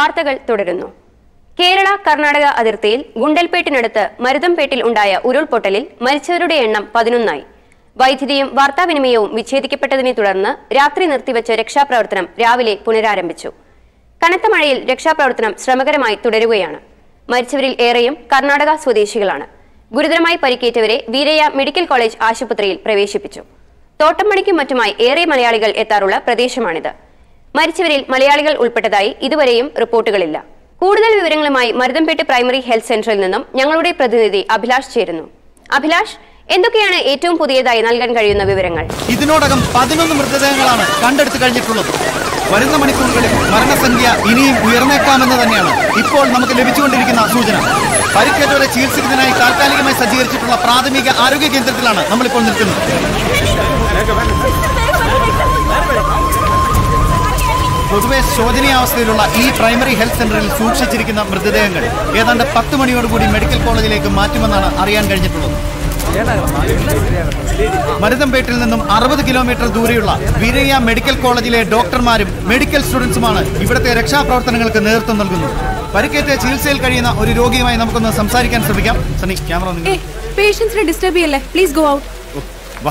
വാർത്തകൾ തുടരുന്നു കേരള കർണാടക അതിർത്തിയിൽ ഗുണ്ടൽപേട്ടിനടുത്ത് മരുതംപേട്ടിൽ ഉണ്ടായ ഉരുൾപൊട്ടലിൽ മരിച്ചവരുടെ എണ്ണം പതിനൊന്നായി വൈദ്യുതിയും വാർത്താവിനിമയവും വിച്ഛേദിക്കപ്പെട്ടതിനെ തുടർന്ന് രാത്രി നിർത്തിവച്ച രക്ഷാപ്രവർത്തനം രാവിലെ പുനരാരംഭിച്ചു കനത്ത മഴയിൽ രക്ഷാപ്രവർത്തനം ശ്രമകരമായി തുടരുകയാണ് മരിച്ചവരിൽ ഏറെയും കർണാടക സ്വദേശികളാണ് ഗുരുതരമായി പരിക്കേറ്റവരെ വീരയ്യ മെഡിക്കൽ കോളേജ് ആശുപത്രിയിൽ പ്രവേശിപ്പിച്ചു തോട്ടംപണിക്കും മറ്റുമായി ഏറെ മലയാളികൾ എത്താറുള്ള പ്രദേശമാണിത് മരിച്ചവരിൽ മലയാളികൾ ഉൾപ്പെട്ടതായി ഇതുവരെയും റിപ്പോർട്ടുകളില്ല കൂടുതൽ വിവരങ്ങളുമായി മരുതംപേട്ട് പ്രൈമറി ഹെൽത്ത് സെന്ററിൽ നിന്നും ഞങ്ങളുടെ പ്രതിനിധി അഭിലാഷ് ചേരുന്നു അഭിലാഷ് എന്തൊക്കെയാണ് ഏറ്റവും പുതിയതായി നൽകാൻ കഴിയുന്ന വിവരങ്ങൾ ഇതിനോടകം പതിനൊന്ന് മൃതദേഹങ്ങളാണ് കണ്ടെടുത്തു കഴിഞ്ഞിട്ടുള്ളത് വരുന്ന മണിക്കൂറുകളിൽ മരണസംഖ്യ ഇനിയും ഉയർന്നേക്കാമെന്ന് തന്നെയാണ് ഇപ്പോൾ നമുക്ക് ലഭിച്ചുകൊണ്ടിരിക്കുന്ന സൂചന പരിക്കേറ്റവരെ ചികിത്സിക്കുന്നതിനായി താൽക്കാലികമായി സജ്ജീകരിച്ചിട്ടുള്ള പ്രാഥമിക ആരോഗ്യ കേന്ദ്രത്തിലാണ് നമ്മളിപ്പോൾ നിൽക്കുന്നത് പൊതുവെ ശോചനീയാവസ്ഥയിലുള്ള ഈ പ്രൈമറി ഹെൽത്ത് സെന്ററിൽ സൂക്ഷിച്ചിരിക്കുന്ന മൃതദേഹങ്ങൾ ഏതാണ്ട് പത്ത് മണിയോടുകൂടി മെഡിക്കൽ കോളേജിലേക്ക് മാറ്റുമെന്നാണ് അറിയാൻ കഴിഞ്ഞിട്ടുള്ളത് മരുതംപേട്ടിൽ നിന്നും അറുപത് കിലോമീറ്റർ ദൂരെയുള്ള വീരയ്യ മെഡിക്കൽ കോളേജിലെ ഡോക്ടർമാരും മെഡിക്കൽ സ്റ്റുഡൻസുമാണ് ഇവിടുത്തെ രക്ഷാപ്രവർത്തനങ്ങൾക്ക് നേതൃത്വം നൽകുന്നത് പരിക്കേറ്റ് ചികിത്സയിൽ കഴിയുന്ന ഒരു രോഗിയുമായി നമുക്കൊന്ന് സംസാരിക്കാൻ ശ്രമിക്കാം സണ്ണി ക്യാമറ ഒന്ന് ഏ പേഷ്യൻസിനെ ഡിസ്റ്റർബ് ചെയ്യല്ലേ പ്ലീസ് ഗോ ഔട്ട് ഓ, വാ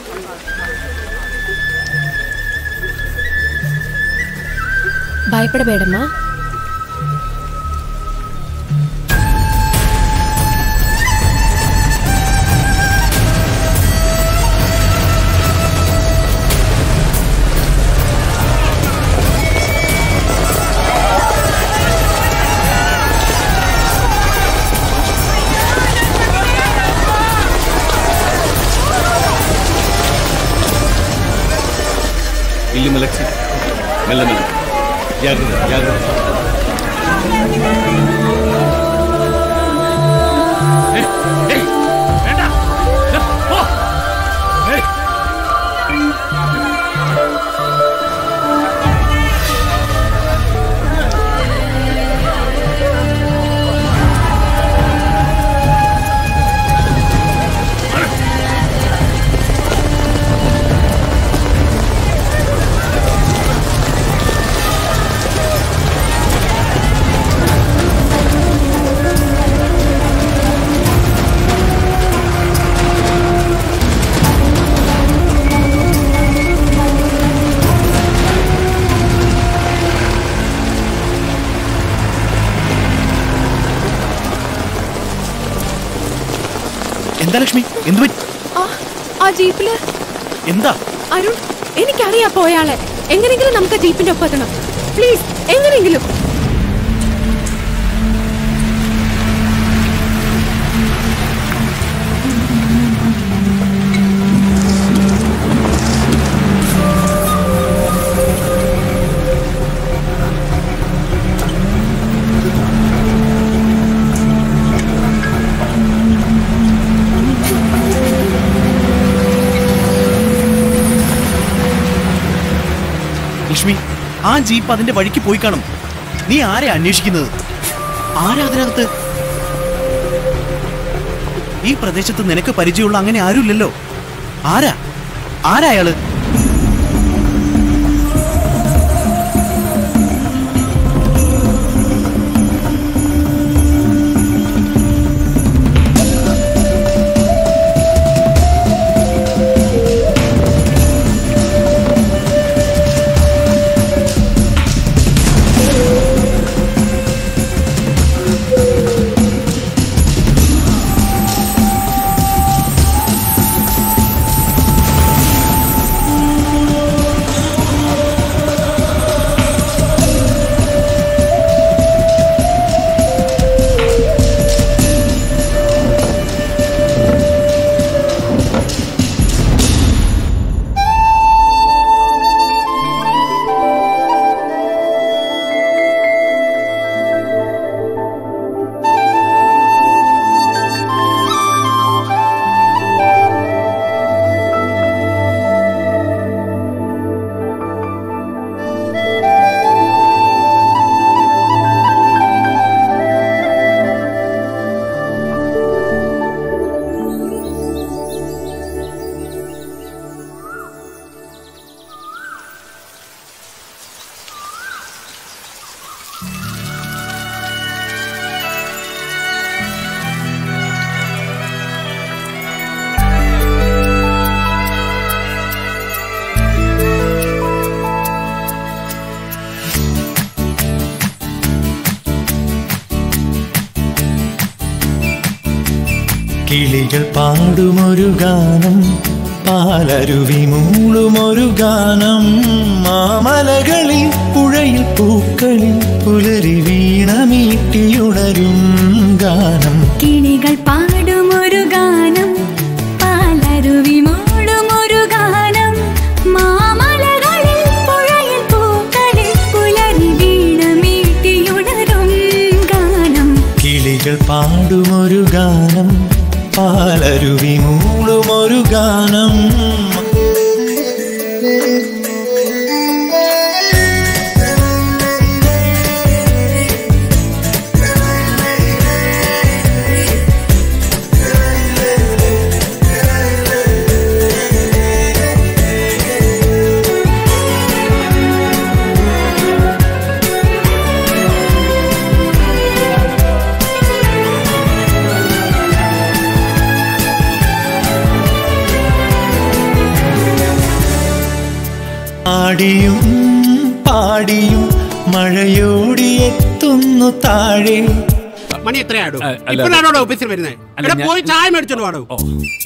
ഭയപ്പെടಬೇಡമ്മ ಇಲ್ಲಿ ಮಲಗಿಸಿ ಮೆಲ್ಲ ಮೆಲ್ಲ ಜಾಗ್ರತೆ ಜಾಗ್ರತೆ ಏಯ್, ಏಯ್, ಬೇಡ. ಏ, ಪೋ. ಏಯ್. എന്താ ലക്ഷ്മി എന്ത് പറ്റി? ആ ആ ജീപ്പില് എന്താ അരുൺ എനിക്കറിയാം പോയാളെ എങ്ങനെയെങ്കിലും നമുക്ക് ആ ജീപ്പിന്റെ ഒപ്പം എത്തണം പ്ലീസ് എങ്ങനെയെങ്കിലും ലക്ഷ്മി ആ ജീപ്പ് അതിന്റെ വഴിക്ക് പോയി കാണും നീ ആരെ അന്വേഷിക്കുന്നത് ആരാ അതിനകത്ത് ഈ പ്രദേശത്ത് നിനക്ക് പരിചയമുള്ള അങ്ങനെ ആരുമില്ലല്ലോ ആരാ ആരാ അയാള് കിളികൾ പാടുമൊരു ഗാനം പാലരുവി മൂളുമൊരു ഗാനം മാമലകളിൽ പുഴയിൽ പൂക്കളിൽ പുലരി വീണമീട്ടിയുണരും ഗാനം കിളികൾ പാടുമൊരു ഗാനം പാലരുവി മൂടുമൊരു ഗാനം മാമലകളിൽ പുഴയിൽ പൂക്കളിൽ പുലരി വീണമീട്ടിയുണരും ഗാനം കിളികൾ പാടുമൊരു ഗാനം പാലരുവി മൂളുമൊരു ഗാനം ആടിയും പാടിയും മഴയോടിയെത്തുന്നു താഴെ മണി എത്രയാടോ അ- അല്ല, ഇപ്പോഴാണോ ഓഫീസിൽ വരുന്നത് അല്ല, ഇവിടെ ഞാൻ- പോയി ചായ മേടിച്ചോണ്ട് പാടോ ഓ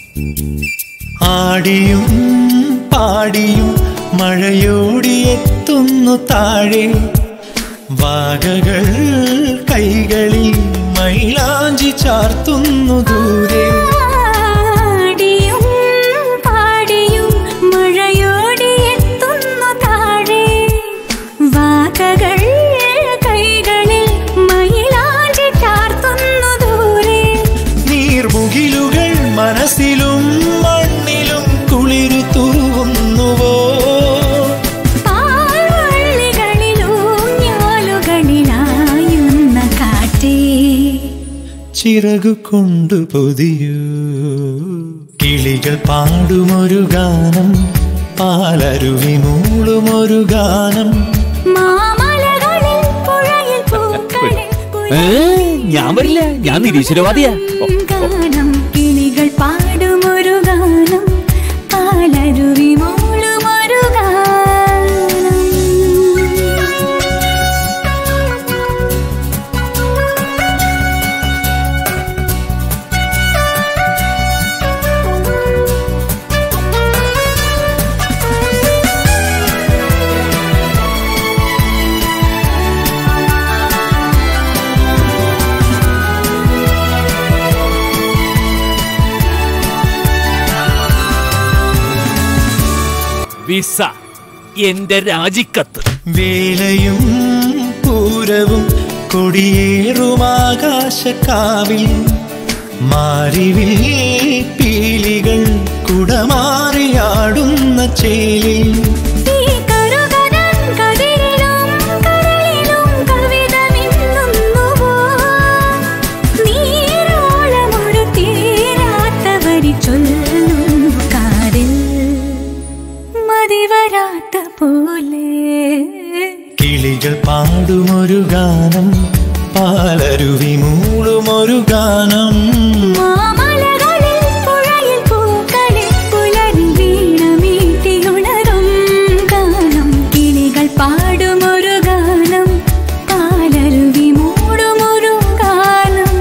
ആടിയും പാടിയും മഴയോടിയെത്തുന്നു താഴെ വാഗകൾ കൈകളിൽ മൈലാഞ്ചി ചാർത്തുന്നു ദൂരെ ആടിയും പാടിയും മഴയോടി എത്തുന്നു താഴെ വാകകൾ കൈകളിൽ മയിലാഞ്ചി ചാർത്തുന്നു ദൂരെ നീർമുകിലുകൾ മനസ്സിലും മണ്ണിലും കുളിരു തൂവുന്നുവോ പാൽവള്ളികളിലൂഞ്ഞാലുകളിലായുന്ന കാറ്റേ ചിറകു കൊണ്ടു പൊതിയൂ കിളികൾ പാടുമൊരു ഗാനം പാലരുവി മൂളുമൊരു ഗാനം മാമലകളിൽ പുഴയിൽ പൂക്കളിൽ ഞാൻ വരില്ല ഞാൻ നിരീശ്വരവാദിയാ ഓ, ഓ. ഗാനം കിളികൾ പാടുമൊരു ഗാനം പാലരുവി മൂളുമൊരു ഗാനം വിസ എന്റെ രാജിക്കത്ത് വേലയും പൂരവും കൊടിയേറുമാകാശക്കാവിൽ മാറിവിൽ പീലികൾ കുടമാറിയാടുന്ന ചേലിൽ ഈ കറുകരൻ കതിരിലും കരളിലും കവിത മിന്നുന്നുവോ? നീരോളമൊരു തീരാത്ത വരി ചൊല്ലുന്നു കാതിൽ. മതിവരാത്ത പോലെ കിളികൾ പാടുമൊരു ഗാനം പാലരുവി മൂളുമൊരു ഗാനം മാമലകളിൽ പുഴയിൽ പൂക്കളിൽ പുലരി വീണമീട്ടിയുണരും ഗാനം കിളികൾ പാടുമൊരു ഗാനം പാലരുവി മൂടുമൊരു ഗാനം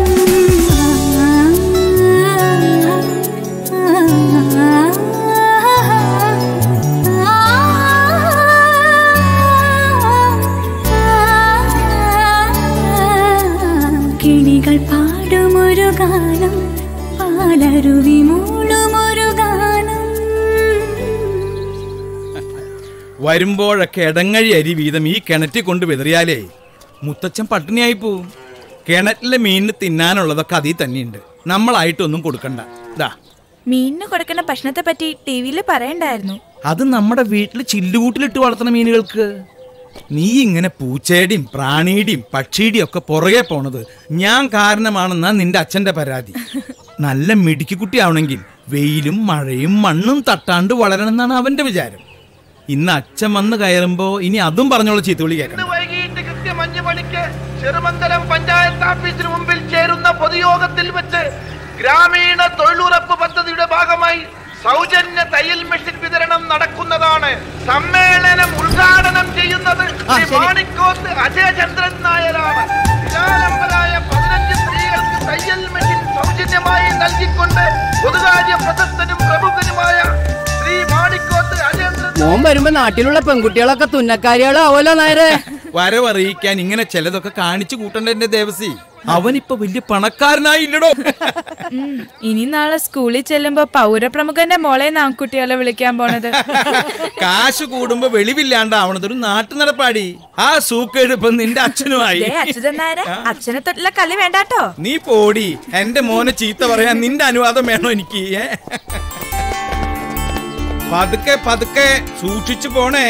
കിളികൾ പാടുമൊരു ഗാനം പാലരുവി മൂളുമൊരു ഗാനം വരുമ്പോഴൊക്കെ ഇടങ്ങഴി അരി വീതം ഈ കിണറ്റിൽ കൊണ്ട് വിതറിയാലേ മുത്തച്ഛൻ പട്ടിണിയായി പോവും കിണറ്റിലെ മീനിന് തിന്നാനുള്ളതൊക്കെ അതിൽ തന്നെയുണ്ട് നമ്മളായിട്ടൊന്നും കൊടുക്കണ്ട ഇതാ മീനിന് കൊടുക്കുന്ന ഭക്ഷണത്തെ പറ്റി ടി വിയിൽ പറയണ്ടായിരുന്നു അത് നമ്മുടെ വീട്ടിൽ ചില്ലുകൂട്ടിലിട്ട് വളർത്തുന്ന മീനുകൾക്ക് നീ ഇങ്ങനെ പൂച്ചയുടെയും പ്രാണിയുടെയും പക്ഷിയുടെയും ഒക്കെ പുറകെ പോണത് ഞാൻ കാരണമാണെന്നാ നിന്റെ അച്ഛന്റെ പരാതി നല്ല മിടുക്കിക്കുട്ടിയാവണമെങ്കിൽ വെയിലും മഴയും മണ്ണും തട്ടാണ്ട് വളരണം എന്നാണ് അവന്റെ വിചാരം ഇന്ന് അച്ഛൻ വന്ന് കയറുമ്പോ ഇനി അതും പറഞ്ഞോളൂ ചീത്തുവിളി കേൾക്കണം വൈകിട്ട് കൃത്യം അഞ്ച് മണിക്ക് ചെറുമംഗലം പഞ്ചായത്ത് ഓഫീസിന് മുമ്പിൽ ചേരുന്ന പൊതുയോഗത്തിൽ വെച്ച് ഗ്രാമീണ തൊഴിലുറപ്പ് പദ്ധതിയുടെ ഭാഗമായി സൗജന്യ തയ്യൽ മെഷീൻ വിതരണം നടക്കുന്നതാണ് സമ്മേളനം ഉദ്ഘാടനം ചെയ്യുന്നത് ശ്രീ മാണിക്കോത്ത് അജയചന്ദ്രൻ നായരാണ് നിരാലംബരായ പതിനഞ്ച് സ്ത്രീകൾക്ക് തയ്യൽ മെഷീൻ സൗജന്യമായി നൽകിക്കൊണ്ട് പൊതുകാര്യ പ്രശസ്തനും പ്രമുഖനുമായ ശ്രീ മാണിക്കോത്ത് അജയചന്ദ്രൻ മോൻ വരുമ്പോ നാട്ടിലുള്ള പെൺകുട്ടികളൊക്കെ തുന്നക്കാരികളാവല്ലോ നേരെ വരവറിയിക്കാൻ ഇങ്ങനെ ചിലതൊക്കെ കാണിച്ചു കൂട്ടണ്ട എന്റെ ദേവസി അവനിപ്പൊ വലിയ പണക്കാരനായില്ലടോ ഇനി നാളെ സ്കൂളിൽ ചെല്ലുമ്പോ പൗരപ്രമുഖന്റെ മോളെ നാക്കുട്ടികളെ വിളിക്കാൻ പോണത് കാശ് കൂടുമ്പോ വെളിവില്ലാണ്ടാവണത് ഒരു നാട്ടു നടപ്പാടി ആ സൂക്കെടുപ്പം നിന്റെ അച്ഛനുമായി ദേ അച്യുതൻ നായരെ അച്ഛനെ തൊട്ടുള്ള കളി വേണ്ടാട്ടോ നീ പോടി എന്റെ മോനെ ചീത്ത പറയാൻ നിന്റെ അനുവാദം വേണോ എനിക്ക് ഏ? പതുക്കെ പതുക്കെ സൂക്ഷിച്ചു പോണേ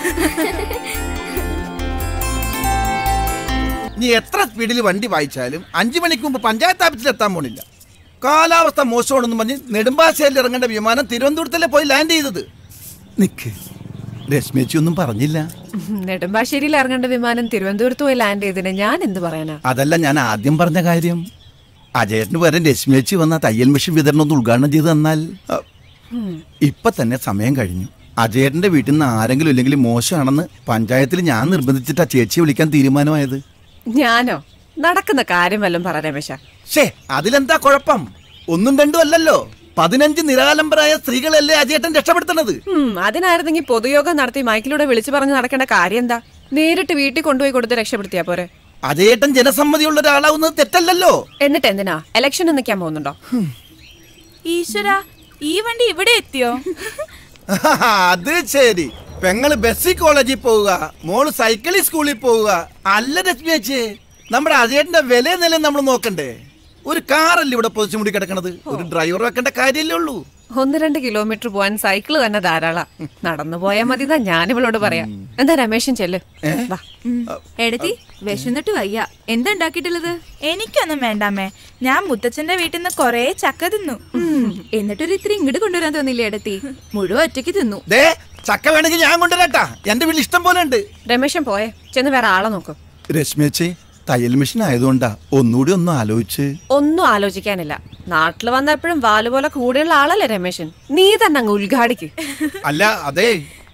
ഇനി എത്ര സ്പീഡിൽ വണ്ടി വായിച്ചാലും അഞ്ചു മണിക്ക് മുമ്പ് പഞ്ചായത്ത് ഓഫീസിൽ എത്താൻ പോണില്ല കാലാവസ്ഥ മോശമാണെന്ന് പറഞ്ഞ് നെടുമ്പാശ്ശേരിയിൽ ഇറങ്ങേണ്ട വിമാനം തിരുവനന്തപുരത്തല്ലേ പോയി ലാൻഡ് ചെയ്തത് നിക്ക് രശ്മിച്ചി ഒന്നും പറഞ്ഞില്ല നെടുമ്പാശ്ശേരിയിൽ ഇറങ്ങേണ്ട വിമാനം തിരുവനന്തപുരത്ത് പോയി ലാൻഡ് ചെയ്തിന് ഞാൻ എന്ത് പറയാനാ അതല്ല ഞാൻ ആദ്യം പറഞ്ഞ കാര്യം അജയത്തിന് പകരം രശ്മിച്ചി വന്ന തയ്യൽ മെഷീൻ വിതരണം ഒന്ന് ഉദ്ഘാടനം ചെയ്ത് തന്നാൽ അ, ഇപ്പൊ തന്നെ സമയം കഴിഞ്ഞു അജയേട്ടന്റെ വീട്ടിൽ നിന്ന് ആരെങ്കിലും ഇല്ലെങ്കിൽ മോശമാണെന്ന് പഞ്ചായത്തിൽ ഞാൻ നിർബന്ധിച്ചിട്ടാ ചേച്ചിയെ വിളിക്കാൻ തീരുമാനമായത് ഞാനോ നടക്കുന്ന കാര്യം വല്ലതും പറ രമേശ ഷേ അതിലെന്താ കുഴപ്പം ഒന്നും രണ്ടും അല്ലല്ലോ പതിനഞ്ച് നിരാലംബരായ സ്ത്രീകളല്ലേ അജയേട്ടൻ രക്ഷപ്പെടുത്തണത് ഉം, അതിനായിരുന്നെങ്കിൽ പൊതുയോഗം നടത്തി മൈക്കിലൂടെ വിളിച്ചു പറഞ്ഞ് നടക്കേണ്ട കാര്യം എന്താ നേരിട്ട് വീട്ടിൽ കൊണ്ടുപോയി കൊടുത്ത് രക്ഷപ്പെടുത്തിയാ പോരെ അജയേട്ടൻ ജനസമ്മതിയുള്ള ഒരാളാവുന്നത് തെറ്റല്ലല്ലോ എന്നിട്ട് എന്തിനാ ഇലക്ഷന് നിൽക്കാൻ പോകുന്നുണ്ടോ ഈശ്വര ഈ വണ്ടി ഇവിടെ എത്തിയോ അത് ശരി പെങ്ങള് ബസ്സിൽ കോളേജിൽ പോവുക മോള് സൈക്കിളിൽ സ്കൂളിൽ പോവുക അല്ല രശ്മി ചേച്ചി നമ്മുടെ അജയേട്ടന്റെ വില നില നമ്മൾ നോക്കണ്ടേ ഒരു കാറല്ലേ ഇവിടെ പൊതിച്ചു മുടി കിടക്കണത് ഒരു ഡ്രൈവർ വെക്കേണ്ട കാര്യമല്ലേ ഉള്ളൂ ഒന്ന് രണ്ട് കിലോമീറ്റർ പോവാൻ സൈക്കിള് തന്നെ ധാരാള നടന്നു പോയാൽ മതി എന്നാ ഞാൻ ഇവളോട് പറയാം എന്താ രമേശൻ ചെല്ല് വാ എടത്തി വിശന്നിട്ട് വയ്യ എന്താ ഉണ്ടാക്കിയിട്ടുള്ളത് എനിക്കൊന്നും വേണ്ടാമേ ഞാൻ മുത്തച്ഛന്റെ വീട്ടിൽ നിന്ന് കൊറേ ചക്ക തിന്നു എന്നിട്ടൊരു ഇത്തിരി ഇങ്ങോട്ട് കൊണ്ടുവരാൻ തോന്നില്ലേ എടത്തി മുഴുവൻ ഒറ്റയ്ക്ക് തിന്നു ദേ ചക്ക വേണമെങ്കിൽ ഞാൻ കൊണ്ടുവരാട്ടാ എന്റെ വീട്ടിൽ ഇഷ്ടം പോലെ ഉണ്ട് രമേശൻ പോയെ ചെന്ന് വേറെ ആളെ നോക്കും രശ്മി ചേച്ചി തയ്യൽ മെഷീൻ ആയതുകൊണ്ടാ ഒന്നുകൂടി ഒന്ന് ആലോചിച്ച് ഒന്നും ആലോചിക്കാനില്ല നാട്ടിൽ വന്നപ്പോഴും വാല് പോലെ കൂടെയുള്ള ആളല്ലേ രമേശൻ നീ തന്നെ അങ്ങ് ഉദ്ഘാടിക്ക് അല്ല അതെ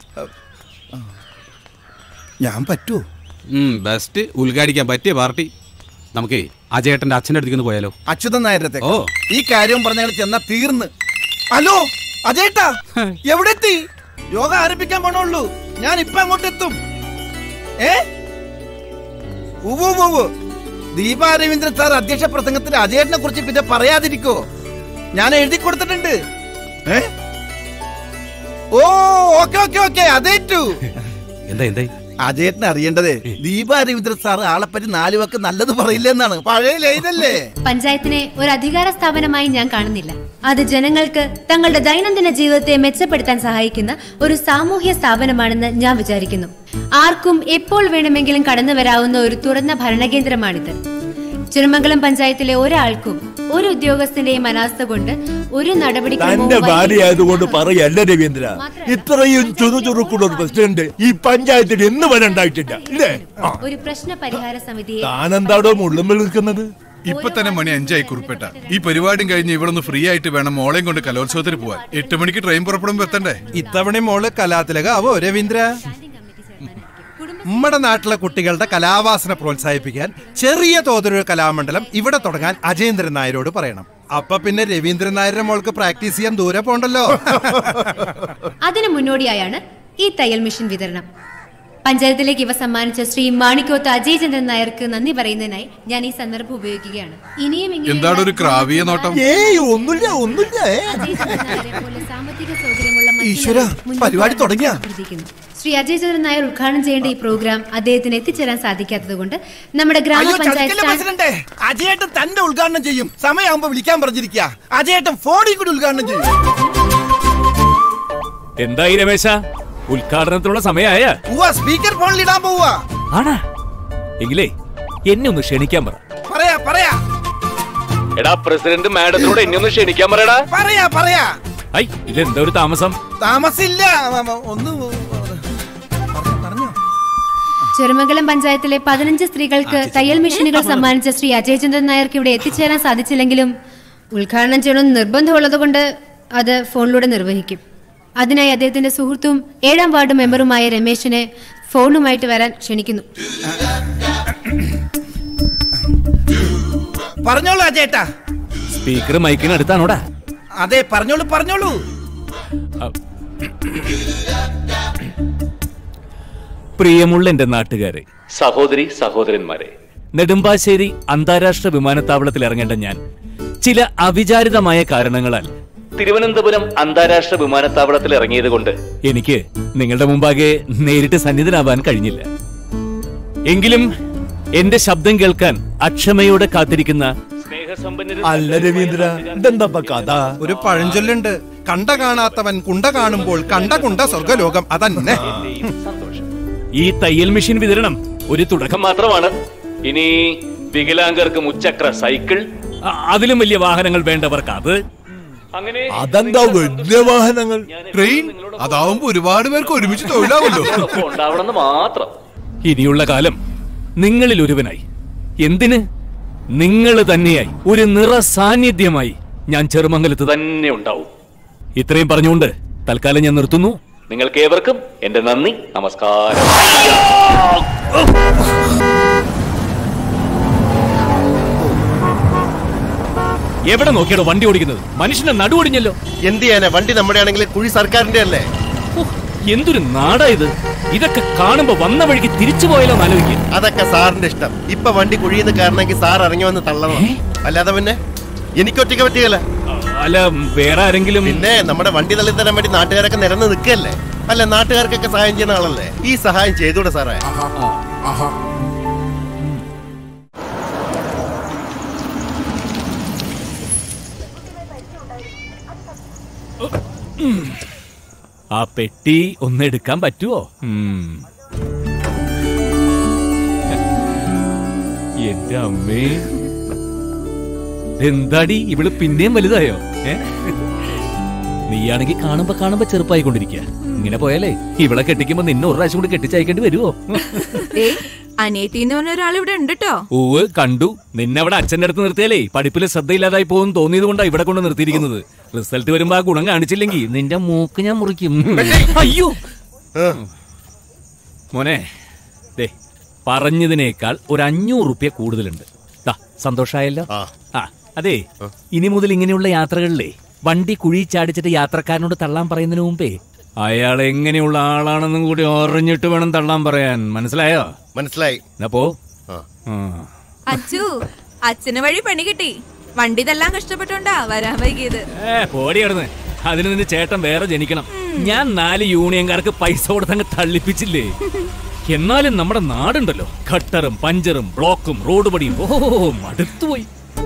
ഞാൻ പറ്റുമോ ബെസ്റ്റ് ഉദ്ഘാടിക്കാൻ പറ്റിയ പാർട്ടി നമുക്കേ അജയേട്ടന്റെ അച്ഛൻ്റെ അടുത്തേക്ക് ഒന്ന് പോയാലോ അച്യുതൻ നായരത്തെ ഓ. ഈ കാര്യം പറഞ്ഞാൽ ചെന്നാ തീർന്ന് ഹലോ അജേട്ടാ എവിടെ എത്തി യോഗ ആരംഭിക്കാൻ പോണുള്ളൂ ഞാൻ ഇപ്പൊ അങ്ങോട്ട് എത്തും ഏ ഉവ്വ് ഉവ്വ് ഉവ്വ്. ദീപ രവീന്ദ്രൻ സാർ അധ്യക്ഷ പ്രസംഗത്തിൽ അജയേട്ടനെ കുറിച്ച് പിന്നെ പറയാതിരിക്കോ ഞാൻ എഴുതി കൊടുത്തിട്ടുണ്ട് ഏ ഓ ഓക്കെ ഓക്കെ ഓക്കെ അതേറ്റു എന്താ എന്താ അജയേട്ടനെ അറിയേണ്ടതേ ദീപ രവീന്ദ്രൻ സാർ ആളെപ്പറ്റി നാലു വാക്ക് നല്ലത് പറയില്ലെന്നാണ് പഴയ ലൈനല്ലേ പഞ്ചായത്തിനെ ഒരു അധികാര സ്ഥാപനമായി ഞാൻ കാണുന്നില്ല അത് ജനങ്ങൾക്ക് തങ്ങളുടെ ദൈനംദിന ജീവിതത്തെ മെച്ചപ്പെടുത്താൻ സഹായിക്കുന്ന ഒരു സാമൂഹ്യ സ്ഥാപനമാണെന്ന് ഞാൻ വിചാരിക്കുന്നു ആർക്കും എപ്പോൾ വേണമെങ്കിലും കടന്നു വരാവുന്ന ഒരു തുറന്ന ഭരണകേന്ദ്രമാണിത് ചെറുമംഗലം പഞ്ചായത്തിലെ ഒരാൾക്കും ഒരു ഉദ്യോഗസ്ഥന്റെയും അനാസ്ഥ കൊണ്ട് ഒരു തന്റെ ഭാര്യയായതുകൊണ്ട് പറയല്ല രവീന്ദ്ര ഇത്രയും ചുറുചുറുക്കുള്ള ഒരു പ്രസിഡന്റ് ഈ പഞ്ചായത്തിൽ എന്ന് വരെ ഉണ്ടായിട്ടില്ല ഇല്ലേ ആ, ഒരു പ്രശ്ന പരിഹാര സമിതിയെ താനെന്താടോ മുള്ളുമ്പിൽ നിൽക്കുന്നത് ഇപ്പൊ തന്നെ മണി അഞ്ചായി കുറിപ്പേട്ട ഈ പരിപാടിയും കഴിഞ്ഞ് ഇവിടെ നിന്ന് ഫ്രീ ആയിട്ട് വേണം മോളെയും കൊണ്ട് കലോത്സവത്തിന് പോവാൻ എട്ട് മണിക്ക് ട്രെയിൻ പുറപ്പെടുമ്പോ എത്തണ്ടേ ഇത്തവണ മോള് കലാതിലകാവോ രവീന്ദ്ര നമ്മുടെ നാട്ടിലെ കുട്ടികളുടെ കലാവാസന പ്രോത്സാഹിപ്പിക്കാൻ ചെറിയ തോതിലൊരു കലാമണ്ഡലം ഇവിടെ തുടങ്ങാൻ അജേന്ദ്രൻ നായരോട് പറയണം അപ്പൊ പിന്നെ രവീന്ദ്രൻ നായരുടെ മോൾക്ക് പ്രാക്ടീസ് ചെയ്യാൻ ദൂരെ പോണ്ടല്ലോ അതിനു മുന്നോടിയായാണ് ഈ തയ്യൽ മെഷീൻ വിതരണം പഞ്ചായത്തിലേക്ക് ഇവ സമ്മാനിച്ച ശ്രീ മാണിക്കോത്ത് അജയ് ചന്ദ്രൻ നായർക്ക് നന്ദി പറയുന്നതിനായി ഞാൻ ഈ സന്ദർഭം ഉപയോഗിക്കുകയാണ് ഇനിയും ഇങ്ങനെ എന്താണ് ഒരു ക്രാവിയ നോട്ടം ഏയ് ഒന്നുമില്ല ഒന്നുമില്ല ഏ. അജയ് ചന്ദ്രൻ നായരെ പോലെ സാമ്പത്തിക സൗകര്യമുള്ള മറ്റുള്ളവരെ ഈശ്വരാ, മുന്നോട്ട് പരിപാടി തുടങ്ങിയാ? അഭ്യർത്ഥിക്കുന്നു. ശ്രീ അജയ് ചന്ദ്രൻ നായർ ഉദ്ഘാടനം ചെയ്യേണ്ട ഈ പ്രോഗ്രാം അദ്ദേഹത്തിന് എത്തിച്ചേരാൻ സാധിക്കാത്തതുകൊണ്ട് നമ്മുടെ അയ്യോ ഗ്രാമപഞ്ചായത്ത് ചതിക്കല്ലേ പ്രസിഡന്റ് അജയേട്ടൻ തന്നെ ഉദ്ഘാടനം ചെയ്യും സമയമാകുമ്പോ വിളിക്കാൻ പറഞ്ഞിരിക്കുക അജയേട്ടൻ ഫോണിൽ കൂടി ഉദ്ഘാടനം ചെയ്യും എന്തായി രമേശ ഉദ്ഘാടനത്തിനുള്ള സമയമായ ഉവ്വ സ്പീക്കർ ഫോണിൽ ഇടാൻ പോവാ ആണാ എങ്കിലേ എന്നെ ഒന്ന് ക്ഷണിക്കാൻ പറ പറയാ പറയാ എടാ പ്രസിഡന്റ് മാഡത്തിനോട് എന്നെ ഒന്ന് ക്ഷണിക്കാൻ പറയടാ പറയാ പറയാ ഐ ഇതെന്താ ഒരു താമസം താമസില്ല ഒന്ന് ചെറുമംഗലം പഞ്ചായത്തിലെ പതിനഞ്ച് സ്ത്രീകൾക്ക് തയ്യൽ മെഷീനുകൾ സമ്മാനിച്ച ശ്രീ അജയചന്ദ്രൻ നായർക്ക് ഇവിടെ എത്തിച്ചേരാൻ സാധിച്ചില്ലെങ്കിലും ഉദ്ഘാടനം ചെയ്യണമെന്ന് നിർബന്ധമുള്ളതുകൊണ്ട് അത് ഫോണിലൂടെ നിർവഹിക്കും അതിനായി അദ്ദേഹത്തിന്റെ സുഹൃത്തും ഏഴാം വാർഡ് മെമ്പറുമായ രമേശിനെ ഫോണുമായിട്ട് വരാൻ ക്ഷണിക്കുന്നു പറഞ്ഞോളൂ അജേട്ടാ സ്പീക്കർ മൈക്കിന് അടുത്താണോടാ അതെ പറഞ്ഞോളൂ പറഞ്ഞോളൂ പ്രിയമുള്ള എന്റെ നാട്ടുകാരെ സഹോദരി സഹോദരന്മാരെ നെടുമ്പാശ്ശേരി അന്താരാഷ്ട്ര വിമാനത്താവളത്തിൽ ഇറങ്ങേണ്ട ഞാൻ ചില അവിചാരിതമായ കാരണങ്ങളാൽ തിരുവനന്തപുരം അന്താരാഷ്ട്ര വിമാനത്താവളത്തിൽ ഇറങ്ങിയത് കൊണ്ട് എനിക്ക് നിങ്ങളുടെ മുമ്പാകെ നേരിട്ട് സന്നിധനാവാൻ കഴിഞ്ഞില്ല എങ്കിലും എന്റെ ശബ്ദം കേൾക്കാൻ അക്ഷമയോടെ കാത്തിരിക്കുന്ന അല്ല രവീന്ദ്ര ഇതെന്താ കഥ ഒരു പഴഞ്ചൊല്ലുണ്ട് കണ്ട കാണാത്തവൻ കുണ്ട കാണുമ്പോൾ കണ്ട കുണ്ട സ്വർഗലോകം അതന്നെ ഈ തയ്യൽ മെഷീൻ വിതരണം ഒരു തുടക്കം മാത്രമാണ് ഇനി വികലാംഗർക്ക് മുച്ചക്ര സൈക്കിൾ അ- അതിലും വലിയ വാഹനങ്ങൾ വേണ്ടവർക്ക് അത് അങ്ങനെ അതെന്താ വലിയ വാഹനങ്ങൾ ട്രെയിൻ അതാവുമ്പോ ഒരുപാട് പേർക്ക് ഒരുമിച്ച് തൊഴിലാവല്ലോ അതോടൊപ്പം ഉണ്ടാവണമെന്ന് മാത്രം ഇനിയുള്ള കാലം നിങ്ങളിൽ ഒരുവനായി എന്തിന് നിങ്ങൾ തന്നെയായി ഒരു നിറ സാന്നിധ്യമായി ഞാൻ ചെറുമംഗലത്ത് തന്നെ ഉണ്ടാവും ഇത്രയും പറഞ്ഞുകൊണ്ട് തൽക്കാലം ഞാൻ നിർത്തുന്നു നിങ്ങൾക്ക് ഏവർക്കും എന്റെ നന്ദി നമസ്കാരം എവിടെ നോക്കിയാണോ വണ്ടി ഓടിക്കുന്നത് മനുഷ്യന്റെ നടുവൊടിഞ്ഞല്ലോ എന്ത് ചെയ്യാനാ വണ്ടി നമ്മുടെ ആണെങ്കിൽ കുഴി സർക്കാരിന്റെ അല്ലേ എന്തൊരു നാടാ ഇത് ഇതൊക്കെ കാണുമ്പോ വന്ന വഴിക്ക് തിരിച്ചു പോയാലോ ആലോചിക്കും അതൊക്കെ സാറിന്റെ ഇഷ്ടം ഇപ്പൊ വണ്ടി കുഴിയുന്ന കാരണമെങ്കിൽ സാർ ഇറങ്ങി വന്ന് തള്ളണം അല്ലാതെ പിന്നെ എനിക്കൊറ്റയ്ക്ക് പറ്റിയല്ല അല്ല വേറെ ആരെങ്കിലും പിന്നെ നമ്മുടെ വണ്ടി തള്ളി തരാൻ വേണ്ടി നാട്ടുകാരൊക്കെ നിരന്ന് നിൽക്കല്ലേ അല്ല നാട്ടുകാർക്കൊക്കെ സഹായം ചെയ്യുന്ന ആളല്ലേ ഈ സഹായം ചെയ്തൂടെ സാറേ ആ പെട്ടി ഒന്ന് എടുക്കാൻ പറ്റുമോ ഉം. എന്റെ അമ്മേ എന്താടി ഇവള് പിന്നെയും വലുതായോ ഏ നീയാണെങ്കി കാണുമ്പോ കാണുമ്പോ ചെറുപ്പായിക്കൊണ്ടിരിക്കുക ഇങ്ങനെ പോയാലേ ഇവളെ കെട്ടിക്കുമ്പോ നിന്നെ ഒരു പ്രാവശ്യം കൂടി കെട്ടിച്ചയക്കേണ്ടി വരുമോ ഏ അനിയത്തി എന്ന് പറഞ്ഞ ഒരാൾ ഇവിടെ ഉണ്ട് കേട്ടോ ഊവ് കണ്ടു നിന്നെ അവിടെ അച്ഛന്റെ അടുത്ത് നിർത്തിയാലേ പഠിപ്പിൽ ശ്രദ്ധയില്ലാതായി പോകും തോന്നിയത് കൊണ്ടാ ഇവിടെ കൊണ്ട് നിർത്തിയിരിക്കുന്നത് റിസൾട്ട് വരുമ്പോ ആ ഗുണം കാണിച്ചില്ലെങ്കിൽ നിന്റെ മൂക്ക് ഞാൻ മുറിക്കും അയ്യോ മോനെ ദേ പറഞ്ഞതിനേക്കാൾ ഒരു അഞ്ഞൂറ് റുപ്യ കൂടുതലുണ്ട് ദാ, സന്തോഷായല്ലോ ആ അതെ ഇനി മുതൽ ഇങ്ങനെയുള്ള യാത്രകളിലേ വണ്ടി കുഴി ചാടിച്ചിട്ട് യാത്രക്കാരനോട് തള്ളാൻ പറയുന്നതിന് മുമ്പേ അയാൾ എങ്ങനെയുള്ള ആളാണെന്നും കൂടി അറിഞ്ഞിട്ട് വേണം തള്ളാൻ പറയാൻ മനസ്സിലായോ മനസ്സിലായി പോ അച്ചു അച്ഛന് വഴി പണി കിട്ടി വണ്ടി ഇതെല്ലാം കഷ്ടപ്പെട്ടോണ്ടാ വരാൻ വൈകിയത് ഏ പോടി കിടന്ന് അതിന് നിന്റെ ചേട്ടൻ വേറെ ജനിക്കണം ഞാൻ നാല് യൂണിയൻകാർക്ക് പൈസ കൊടുത്തങ്ങ് തള്ളിപ്പിച്ചില്ലേ എന്നാലും നമ്മുടെ നാടുണ്ടല്ലോ ഖട്ടറും പഞ്ചറും ബ്ലോക്കും റോഡ് പടിയും ഓ മടുത്തുപോയി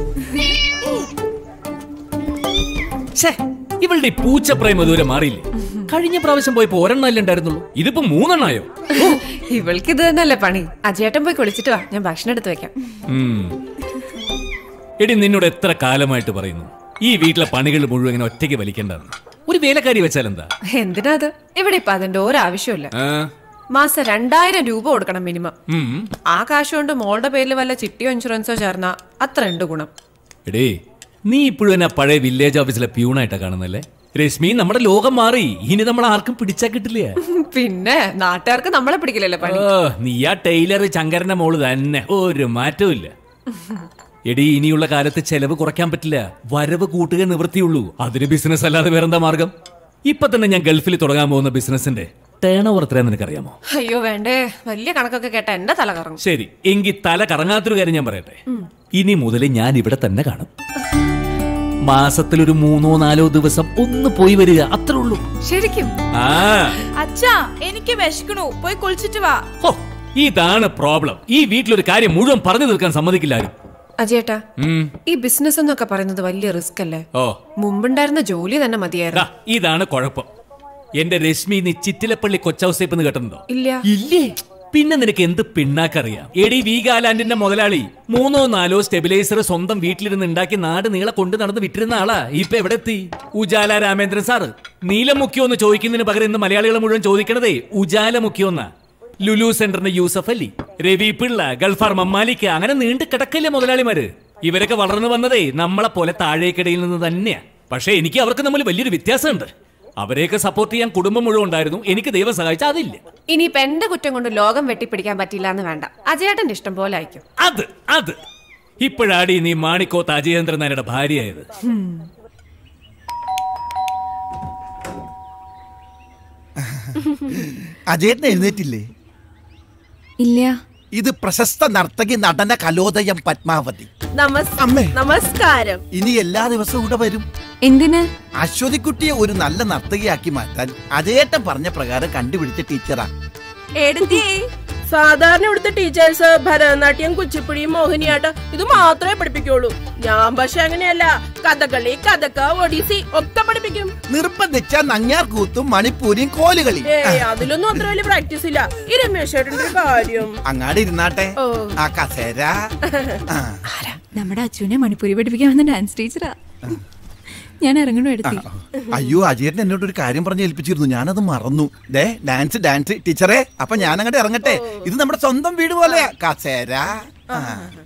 ഛേ, ഇവളുടെ ഈ പൂച്ചപ്രയം ഇതുവരെ മാറിയില്ലേ കഴിഞ്ഞ പ്രാവശ്യം പോയപ്പോ ഒരെണ്ണല്ലേ ഉണ്ടായിരുന്നുള്ളൂ ഇതിപ്പോ മൂന്നെണ്ണായോ ഇവൾക്ക് ഇത് തന്നെയല്ലേ പണി അജയേട്ടൻ പോയി കുളിച്ചിട്ട് വാ ഞാൻ ഭക്ഷണം എടുത്ത് വെക്കാം ഉം. എടി നിന്നോട് എത്ര കാലമായിട്ട് പറയുന്നു ഈ വീട്ടിലെ പണികൾ മുഴുവൻ ഇങ്ങനെ ഒറ്റയ്ക്ക് വലിക്കേണ്ടതെന്ന് ഒരു വേലക്കാരി വെച്ചാൽ എന്താ എന്തിനാ അത് ഇവിടെ ഇപ്പൊ അതിന്റെ ഒരാവശ്യമില്ല ആ, മാസം രണ്ടായിരം രൂപ കൊടുക്കണം മിനിമം ഉം. ആ കാശ് കൊണ്ട് മോളുടെ പേരിൽ വല്ല ചിട്ടിയോ ഇൻഷുറൻസോ ചേർന്നാ അത്ര ഉണ്ട് ഗുണം എടേ നീ ഇപ്പോഴും എന്നെ പഴയ വില്ലേജ് ഓഫീസിലെ പ്യൂണായിട്ടാ കാണുന്നല്ലേ രശ്മി നമ്മുടെ ലോകം മാറി ഇനി നമ്മൾ ആർക്കും പിടിച്ചാ കിട്ടില്ല പിന്നെ നാട്ടുകാർക്ക് നമ്മളെ പിടിക്കില്ലല്ലോ പണി ഓ നീ ആ ടൈലർ ചങ്കരന്റെ മോള് തന്നെ ഒരു മാറ്റവും ഇല്ല എടി ഇനിയുള്ള കാലത്ത് ചെലവ് കുറയ്ക്കാൻ പറ്റില്ല വരവ് കൂട്ടുക നിവൃത്തിയുള്ളൂ അതിന് ബിസിനസ് അല്ലാതെ വേറെന്താ മാർഗം ഇപ്പൊ തന്നെ ഞാൻ ഗൾഫിൽ തുടങ്ങാൻ പോകുന്ന ബിസിനസിന്റെ ടേൺ ഓവർ എത്രയാ നിനക്കറിയാമോ അയ്യോ വേണ്ടേ വലിയ കണക്കൊക്കെ കേട്ട എന്റെ തല കറങ്ങും ശരി എങ്കിൽ തല കറങ്ങാത്തൊരു കാര്യം ഞാൻ പറയട്ടെ ഉം. ഇനി മുതൽ ഞാൻ ഇവിടെ തന്നെ കാണും മാസത്തിൽ ഒരു മൂന്നോ നാലോ ദിവസം ഒന്ന് പോയി വരിക അത്രേ ഉള്ളൂ ശരിക്കും ആ അച്ഛാ എനിക്ക് വിശക്കണു പോയി കുളിച്ചിട്ട് വാ ഹോ, ഇതാണ് പ്രോബ്ലം ഈ വീട്ടിലൊരു കാര്യം മുഴുവൻ പറഞ്ഞു തീർക്കാൻ സമ്മതിക്കില്ല ആരും അജയേട്ടാ ഉം. ഈ ബിസിനസ് എന്നൊക്കെ പറയുന്നത് വലിയ റിസ്ക് അല്ലേ ഓ മുമ്പുണ്ടായിരുന്ന ജോലി തന്നെ മതിയായിരുന്നു ദാ, ഇതാണ് കുഴപ്പം എന്റെ രശ്മി നീ ചിറ്റിലപ്പള്ളി കൊച്ചൗസേപ്പ് എന്ന് കേട്ടിട്ടുണ്ടോ ഇല്ല ഇല്ലേ പിന്നെ നിനക്ക് എന്ത് പിണ്ണാക്കറിയാം എടി വീഗാലാൻഡിന്റെ മുതലാളി മൂന്നോ നാലോ സ്റ്റെബിലൈസർ സ്വന്തം വീട്ടിലിരുന്ന് ഉണ്ടാക്കി നാട് നീളെ കൊണ്ട് നടന്ന് വിറ്റിരുന്ന ആളാ ഇപ്പൊ എവിടെ എത്തി ഉജാല രാമേന്ദ്രൻ സാറ് നീലമുഖ്യോ എന്ന് ചോദിക്കുന്നതിന് പകരം ഇന്ന് മലയാളികൾ മുഴുവൻ ചോദിക്കണതേ ഉജാല മുഖ്യോന്നാ ലുലു സെന്ററിന്റെ യൂസഫ് അലി രവി പിള്ള ഗൾഫാർ മമ്മാലിക്ക അങ്ങനെ നീണ്ടു കിടക്കല്ലേ മുതലാളിമാര് ഇവരൊക്കെ വളർന്നു വന്നതേ നമ്മളെ പോലെ താഴേക്കിടയിൽ നിന്ന് തന്നെയാ പക്ഷേ എനിക്ക് അവർക്ക് തമ്മിൽ വലിയൊരു വ്യത്യാസമുണ്ട് അവരെയൊക്കെ സപ്പോർട്ട് ചെയ്യാൻ കുടുംബം മുഴുവൻ ഉണ്ടായിരുന്നു എനിക്ക് ദൈവം സഹായിച്ച അതില്ല ഇനിയിപ്പൊ എന്റെ കുറ്റം കൊണ്ട് ലോകം വെട്ടിപ്പിടിക്കാൻ പറ്റില്ല എന്ന് വേണ്ട അജയേട്ടന്റെ ഇഷ്ടം പോലെ അയക്കും അത് അത് ഇപ്പോഴാടി നീ മാണിക്കോത്ത് അജയേന്ദ്രൻ നായരുടെ ഭാര്യയായത് അജയേട്ടൻ എഴുന്നേറ്റില്ലേ ഇല്ല ഇത് പ്രശസ്ത നർത്തകി നടന കലോദയം പത്മാവതി നമസ്കാരം ഇനി എല്ലാ ദിവസവും ഇവിടെ വരും എന്തിന് അശ്വതിക്കുട്ടിയെ ഒരു നല്ല നർത്തകിയാക്കി മാറ്റാൻ അജയേട്ടൻ പറഞ്ഞ പ്രകാരം കണ്ടുപിടിച്ച ടീച്ചറാ എടുത്തിയേ സാധാരണ ഇവിടുത്തെ ടീച്ചേഴ്സ് ഭരതനാട്യം കുച്ചിപ്പുടി മോഹിനിയാട്ടം ഇത് മാത്രമേ പഠിപ്പിക്കുള്ളൂ ഞാൻ പക്ഷെ അങ്ങനെയല്ല കഥകളി കഥക്ക ഒഡീസി ഒക്കെ പഠിപ്പിക്കും നിർബന്ധിച്ച നങ്ങ്യാർ കൂത്തും മണിപ്പൂരിയും കോലുകളി ഏയ് അതിലൊന്നും അത്ര വലിയ പ്രാക്ടീസ് ഇല്ല ഈ രമേശ് ഏട്ടന്റെ ഒരു കാര്യം അങ്ങാടി ഇരുന്നാട്ടെ ഓ. ആ കസേര ആ. നമ്മുടെ അച്ഛനെ മണിപ്പൂരി പഠിപ്പിക്കാൻ വന്ന ഡാൻസ് ടീച്ചറാ ഞാൻ ഇറങ്ങണു എടുത്തി അയ്യോ അജയേട്ടൻ എന്നോട് ഒരു കാര്യം പറഞ്ഞ് ഏൽപ്പിച്ചിരുന്നു ഞാനത് മറന്നു ദേ ഡാൻസ് ഡാൻസ് ടീച്ചറെ അപ്പൊ ഞാൻ അങ്ങോട്ട് ഇറങ്ങട്ടെ ഇത് നമ്മുടെ സ്വന്തം വീട് പോലെയാ കസേര ആ.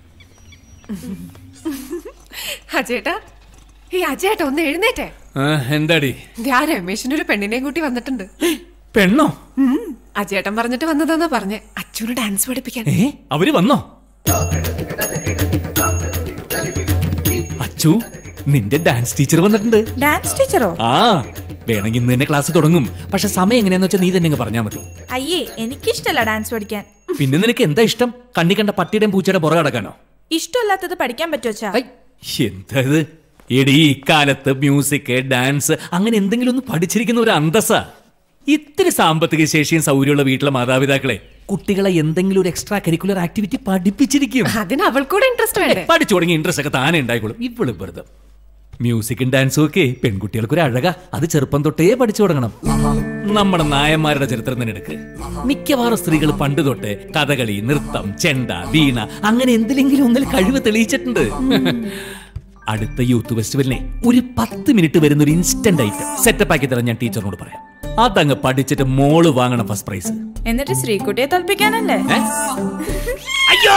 അജേട്ടാ ഈ അജേട്ടാ ഒന്ന് എഴുന്നേറ്റേ ആ, എന്താടി ഞാൻ രമേശിന്റെ ഒരു പെണ്ണിനെയും കൂട്ടി വന്നിട്ടുണ്ട് പെണ്ണോ ഉം, അജേട്ടൻ പറഞ്ഞിട്ട് വന്നതാന്നാ പറഞ്ഞേ അച്ഛന് ഡാൻസ് പഠിപ്പിക്കാൻ ഏ അവര് വന്നോ അച്ചു നിന്റെ ഡാൻസ് ടീച്ചർ വന്നിട്ടുണ്ട് ഡാൻസ് ടീച്ചറോ ആ വേണമെങ്കിൽ ഇന്ന് തന്നെ ക്ലാസ് തുടങ്ങും പക്ഷെ സമയം എങ്ങനെയാന്ന് വെച്ചാൽ നീ തന്നെ അങ്ങ് പറഞ്ഞാൽ മതി അയ്യേ എനിക്കിഷ്ടല്ല ഡാൻസ് പഠിക്കാൻ പിന്നെ നിനക്ക് എന്താ ഇഷ്ടം കണ്ണി കണ്ട പട്ടിയുടെയും പൂച്ചയുടെ പുറകെ കിടക്കാനോ ഇഷ്ടമല്ലാത്തത് പഠിക്കാൻ പറ്റുവച്ചാ എന്താ ഇത് എടി ഇക്കാലത്ത് മ്യൂസിക് ഡാൻസ് അങ്ങനെ എന്തെങ്കിലും ഒന്ന് പഠിച്ചിരിക്കുന്ന ഒരു അന്തസ്സാ ഇത്തിരി സാമ്പത്തിക ശേഷിയും സൗകര്യമുള്ള വീട്ടിലെ മാതാപിതാക്കളെ കുട്ടികളെ എന്തെങ്കിലും ഒരു എക്സ്ട്രാ കരിക്കുലർ ആക്ടിവിറ്റി പഠിപ്പിച്ചിരിക്കും അതിന് അവൾക്കൂടെ ഇൻട്രസ്റ്റ് വേണ്ടേ പഠിച്ചു തുടങ്ങി ഇൻട്രസ്റ്റ് ഒക്കെ താനെ ഉണ്ടായിക്കോളും ഇവള് വെറുതെ മ്യൂസിക്കും ഡാൻസും ഒക്കെ പെൺകുട്ടികൾക്ക് ഒരു അഴക അത് ചെറുപ്പം തൊട്ടേ പഠിച്ചു തുടങ്ങണം നമ്മുടെ നായന്മാരുടെ ചരിത്രം തന്നെ എടുക്ക് മിക്കവാറും സ്ത്രീകൾ പണ്ട് തൊട്ടേ കഥകളി നൃത്തം ചെണ്ട വീണ അങ്ങനെ എന്തിലെങ്കിലും ഒന്നിൽ കഴിവ് തെളിയിച്ചിട്ടുണ്ട് അടുത്ത യൂത്ത് ഫെസ്റ്റിവലിനെ ഒരു പത്ത് മിനിറ്റ് വരുന്ന ഒരു ഇൻസ്റ്റന്റ് ഐറ്റം സെറ്റപ്പ് ആക്കി തരാൻ ഞാൻ ടീച്ചറിനോട് പറയാം അതങ്ങ് പഠിച്ചിട്ട് മോള് വാങ്ങണം ഫസ്റ്റ് പ്രൈസ് എന്നിട്ട് ശ്രീകുട്ടിയെ തോൽപ്പിക്കാനല്ലേ അയ്യോ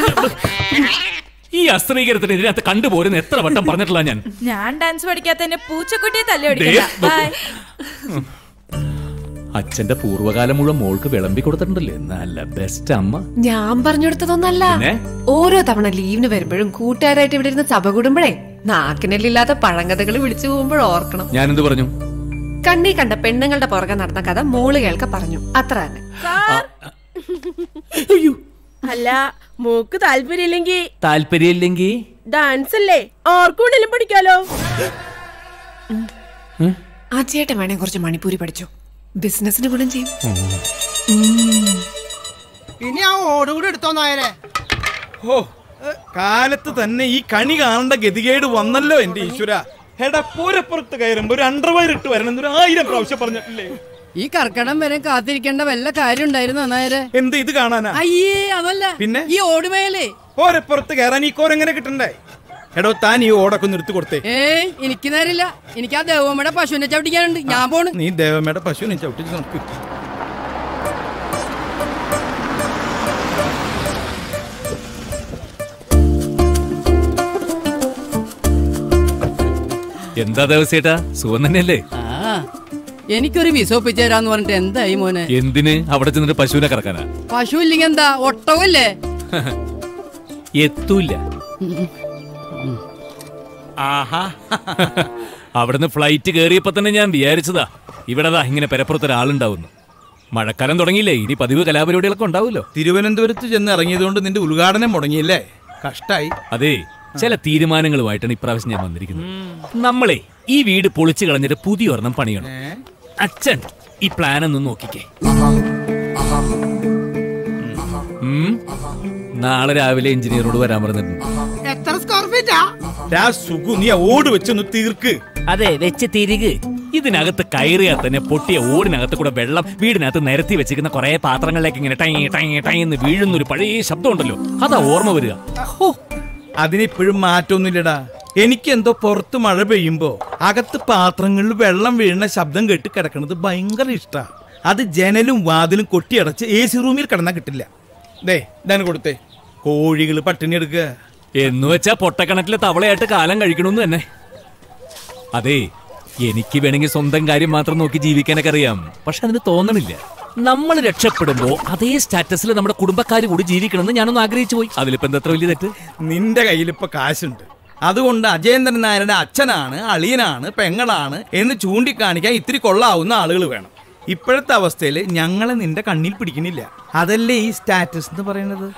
ഈ അസ്ത്രീകരത്തിന് ഇതിനകത്ത് കണ്ടുപോരുന്ന എത്ര വട്ടം പറഞ്ഞിട്ടില്ല ഞാൻ ഞാൻ ഡാൻസ് പഠിക്കാത്തതിന്റെ പൂച്ചക്കുട്ടിയെ തല്ലി ദേ, ഓടിക്കണ്ട ബൈ അച്ഛന്റെ പൂർവ്വകാലം മുഴുവൻ മോൾക്ക് വിളമ്പി കൊടുത്തിട്ടുണ്ടല്ലേ നല്ല ബെസ്റ്റ് അമ്മ ഞാൻ പറഞ്ഞു കൊടുത്തതൊന്നല്ല പിന്നെ? ഓരോ തവണ ലീവിന് വരുമ്പോഴും കൂട്ടുകാരായിട്ട് ഇവിടെ ഇരുന്ന് സഭ കൂടുമ്പോഴേ നാക്കിനെല്ലില്ലാത്ത പഴങ്കഥകൾ വിളിച്ചു പോകുമ്പോൾ ഓർക്കണം ഞാനെന്ത് പറഞ്ഞു കണ്ണി കണ്ട പെണ്ണുങ്ങളുടെ പുറകെ നടന്ന കഥ മോള് കേൾക്ക പറഞ്ഞു അത്ര തന്നെ അല്ല മൂക്ക് താല്പര്യമില്ലെങ്കിൽ താല്പര്യമില്ലെങ്കിൽ ഡാൻസ് അല്ലേ ആർക്കുണ്ടെങ്കിലും പഠിക്കാലോ ആ ചേട്ടൻ വേണേ കുറച്ച് മണിപ്പൂരി പഠിച്ചു ബിസിനസിന് ഗുണം ചെയ്യും ഇനി ആ ഓടുകൂടി എടുത്തോ നായരെ ഓ കാലത്ത് തന്നെ ഈ കണി കാണേണ്ട ഗതികേട് വന്നല്ലോ എന്റെ ഈശ്വര എടാ പൂരപ്പുറത്ത് കയറുമ്പോ ഒരു അണ്ടർവയർ ഇട്ട് വരണം എന്നൊരു ആയിരം പ്രാവശ്യം പറഞ്ഞിട്ടില്ലേ ഈ കർക്കടം വരെ കാത്തിരിക്കേണ്ട വല്ല കാര്യം ഉണ്ടായിരുന്നു നായരെ എന്ത് ഇത് കാണാനാ അയ്യേ അതല്ല പിന്നെ ഈ ഓടുമേലേ ഓരപ്പുറത്ത് കയറാൻ ഈ കോരെങ്ങനെ കിട്ടണ്ടേ എടോ താൻ ഈ ഓടൊക്കെ നിർത്തി കൊടുത്തേ ഏയ് എനിക്ക് നേരില്ല എനിക്ക് ആ ദേവമ്മയുടെ പശുവിനെ ചവിട്ടിക്കാനുണ്ട് ഞാൻ പോണ് നീ ദേവമ്മയുടെ പശുവിനെ ചവിട്ടിച്ച് നോക്ക് എന്താ ദിവസേട്ടാ സുഖം തന്നെയല്ലേ ആ എനിക്കൊരു വിസ ഒപ്പിച്ചു തരാന്ന് പറഞ്ഞിട്ട് എന്തായി മോനെ എന്തിന് അവിടെ ചെന്നിട്ട് പശുവിനെ കറക്കാനാ പശു ഇല്ലെങ്കിൽ എന്താ ഒട്ടകല്ലേ എത്തൂല്ല ആഹാ അവിടുന്ന് ഫ്ലൈറ്റ് കയറിയപ്പോ തന്നെ ഞാൻ വിചാരിച്ചതാ ഇവിടെ ദാ ഇങ്ങനെ പെരപ്പുറത്ത് ഒരാളുണ്ടാവുന്നു മഴക്കാലം തുടങ്ങിയില്ലേ ഇനി പതിവ് കലാപരിപാടികളൊക്കെ ഉണ്ടാവുമല്ലോ തിരുവനന്തപുരത്ത് ചെന്ന് ഇറങ്ങിയതുകൊണ്ട് നിന്റെ ഉദ്ഘാടനം മുടങ്ങിയില്ലേ കഷ്ടായി അതെ ചില തീരുമാനങ്ങളുമായിട്ടാണ് ഇപ്രാവശ്യം ഞാൻ വന്നിരിക്കുന്നത് നമ്മളെ ഈ വീട് പൊളിച്ചു കളഞ്ഞിട്ട് പുതിയ ഒരെണ്ണം പണിയണം അച്ഛൻ ഈ പ്ലാൻ ഒന്ന് നോക്കിക്കേ ഉം. നാളെ രാവിലെ എഞ്ചിനീയറോട് വരാൻ പറഞ്ഞിട്ടുണ്ട് എത്ര സ്ക്വയർ ഫീറ്റാ രാ സുഖു നീ ആ ഓട് വെച്ചൊന്ന് തീർക്ക് അതെ വെച്ച് തിരികെ ഇതിനകത്ത് കയറിയാൽ തന്നെ പൊട്ടിയ ഓടിനകത്ത് കൂടെ വെള്ളം വീടിനകത്ത് നിരത്തി വെച്ചിരിക്കുന്ന കുറെ പാത്രങ്ങളിലേക്ക് ഇങ്ങനെ ടൈ ടൈ ടൈ എന്ന് വീഴുന്ന ഒരു പഴയ ശബ്ദം ഉണ്ടല്ലോ അതാ ഓർമ്മ വരിക അതിനിപ്പോഴും മാറ്റമൊന്നുമില്ലടാ എനിക്കെന്തോ പുറത്ത് മഴ പെയ്യുമ്പോ അകത്ത് പാത്രങ്ങളിൽ വെള്ളം വീഴുന്ന ശബ്ദം കേട്ട് കിടക്കണത് ഭയങ്കര ഇഷ്ടാ അത് ജനലും വാതിലും കൊട്ടിയടച്ച് എ സി റൂമിൽ കിടന്നാ കിട്ടില്ല ദേ ഇതാണ് കൊടുത്തേ കോഴികൾ പട്ടിണി എടുക്കുക എന്ന് വെച്ചാ പൊട്ടക്കണക്കിലെ തവളയായിട്ട് കാലം കഴിക്കണമെന്ന് തന്നെ അതെ എനിക്ക് വേണമെങ്കിൽ സ്വന്തം കാര്യം മാത്രം നോക്കി ജീവിക്കാനൊക്കെ അറിയാം പക്ഷെ അതിന് തോന്നണില്ല നമ്മൾ രക്ഷപ്പെടുമ്പോ അതേ സ്റ്റാറ്റസിൽ നമ്മുടെ കുടുംബക്കാർ കൂടി ജീവിക്കണമെന്ന് ഞാനൊന്ന് ആഗ്രഹിച്ചു പോയി അതിലിപ്പോ എന്താ അത്ര വലിയ തെറ്റ് നിന്റെ കയ്യിൽ ഇപ്പൊ കാശുണ്ട് അതുകൊണ്ട് അജയേന്ദ്രൻ നായരുടെ അച്ഛനാണ് അളിയനാണ് പെങ്ങളാണ് എന്ന് ചൂണ്ടിക്കാണിക്കാൻ ഇത്തിരി കൊള്ളാവുന്ന ആളുകൾ വേണം ഇപ്പോഴത്തെ അവസ്ഥയിൽ ഞങ്ങളെ നിന്റെ കണ്ണിൽ പിടിക്കണില്ല അതല്ലേ ഈ സ്റ്റാറ്റസ് എന്ന് പറയുന്നത്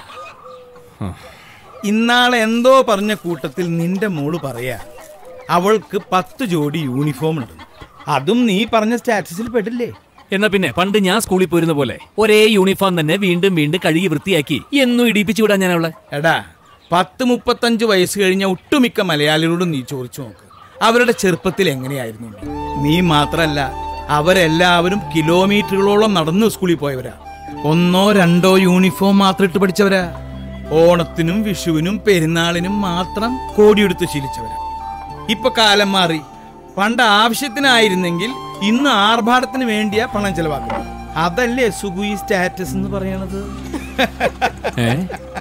ഇന്നാളെ എന്തോ പറഞ്ഞ കൂട്ടത്തിൽ നിന്റെ മോള് പറയാ അവൾക്ക് പത്ത് ജോഡി യൂണിഫോം ഉണ്ട് അതും നീ പറഞ്ഞ സ്റ്റാറ്റസിൽ പെടില്ലേ എന്നാ പിന്നെ പണ്ട് ഞാൻ സ്കൂളിൽ പോയിരുന്ന പോലെ ഒരേ യൂണിഫോം തന്നെ വീണ്ടും വീണ്ടും കഴുകി വൃത്തിയാക്കി എന്നും ഇടിപ്പിച്ചു വിടാൻ ഞാൻ അവളെ എടാ പത്ത് മുപ്പത്തഞ്ച് വയസ്സ് കഴിഞ്ഞ ഒട്ടുമിക്ക മലയാളികളോടും നീ ചോദിച്ചു നോക്ക് അവരുടെ ചെറുപ്പത്തിൽ എങ്ങനെയായിരുന്നു എന്ന്. നീ മാത്രല്ല അവരെല്ലാവരും കിലോമീറ്ററുകളോളം നടന്ന് സ്കൂളിൽ പോയവരാ ഒന്നോ രണ്ടോ യൂണിഫോം മാത്രം ഇട്ട് പഠിച്ചവരാ ഓണത്തിനും വിഷുവിനും പെരുന്നാളിനും മാത്രം കോടിയെടുത്ത് ശീലിച്ചവരാ ഇപ്പൊ കാലം മാറി പണ്ട് ആവശ്യത്തിനായിരുന്നെങ്കിൽ ഇന്ന് ആർഭാടത്തിന് വേണ്ടിയാ പണം ചെലവാക്കുന്നത് അതല്ലേ സുഖു ഈ സ്റ്റാറ്റസ് എന്ന് പറയണത് ഏ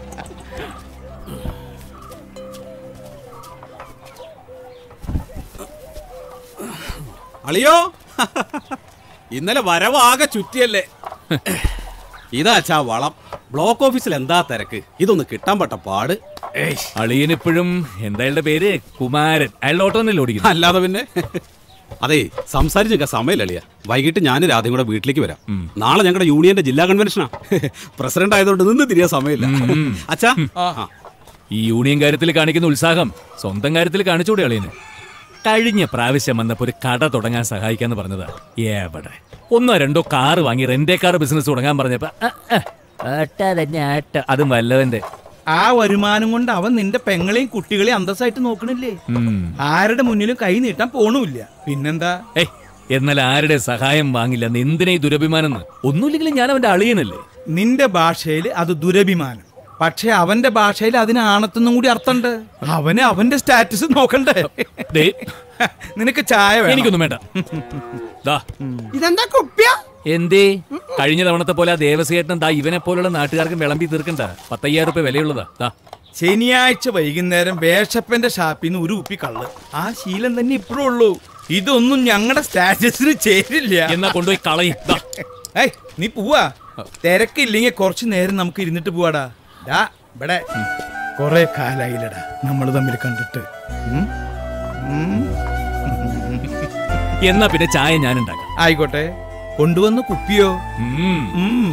അളിയോ ഇന്നലെ വരവാകെ ചുറ്റിയല്ലേ ഇതാച്ചാ വളം ബ്ലോക്ക് ഓഫീസിൽ എന്താ തിരക്ക് ഇതൊന്ന് കിട്ടാൻ പെട്ട പാട് അളിയനിപ്പോഴും എന്താ അയാളുടെ പേര് കുമാരൻ അയാളുടെ ഓട്ടോ തന്നെ ഓടിക്കുന്നു അല്ലാതെ പിന്നെ അതെ സംസാരിച്ചൊക്കെ സമയമില്ല അളിയ വൈകിട്ട് ഞാൻ രാധയും കൂടെ വീട്ടിലേക്ക് വരാം നാളെ ഞങ്ങളുടെ യൂണിയന്റെ ജില്ലാ കൺവെൻഷനാ പ്രസിഡന്റ് ആയതുകൊണ്ട് നിന്ന് തിരിയാൻ സമയമില്ല അച്ഛാ ആ. ഈ യൂണിയൻ കാര്യത്തിൽ കാണിക്കുന്ന ഉത്സാഹം സ്വന്തം കാര്യത്തിൽ കാണിച്ചൂടെ അളിയന് കഴിഞ്ഞ പ്രാവശ്യം വന്നപ്പോ ഒരു കട തുടങ്ങാൻ സഹായിക്കാന്ന് പറഞ്ഞതാ എവിടെ ഒന്നോ രണ്ടോ കാറ് വാങ്ങി റെന്റേ കാർ ബിസിനസ് തുടങ്ങാൻ പറഞ്ഞപ്പോ അ, അ, ആട്ട തന്നെ ആട്ട അതും വല്ലവന്റെ ആ വരുമാനം കൊണ്ട് അവൻ നിന്റെ പെങ്ങളെയും കുട്ടികളെയും അന്തസ്സായിട്ട് നോക്കണില്ലേ ഉം. ആരുടെ മുന്നിലും കൈ നീട്ടാൻ പോണുമില്ല പിന്നെന്താ ഏയ് എന്നാൽ ആരുടെ സഹായം വാങ്ങില്ല എന്തിനാ ഈ ദുരഭിമാനം എന്ന്? ഒന്നുമില്ലെങ്കിലും ഞാൻ അവന്റെ അളിയനല്ലേ നിന്റെ ഭാഷയിൽ അത് ദുരഭിമാനം പക്ഷെ അവന്റെ ഭാഷയിൽ അതിന് ആണത്തൊന്നും കൂടി അർത്ഥമുണ്ട് അവന് അവന്റെ സ്റ്റാറ്റസ് നോക്കണ്ടേ ദേ, നിനക്ക് ചായ വേണം എനിക്കൊന്നും വേണ്ട ദാ ഇതെന്താ കുപ്പിയ എന്തേ കഴിഞ്ഞ തവണത്തെ പോലെ ആ ദേവസ്വേട്ടൻ ദാ ഇവനെ പോലുള്ള നാട്ടുകാർക്ക് വിളമ്പി തീർക്കണ്ട പത്തയ്യായിരം രൂപ വിലയുള്ളതാ ദാ ശനിയാഴ്ച വൈകുന്നേരം വേഷപ്പന്റെ ഷാപ്പിൽ നിന്ന് ഒരു കുപ്പി കള്ള് ആ ശീലം തന്നെ ഇപ്പോഴും ഉള്ളൂ ഇതൊന്നും ഞങ്ങളുടെ സ്റ്റാറ്റസിന് ചേരില്ല എന്നാ കൊണ്ടുപോയി കളയും ദാ. ഏയ് നീ പോവാ തിരക്കില്ലെങ്കിൽ കുറച്ചു നേരം നമുക്ക് ഇരുന്നിട്ട് പോവാടാ ഡാ ഇവിടെ കൊറേ കാലായില്ലടാ നമ്മൾ തമ്മിൽ കണ്ടിട്ട് ഉം? ഉം. എന്നാ പിന്നെ ചായ ഞാൻ ഉണ്ടാക്കാം ആയിക്കോട്ടെ കൊണ്ടുവന്ന കുപ്പിയോ ഉം. ഉം.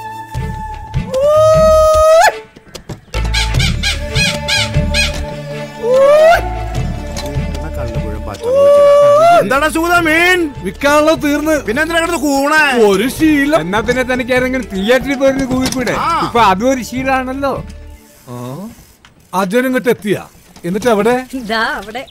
എന്താടാ സൂത മീൻ വിൽക്കാനുള്ള തീർന്ന് പിന്നെ എന്തിനാ കിടന്ന് കൂണ ഒരു ശീലം എന്നാ പിന്നെ തനിക്ക് ഏതെങ്കിലും തിയേറ്ററിൽ പോയിരുന്നു കൂവിക്കൂടെ ഇപ്പൊ അതും ഒരു ശീലാണല്ലോ അജയൻ ഇങ്ങോട്ട് എത്തിയ എന്നിട്ട് അവിടെ ഇതാ അവിടെ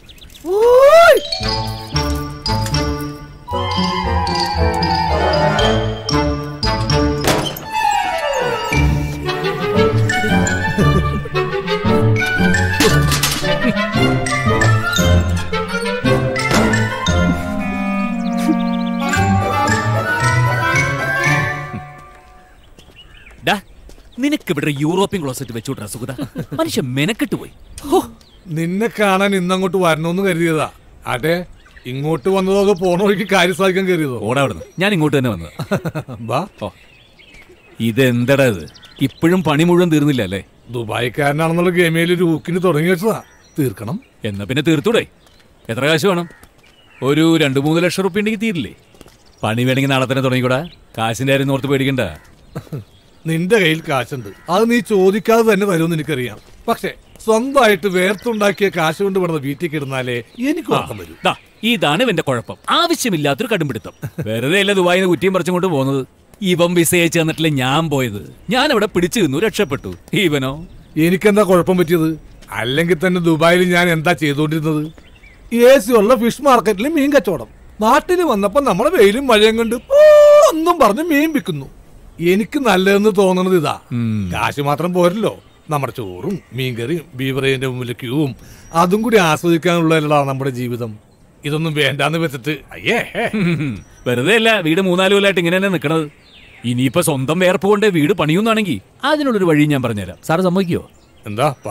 ഡാ നിനക്ക് ഇവിടെ യൂറോപ്യൻ ക്ലോസറ്റ് വെച്ചോട്ടാ സുഗത മനുഷ്യൻ മെനക്കെട്ട് പോയി നിന്നെ കാണാൻ ഇന്നങ്ങോട്ട് വരണമെന്ന് കരുതിയതാ അതെ ഇങ്ങോട്ട് വന്നതോ അതോ പോണ വഴിക്ക് കാര്യം സാധിക്കാൻ കയറിയതോ ഓടാ അവിടുന്ന് ഞാൻ ഇങ്ങോട്ട് തന്നെ വന്നത് വാ ഓ ഇതെന്തടാ ഇത് ഇപ്പോഴും പണി മുഴുവൻ തീർന്നില്ല അല്ലേ ദുബായിക്കാരനാണെന്നുള്ള ഗെയിമയിൽ ഒരു ഊക്കിന് തുടങ്ങി വെച്ചതാ തീർക്കണം എന്നാ പിന്നെ തീർത്തൂടെ എത്ര കാശ് വേണം ഒരു രണ്ട് മൂന്ന് ലക്ഷം റുപ്യ ഉണ്ടെങ്കിൽ തീരില്ലേ പണി വേണമെങ്കിൽ നാളെ തന്നെ തുടങ്ങിക്കൂടാ കാശിന്റെ കാര്യം ഓർത്ത് പേടിക്കണ്ട നിന്റെ കയ്യിൽ കാശുണ്ട് അത് നീ ചോദിക്കാതെ തന്നെ തരുമെന്ന് എനിക്കറിയാം പക്ഷേ സ്വന്തമായിട്ട് വേർത്തുണ്ടാക്കിയ കാശ് കൊണ്ട് ഇവിടെ വീട്ടിൽ കിടന്നാലേ എനിക്ക് ഉറക്കം വരൂ ദാ, ഇതാണ് ഇവന്റെ കുഴപ്പം ആവശ്യമില്ലാത്തൊരു കടുംപിടുത്തം വെറുതെ അല്ല ദുബായിന്ന് കുറ്റിയും പറിച്ചും കൊണ്ട് പോകുന്നത് ഇവൻ വിസ അയച്ചു തന്നിട്ടില്ല ഞാൻ പോയത് ഞാൻ അവിടെ പിടിച്ചു നിന്നു രക്ഷപ്പെട്ടു ഇവനോ എനിക്കെന്താ കുഴപ്പം പറ്റിയത് അല്ലെങ്കിൽ തന്നെ ദുബായിൽ ഞാൻ എന്താ ചെയ്തുകൊണ്ടിരുന്നത് എ സി ഉള്ള ഫിഷ് മാർക്കറ്റിൽ മീൻ കച്ചവടം നാട്ടിൽ വന്നപ്പോ നമ്മളെ വെയിലും മഴയും കണ്ട് ഓ ഒന്നും പറഞ്ഞ് മീൻ വിൽക്കുന്നു എനിക്ക് നല്ലതെന്ന് തോന്നണത് ഇതാ കാശ് മാത്രം പോരല്ലോ നമ്മുടെ ചോറും മീൻകറിയും ബീവറേജിന്റെ മുമ്പിൽ ക്യൂവും അതും കൂടി ആസ്വദിക്കാനുള്ളതല്ലടാ നമ്മുടെ ജീവിതം ഇതൊന്നും വേണ്ടാന്ന് വെച്ചിട്ട് അയ്യേ ഹേ. വെറുതെ അല്ല വീട് മൂന്നാല് കൊല്ലമായിട്ട് ഇങ്ങനെ തന്നെ നിൽക്കണത് ഇനിയിപ്പോ സ്വന്തം വേർപ്പ് കൊണ്ട് വീട് പണിയുന്നാണെങ്കിൽ അതിനുള്ളൊരു വഴി ഞാൻ പറഞ്ഞുതരാം സാറ് സമ്മതിക്കോ എന്താ പറ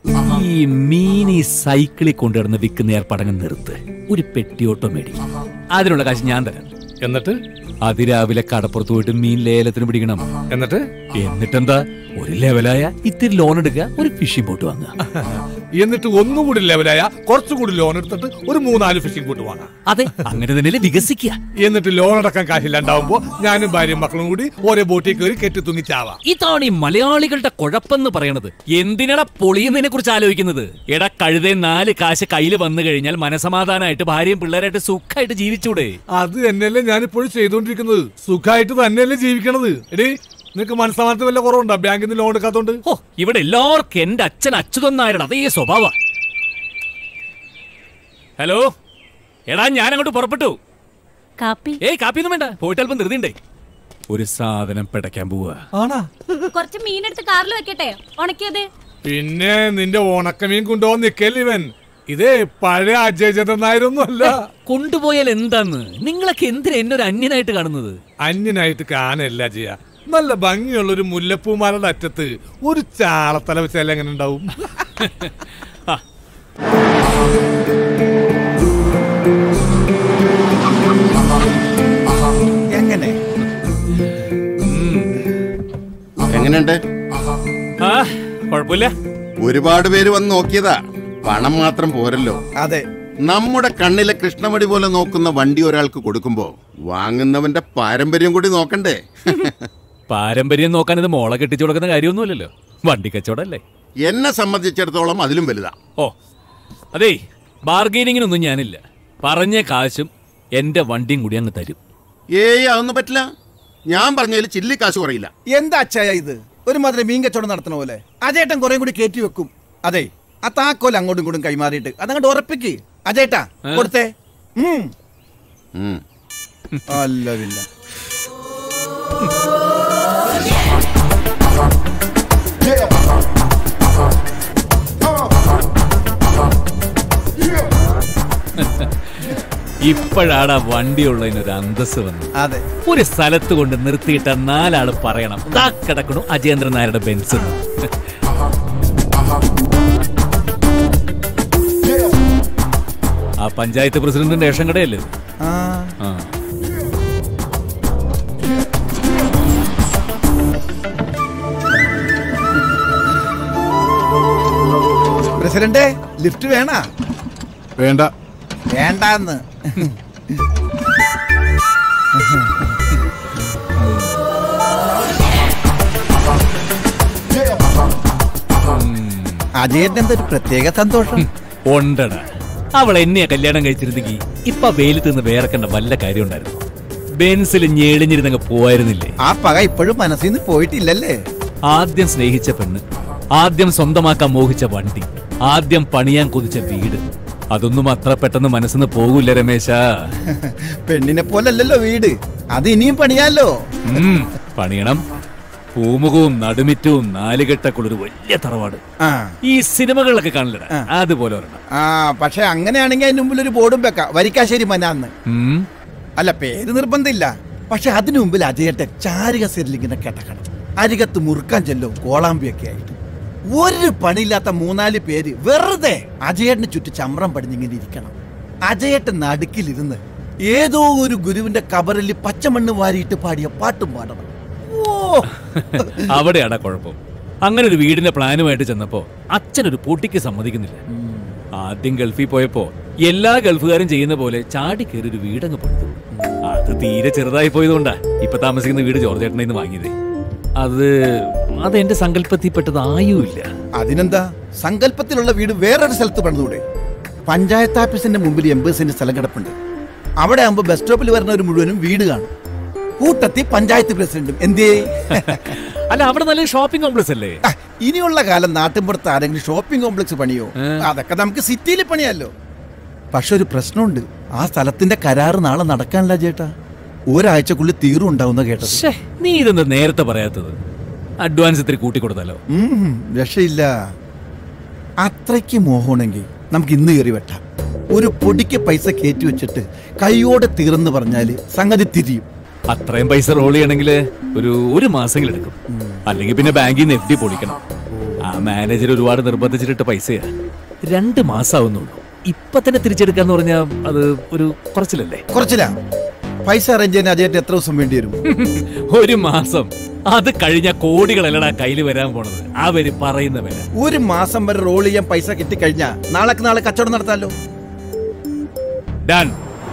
ഈ മീനി സൈക്കിളിൽ കൊണ്ടുവരുന്ന വിൽക്കുന്ന ഏർപ്പടങ്ങ് നിർത്ത് ഒരു പെട്ടിയോട്ടോ മേടിക്കും അതിനുള്ള കാശ് ഞാൻ തരാം എന്നിട്ട് അതിരാവിലെ കടപ്പുറത്ത് പോയിട്ട് മീൻ ലേലത്തിന് പിടിക്കണം എന്നിട്ട് എന്നിട്ടെന്താ ഒരു ലെവലായ ഇത്തിരി ലോൺ എടുക്കുക ഒരു ഫിഷിംഗ് ബോട്ട് വാങ്ങുക എന്നിട്ട് ഒന്നുകൂടി ലെവലായ കുറച്ചുകൂടി ലോൺ എടുത്തിട്ട് ഒരു മൂന്നാല് ഫിഷിംഗ് ബോട്ട് വാങ്ങാം അതെ അങ്ങനെ തന്നെ വികസിക്കുക എന്നിട്ട് ലോൺ അടക്കാൻ കാശില്ലാണ്ടാവുമ്പോ ഞാനും ഭാര്യയും മക്കളും കൂടി ഓരോ ബോട്ടിൽ കയറി കെട്ടി തൂങ്ങിച്ചാവാം ഇതാണ് ഈ മലയാളികളുടെ കുഴപ്പമെന്ന് പറയണത് എന്തിനടാ പൊളിയുന്നതിനെ കുറിച്ച് ആലോചിക്കുന്നത് എടാ കഴുതേ നാല് കാശ് കയ്യിൽ വന്നു കഴിഞ്ഞാൽ മനസമാധാനമായിട്ട് ഭാര്യയും പിള്ളേരായിട്ട് സുഖമായിട്ട് ജീവിച്ചൂടെ അത് തന്നെയല്ലേ ഞാനിപ്പോഴും ചെയ്തോണ്ടിരിക്കുന്നത് സുഖമായിട്ട് തന്നെയല്ലേ ജീവിക്കണത് എടീ നിനക്ക് മനസ്സമാനത്തിന് വല്ല കുറവുണ്ടോ ബാങ്കിൽ നിന്ന് ലോൺ എടുക്കാത്തോണ്ട് ഓ ഇവിടെ എല്ലാവർക്കും എന്റെ അച്ഛൻ അച്യുതൻ നായരുടെ അതേ സ്വഭാവ ഹലോ എടാ ഞാൻ അങ്ങോട്ട് പുറപ്പെട്ടു കാപ്പി ഏയ് കാപ്പിയൊന്നും വേണ്ട പോയിട്ട് അല്പം ധൃതിണ്ടേ ഒരു സാധനം പിടയ്ക്കാൻ പോവാ ആണാ കുറച്ച് മീനെടുത്ത് കാറിൽ വെക്കട്ടെ ഉണക്കിയത് പിന്നെ നിന്റെ ഉണക്കമീൻ കൊണ്ടുപോകാൻ നിക്കല്ലേ ഇവൻ ഇതേ പഴയ അജയചന്ദ്രൻ നായരൊന്നും അല്ല കൊണ്ടുപോയാൽ എന്താന്ന് നിങ്ങളൊക്കെ എന്തിനാ എന്നെ ഒരു അന്യനായിട്ട് കാണുന്നത് അന്യനായിട്ട് കാണല്ല ചെയ്യ നല്ല ഭംഗിയുള്ള ഒരു മുല്ലപ്പൂമാലയുടെ അറ്റത്ത് ഒരു ചാളത്തല വെച്ചാൽ എങ്ങനെ ഉണ്ടാവും എങ്ങനെ എങ്ങനെയുണ്ട് ആ കുഴപ്പമില്ല ഒരുപാട് പേര് വന്ന് നോക്കിയതാ പണം മാത്രം പോരല്ലോ അതെ നമ്മുടെ കണ്ണിലെ കൃഷ്ണമണി പോലെ നോക്കുന്ന വണ്ടി ഒരാൾക്ക് കൊടുക്കുമ്പോ വാങ്ങുന്നവന്റെ പാരമ്പര്യം കൂടി നോക്കണ്ടേ പാരമ്പര്യം നോക്കാൻ ഇത് മോളെ കെട്ടിച്ചു കൊടുക്കുന്ന കാര്യമൊന്നുമില്ലല്ലോ വണ്ടി കച്ചവടല്ലേ എന്നെ സംബന്ധിച്ചിടത്തോളം അതിലും വലുതാ ഓ അതേ ബാർഗെയിനിങ്ങിനൊന്നും ഞാനില്ല പറഞ്ഞ കാശും എന്റെ വണ്ടിയും കൂടി അങ്ങ് തരും ഏയ് അതൊന്നും പറ്റില്ല ഞാൻ പറഞ്ഞതിൽ ചില്ലി കാശ് കുറയില്ല എന്താ അച്ചായ ഇത് ഒരുമാതിരി മീൻ കച്ചവടം നടത്തണ പോലെ അജേട്ടൻ കുറെ കൂടി കയറ്റി വെക്കും അതെ ആ താക്കോൽ അങ്ങോട്ടും ഇങ്ങോട്ടും കൈമാറിയിട്ട് അതങ്ങോട്ട് ഉറപ്പിക്ക് അജേട്ടാ കൊടുത്തേ ഉം. അല്ല പിന്നെ ഇപ്പോഴാണ് വണ്ടിയുള്ളതിനൊരു അന്തസ് വന്നു അതെ ഒരു സ്ഥലത്ത് കൊണ്ട് നിർത്തിയിട്ട നാലാള് പറയണം ദാ കിടക്കണു അജേന്ദ്രൻ നായരുടെ ബെൻസ് എന്ന്." ആ പഞ്ചായത്ത് പ്രസിഡന്റിന്റെ റേഷൻ കടയല്ലേ ഇത്? ആ ആ പ്രസിഡന്റ് ലിഫ്റ്റ് വേണ വേണ്ട വേണ്ടാന്ന് അജയന്റെ എന്തൊരു പ്രത്യേക സന്തോഷം ഉണ്ടടാ അവൾ എന്നെയാ കല്യാണം കഴിച്ചിരുന്നെങ്കിൽ ഇപ്പൊ വെയിലത്ത് നിന്ന് വേറെക്കണ്ട വല്ല കാര്യം ഉണ്ടായിരുന്നു ബെൻസിൽ ഞെളിഞ്ഞിരുന്നങ്ങ് പോവായിരുന്നില്ലേ ആ പക ഇപ്പോഴും മനസ്സിൽ നിന്ന് പോയിട്ടില്ലല്ലേ ആദ്യം സ്നേഹിച്ച പെണ്ണ് ആദ്യം സ്വന്തമാക്കാൻ മോഹിച്ച വണ്ടി ആദ്യം പണിയാൻ കൊതിച്ച വീട് അതൊന്നും അത്ര പെട്ടെന്ന് മനസ്സിന്ന് പോകൂല രമേശ പെണ്ണിനെ പോലല്ലല്ലോ വീട് അത് ഇനിയും പണിയാലോ ഉം, പണിയണം പൂമുഖവും നടുമിറ്റവും നാലുകെട്ടൊക്കെ ഒരു വലിയ തറവാട് ആ ഈ സിനിമകളിലൊക്കെ കാണില്ലടാ അതുപോലെ ഒരെണ്ണം ആ പക്ഷെ അങ്ങനെയാണെങ്കിൽ അതിന് മുമ്പിൽ ഒരു ബോർഡും വെക്കാം വരിക്കാശ്ശേരി മനാന്ന് ഉം. അല്ല പേര് നിർബന്ധമില്ല പക്ഷെ അതിനു മുമ്പിൽ അജയട്ടെ ചാരിക സെല്ലിങ്ങനെ കിടക്കണം അരികത്ത് മുറുക്കാൻ ചെല്ലോ കോളാമ്പിയൊക്കെ ആയിട്ട് ഒരു പണിയില്ലാത്ത മൂന്നാല് പേര് വെറുതെ അജയേട്ടന് ചുറ്റി ചമ്രം പടിഞ്ഞിങ്ങനെ ഇരിക്കണം അജയേട്ടൻ നടുക്കിലിരുന്ന് ഏതോ ഒരു ഗുരുവിന്റെ കബറിൽ പച്ചമണ്ണ് വാരിയിട്ട് പാടിയ പാട്ടും പാടണം ഓ അവിടെയാടാ കുഴപ്പം അങ്ങനെ ഒരു വീടിന്റെ പ്ലാനുമായിട്ട് ചെന്നപ്പോ അച്ഛനൊരു പൊട്ടിക്ക് സമ്മതിക്കുന്നില്ല ആദ്യം ഗൾഫിൽ പോയപ്പോ എല്ലാ ഗൾഫുകാരും ചെയ്യുന്ന പോലെ ചാടി കയറി ഒരു വീടങ്ങ് പടുത്തു അത് തീരെ ചെറുതായി പോയതുകൊണ്ടാ ഇപ്പൊ താമസിക്കുന്ന വീട് ജോർജ് ചേട്ടനിൽ നിന്ന് വാങ്ങിയത് അത് അത് എന്റെ സങ്കല്പത്തിൽപ്പെട്ടതായുമില്ല അതിനെന്താ സങ്കല്പത്തിലുള്ള വീട് വേറൊരു സ്ഥലത്ത് പണിതൂടെ പഞ്ചായത്ത് ഓഫീസിന്റെ മുമ്പിൽ എൺപത് സെന്റ് സ്ഥലം കിടപ്പുണ്ട് അവിടെ ആകുമ്പോ ബസ് സ്റ്റോപ്പിൽ വരുന്നവർ മുഴുവനും വീട് കാണും കൂട്ടത്തിൽ പഞ്ചായത്ത് പ്രസിഡന്റും എന്തേ അല്ല അവിടെ നല്ല ഷോപ്പിംഗ് കോംപ്ലക്സ് അല്ലേ ആ, ഇനിയുള്ള കാലം നാട്ടിൻപുറത്ത് ആരെങ്കിലും ഷോപ്പിംഗ് കോംപ്ലക്സ് പണിയോ അതൊക്കെ നമുക്ക് സിറ്റിയിൽ പണിയാലോ പക്ഷെ ഒരു പ്രശ്നമുണ്ട് ആ സ്ഥലത്തിന്റെ കരാറ് നാളെ നടക്കാനില്ല ചേട്ടാ ഒരാഴ്ചക്കുള്ളിൽ തീറും ഉണ്ടാവുന്ന കേട്ടത് ശ്ശേ, നീ ഇതെന്താ നേരത്തെ പറയാത്തത് അഡ്വാൻസ് ഇത്തിരി കൂട്ടിക്കൊടുത്താലോ ഉം, രക്ഷയില്ല അത്രയ്ക്ക് മോഹമാണെങ്കിൽ നമുക്ക് ഇന്ന് കയറി വെട്ടാം ഒരു പൊടിക്ക് പൈസ കയറ്റി വെച്ചിട്ട് കൈയോടെ തീർന്ന് പറഞ്ഞാല് സംഗതി തിരിയും അത്രയും പൈസ റോൾ ചെയ്യണമെങ്കിൽ ഒരു ഒരു മാസമെങ്കിലും എടുക്കും അല്ലെങ്കിൽ പിന്നെ ബാങ്കിൽ നിന്ന് എഫ് ഡി പൊളിക്കണം മാനേജർ ഒരുപാട് നിർബന്ധിച്ചിട്ട് പൈസയാ രണ്ട് മാസാവുന്നുള്ളൂ ഇപ്പൊ തന്നെ തിരിച്ചെടുക്കാന്ന് പറഞ്ഞാ അത് ഒരു കുറച്ചിലല്ലേ കുറച്ചില്ല പൈസ അറേഞ്ച് ചെയ്യാൻ അജയേട്ടൻ എത്ര ദിവസം വേണ്ടി വരും ഒരു മാസം അത് കഴിഞ്ഞ കോടികളല്ലടാ കയ്യിൽ വരാൻ പോണത് അവര് പറയുന്ന വില ഒരു മാസം വരെ റോൾ ചെയ്യാൻ പൈസ കിട്ടിക്കഴിഞ്ഞാ നാളേക്ക് നാളെ കച്ചവടം നടത്താലോ ഡൺ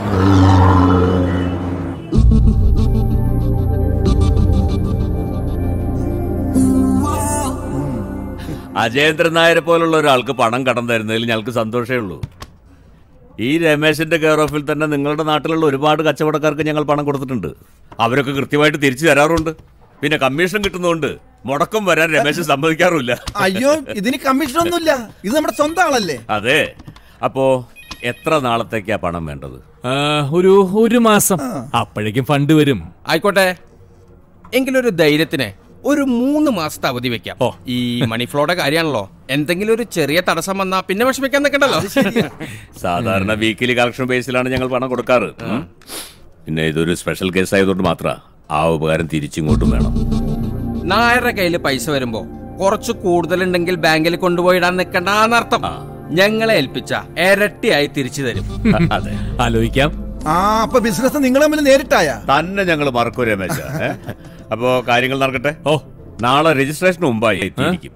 അജയേന്ദ്രൻ നായരെ പോലുള്ള ഒരാൾക്ക് പണം കടം തരുന്നതിൽ ഞങ്ങൾക്ക് സന്തോഷമേ ഉള്ളൂ ഈ രമേശിന്റെ കെയർ ഓഫിൽ തന്നെ നിങ്ങളുടെ നാട്ടിലുള്ള ഒരുപാട് കച്ചവടക്കാർക്ക് ഞങ്ങൾ പണം കൊടുത്തിട്ടുണ്ട് അവരൊക്കെ കൃത്യമായിട്ട് തിരിച്ചു തരാറുണ്ട് പിന്നെ കമ്മീഷൻ കിട്ടുന്നതുകൊണ്ട് മുടക്കം വരാൻ രമേശ് സമ്മതിക്കാറുമില്ല അയ്യോ ഇതിന് കമ്മീഷൻ ഒന്നുമില്ല ഇത് നമ്മുടെ സ്വന്തം ആളല്ലേ അതെ അപ്പോ എത്ര നാളത്തേക്കാ പണം വേണ്ടത് ആ, ഒരു ഒരു മാസം അപ്പോഴേക്കും ഫണ്ട് വരും ആയിക്കോട്ടെ എങ്കിലൊരു ധൈര്യത്തിന് ഒരു മൂന്ന് മാസത്തെ അവധി വെക്കാം ഈ മണി ഫ്ലോയുടെ കാര്യമാണല്ലോ എന്തെങ്കിലും ഒരു ചെറിയ തടസ്സം വന്നാ പിന്നെ വിഷമിക്കാൻ നിൽക്കണ്ടല്ലോ സാധാരണ വീക്കിലി കളക്ഷൻ ബേസിലാണ് ഞങ്ങൾ പണം കൊടുക്കാറ് ഉം. പിന്നെ ഇതൊരു സ്പെഷ്യൽ കേസ് ആയതുകൊണ്ട് മാത്രം ആ ഉപകാരം തിരിച്ചിങ്ങോട്ടും വേണം നായരുടെ കയ്യിൽ പൈസ വരുമ്പോ കുറച്ച് കൂടുതലുണ്ടെങ്കിൽ ബാങ്കിൽ കൊണ്ടുപോയിടാൻ നിൽക്കണ്ടെന്നർത്ഥം ഞങ്ങളെ ഏൽപ്പിച്ച ഇരട്ടിയായി തിരിച്ചു തരും അതെ ആലോചിക്കാം ആ അപ്പൊ ബിസിനസ് നിങ്ങൾ തമ്മിൽ നേരിട്ടായ തന്നെ ഞങ്ങൾ മറക്കൂ രമേശ ഏ? അപ്പോ കാര്യങ്ങൾ നടക്കട്ടെ ഓ നാളെ രജിസ്ട്രേഷന് മുമ്പായി എത്തിയിരിക്കും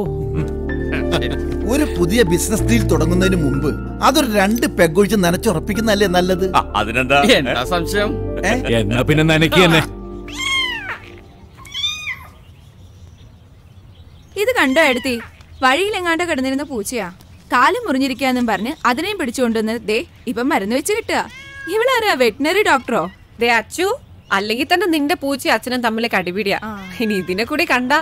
ഒരു പുതിയ ബിസിനസ് ഡീൽ തുടങ്ങുന്നതിന് മുമ്പ് അതൊരു രണ്ട് പെഗൊഴിച്ച് നനച്ചുറപ്പിക്കുന്നതല്ലേ നല്ലത് അതിനെന്താ എന്താ സംശയം എന്നാ പിന്നെ നനയ്ക്ക് തന്നെ ഇത് കണ്ടോ എടുത്തി വഴിയിലെങ്ങാണ്ട് കിടന്നിരുന്ന പൂച്ചയാ കാല് മുറിഞ്ഞിരിക്കാന്നും പറഞ്ഞ് അതിനെയും പിടിച്ചുകൊണ്ടുവന്ന് ദേ ഇപ്പം മരുന്ന് വെച്ച് കിട്ടുക ഇവളാരാ വെറ്റിനറി ഡോക്ടറോ ദേ അച്ചു അല്ലെങ്കിൽ തന്നെ നിന്റെ പൂച്ച അച്ഛനും തമ്മിൽ കടിപിടിയാ ഇനി ഇതിനെ കൂടി കണ്ട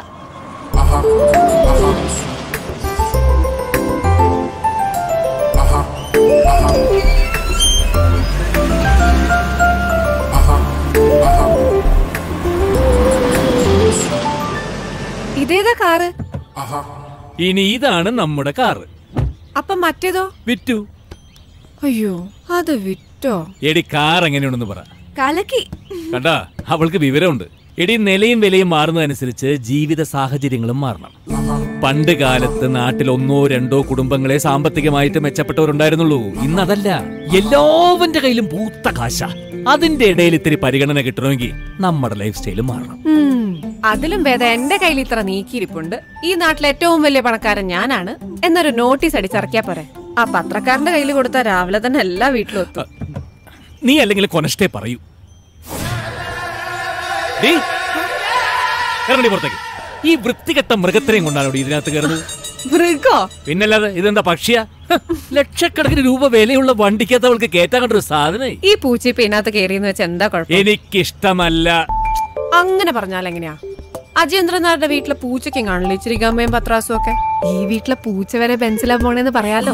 ഇതേതാ കാറ് ഇനി ഇതാണ് നമ്മുടെ കാറ് അപ്പൊ മറ്റേതോ വിറ്റു അയ്യോ അത് വിറ്റോ എടി കാർ എങ്ങനെയുണ്ടെന്ന് പറ കലക്കി കണ്ടാ അവൾക്ക് വിവരമുണ്ട് എടി നിലയും വിലയും മാറുന്നതനുസരിച്ച് ജീവിത സാഹചര്യങ്ങളും മാറണം പണ്ട് കാലത്ത് നാട്ടിൽ ഒന്നോ രണ്ടോ കുടുംബങ്ങളെ സാമ്പത്തികമായിട്ട് മെച്ചപ്പെട്ടവരുണ്ടായിരുന്നുള്ളൂ ഇന്നതല്ല എല്ലാവന്റെ കയ്യിലും പൂത്ത കാശ അതിന്റെ ഇടയിൽ ഇത്തിരി പരിഗണന കിട്ടണമെങ്കിൽ നമ്മുടെ ലൈഫ് സ്റ്റൈലും മാറണം ഉം, അതിലും ഭേദം എന്റെ കയ്യിൽ ഇത്ര നീക്കിയിരിപ്പുണ്ട് ഈ നാട്ടിലെ ഏറ്റവും വലിയ പണക്കാരൻ ഞാനാണ് എന്നൊരു നോട്ടീസ് അടിച്ചിറക്കിയാ പോരെ ആ പത്രക്കാരന്റെ കയ്യിൽ കൊടുത്ത രാവിലെ തന്നെ എല്ലാ വീട്ടിലും എത്തും നീ അല്ലെങ്കിൽ കൊനഷ്ടേ പറയൂ ഡീ, ഇറങ്ങടി പുറത്തേക്ക് ഈ വൃത്തികെട്ട മൃഗത്തിനെയും കൊണ്ടാണ് ഇതിനകത്ത് കയറുന്നത് മൃഗോ പിന്നല്ലാതെ ഇതെന്താ പക്ഷിയാ ഹ, ലക്ഷക്കണക്കിന് രൂപ വിലയുള്ള വണ്ടിക്കകത്ത് അവൾക്ക് കേറ്റാൻ കണ്ടൊരു സാധനേ ഈ പൂച്ച ഇപ്പൊ ഇതിനകത്ത് കയറിയെന്ന് വെച്ചാൽ എന്താ കുഴപ്പം എനിക്കിഷ്ടമല്ല അങ്ങനെ പറഞ്ഞാൽ എങ്ങനെയാ അജേന്ദ്രനാഥന്റെ വീട്ടിലെ പൂച്ചയ്ക്കും കാണില്ല ഇച്ചിരി ഗമ്മയും പത്രാസും ഒക്കെ ഈ വീട്ടിലെ പൂച്ച വരെ ബെൻസിലാ പോണേന്ന് പറയാലോ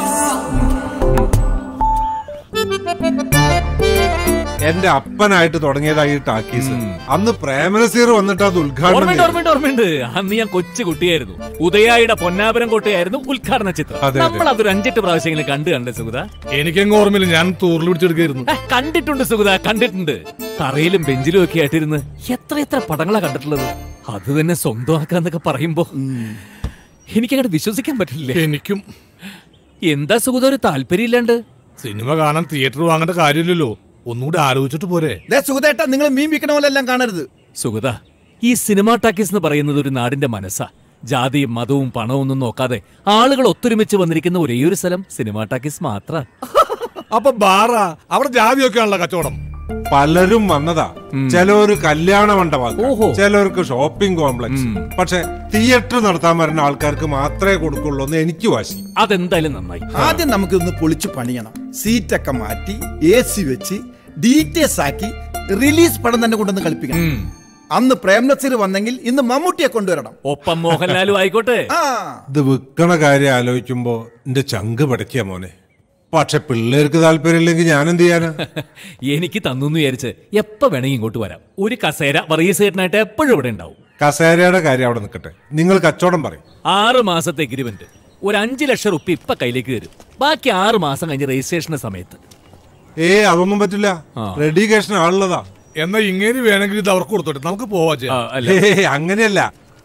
എന്റെ അപ്പനായിട്ട് തുടങ്ങിയതാ ഈ ടാക്കീസ് അന്ന് പ്രേമനസീർ വന്നിട്ട് അത് ഉദ്ഘാടനം ഓർമ്മയുണ്ട് ചെയ്തു. ഓർമ്മയുണ്ട് ഓർമ്മയുണ്ട് അന്ന് ഞാൻ കൊച്ചു കുട്ടിയായിരുന്നു ഉദയായുടെ പൊന്നാപുരം കോട്ടയായിരുന്നു ഉദ്ഘാടന ചിത്രം അതെ. നമ്മൾ അതൊരു അഞ്ചെട്ട് പ്രാവശ്യങ്ങളിൽ കണ്ടു കണ്ടേ സുഗത എനിക്കങ്ങ് ഓർമ്മയില്ല ഞാൻ തൂറിൽ പിടിച്ചെടുക്കായിരുന്നു ഏ, കണ്ടിട്ടുണ്ട് സുഗത കണ്ടിട്ടുണ്ട് തറയിലും ബെഞ്ചിലും ഒക്കെ ആയിട്ടിരുന്ന് എത്ര എത്ര പടങ്ങളാ കണ്ടിട്ടുള്ളത് അത് തന്നെ സ്വന്തമാക്കാന്നൊക്കെ പറയുമ്പോ എനിക്കങ്ങോട്ട് വിശ്വസിക്കാൻ പറ്റില്ല എനിക്കും എന്താ സുഗത ഒരു താല്പര്യമില്ലാണ്ട് സിനിമ കാണാൻ തിയേറ്റർ വാങ്ങേണ്ട കാര്യമില്ലല്ലോ ഒന്നുകൂടി ആലോചിച്ചിട്ട് പോരെ സുഖതേട്ടാ നിങ്ങൾ മീൻ വിൽക്കണ പോലെ എല്ലാം കാണരുത് സുഗത ഈ സിനിമാ ടാക്കീസ് എന്ന് പറയുന്നത് ഒരു നാടിന്റെ മനസ്സാ ജാതിയും മതവും പണവും ഒന്നും നോക്കാതെ ആളുകൾ ഒത്തൊരുമിച്ച് വന്നിരിക്കുന്ന ഒരേ ഒരു സ്ഥലം സിനിമാ ടാക്കീസ് മാത്ര അപ്പൊ ബാറാ അവിടെ ജാതിയൊക്കെയാണല്ലോ കച്ചവടം പലരും വന്നതാ ചിലവര് കല്യാണ മണ്ഡപം ചിലവർക്ക് ഷോപ്പിംഗ് കോംപ്ലക്സ് പക്ഷെ തിയേറ്റർ നടത്താൻ വരുന്ന ആൾക്കാർക്ക് മാത്രമേ കൊടുക്കുള്ളൂ എന്ന് എനിക്ക് വാശി അതെന്തായാലും നന്നായി ആദ്യം നമുക്ക് ഇതൊന്ന് പൊളിച്ച് പണിയണം സീറ്റൊക്കെ മാറ്റി എ സി വെച്ച് ഡീറ്റെയിൽസ് ആക്കി റിലീസ് പടം തന്നെ കൊണ്ടുവന്ന് കളിപ്പിക്കണം അന്ന് പ്രേംനസീർ വന്നെങ്കിൽ ഇന്ന് മമ്മൂട്ടിയെ കൊണ്ടുവരണം ഒപ്പം മോഹൻലാലും ആയിക്കോട്ടെ ഇത് വിൽക്കണ കാര്യം ആലോചിക്കുമ്പോ എന്റെ ചങ്ക് പടക്കിയ മോനെ പക്ഷെ പിള്ളേർക്ക് താല്പര്യമില്ലെങ്കിൽ ഞാൻ എന്ത് ചെയ്യാനാ എനിക്ക് തന്നു വിചാരിച്ച് എപ്പോ വേണമെങ്കിൽ ഇങ്ങോട്ട് വരാം ഒരു കസേര വർഗീസേട്ടനായിട്ട് എപ്പോഴും ഇവിടെ ഉണ്ടാവും കസേരയുടെ കാര്യം അവിടെ നിൽക്കട്ടെ നിങ്ങൾ കച്ചവടം പറയും ആറ് മാസത്തെ എഗ്രിമെന്റ് ഒരു അഞ്ചു ലക്ഷം റുപ്യ ഇപ്പൊ കയ്യിലേക്ക് തരും ബാക്കി ആറ് മാസം കഴിഞ്ഞ് രജിസ്ട്രേഷന്റെ സമയത്ത് ഏ അതൊന്നും പറ്റില്ല റെഡി കേഷൻ ആളുള്ളതാ എന്നാ ഇങ്ങനെ വേണമെങ്കിൽ ഇത് അവർക്ക് കൊടുത്തോട്ടെ നമുക്ക് പോവാ ചെയ്യാം. ഏയ്, അങ്ങനെയല്ല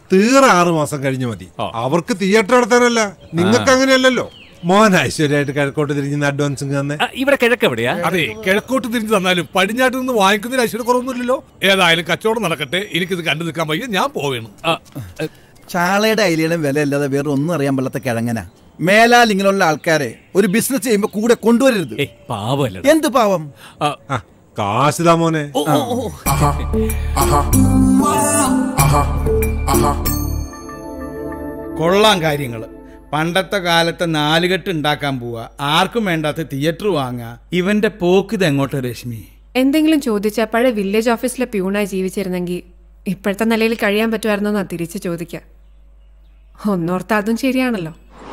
തീറ ആറു മാസം കഴിഞ്ഞ് മതി അവർക്ക് തിയേറ്റർ നടത്താനല്ല നിങ്ങൾക്ക് അങ്ങനെയല്ലല്ലോ മോൻ ഐശ്വര്യമായിട്ട് കിഴക്കോട്ട് തിരിഞ്ഞ് അഡ്വാൻസ് തന്നെ ഇവിടെ കിഴക്ക് എവിടെയാ അതെ കിഴക്കോട്ട് തിരിഞ്ഞു തന്നാലും പടിഞ്ഞാട്ട് നിന്ന് വാങ്ങിക്കുന്നതിൽ ഐശ്വര്യക്കുറവൊന്നുമില്ലല്ലോ ഏതായാലും കച്ചവടം നടക്കട്ടെ എനിക്കിത് കണ്ടു നിൽക്കാൻ വയ്യ ഞാൻ പോവേണം ചാളയുടെ അയിലയുടെ വില അല്ലാതെ വേറെ ഒന്നും അറിയാൻ പാടില്ലാത്ത കിഴങ്ങനാ മേലാൽ ഇങ്ങനെയുള്ള ആൾക്കാരെ ഒരു ബിസിനസ് ചെയ്യുമ്പോ കൂടെ കൊണ്ടുവരരുത് പാവല്ല എന്ത് പാവം കാശിതാ മോനെ കൊള്ളാം കാര്യങ്ങൾ പണ്ടത്തെ കാലത്തെ നാലുകെട്ട് ഉണ്ടാക്കാൻ പോവാ ആർക്കും വേണ്ടാത്ത തിയേറ്റർ വാങ്ങുക ഇവന്റെ പോക്ക് ഇത് എങ്ങോട്ടാ രശ്മി എന്തെങ്കിലും ചോദിച്ചാൽ പഴയ വില്ലേജ് ഓഫീസിലെ പ്യൂണായി ജീവിച്ചിരുന്നെങ്കിൽ ഇപ്പോഴത്തെ നിലയിൽ കഴിയാൻ പറ്റുമായിരുന്നോന്നാ തിരിച്ച് ചോദിക്കുക ഒന്നോർത്ത അതും ശരിയാണല്ലോ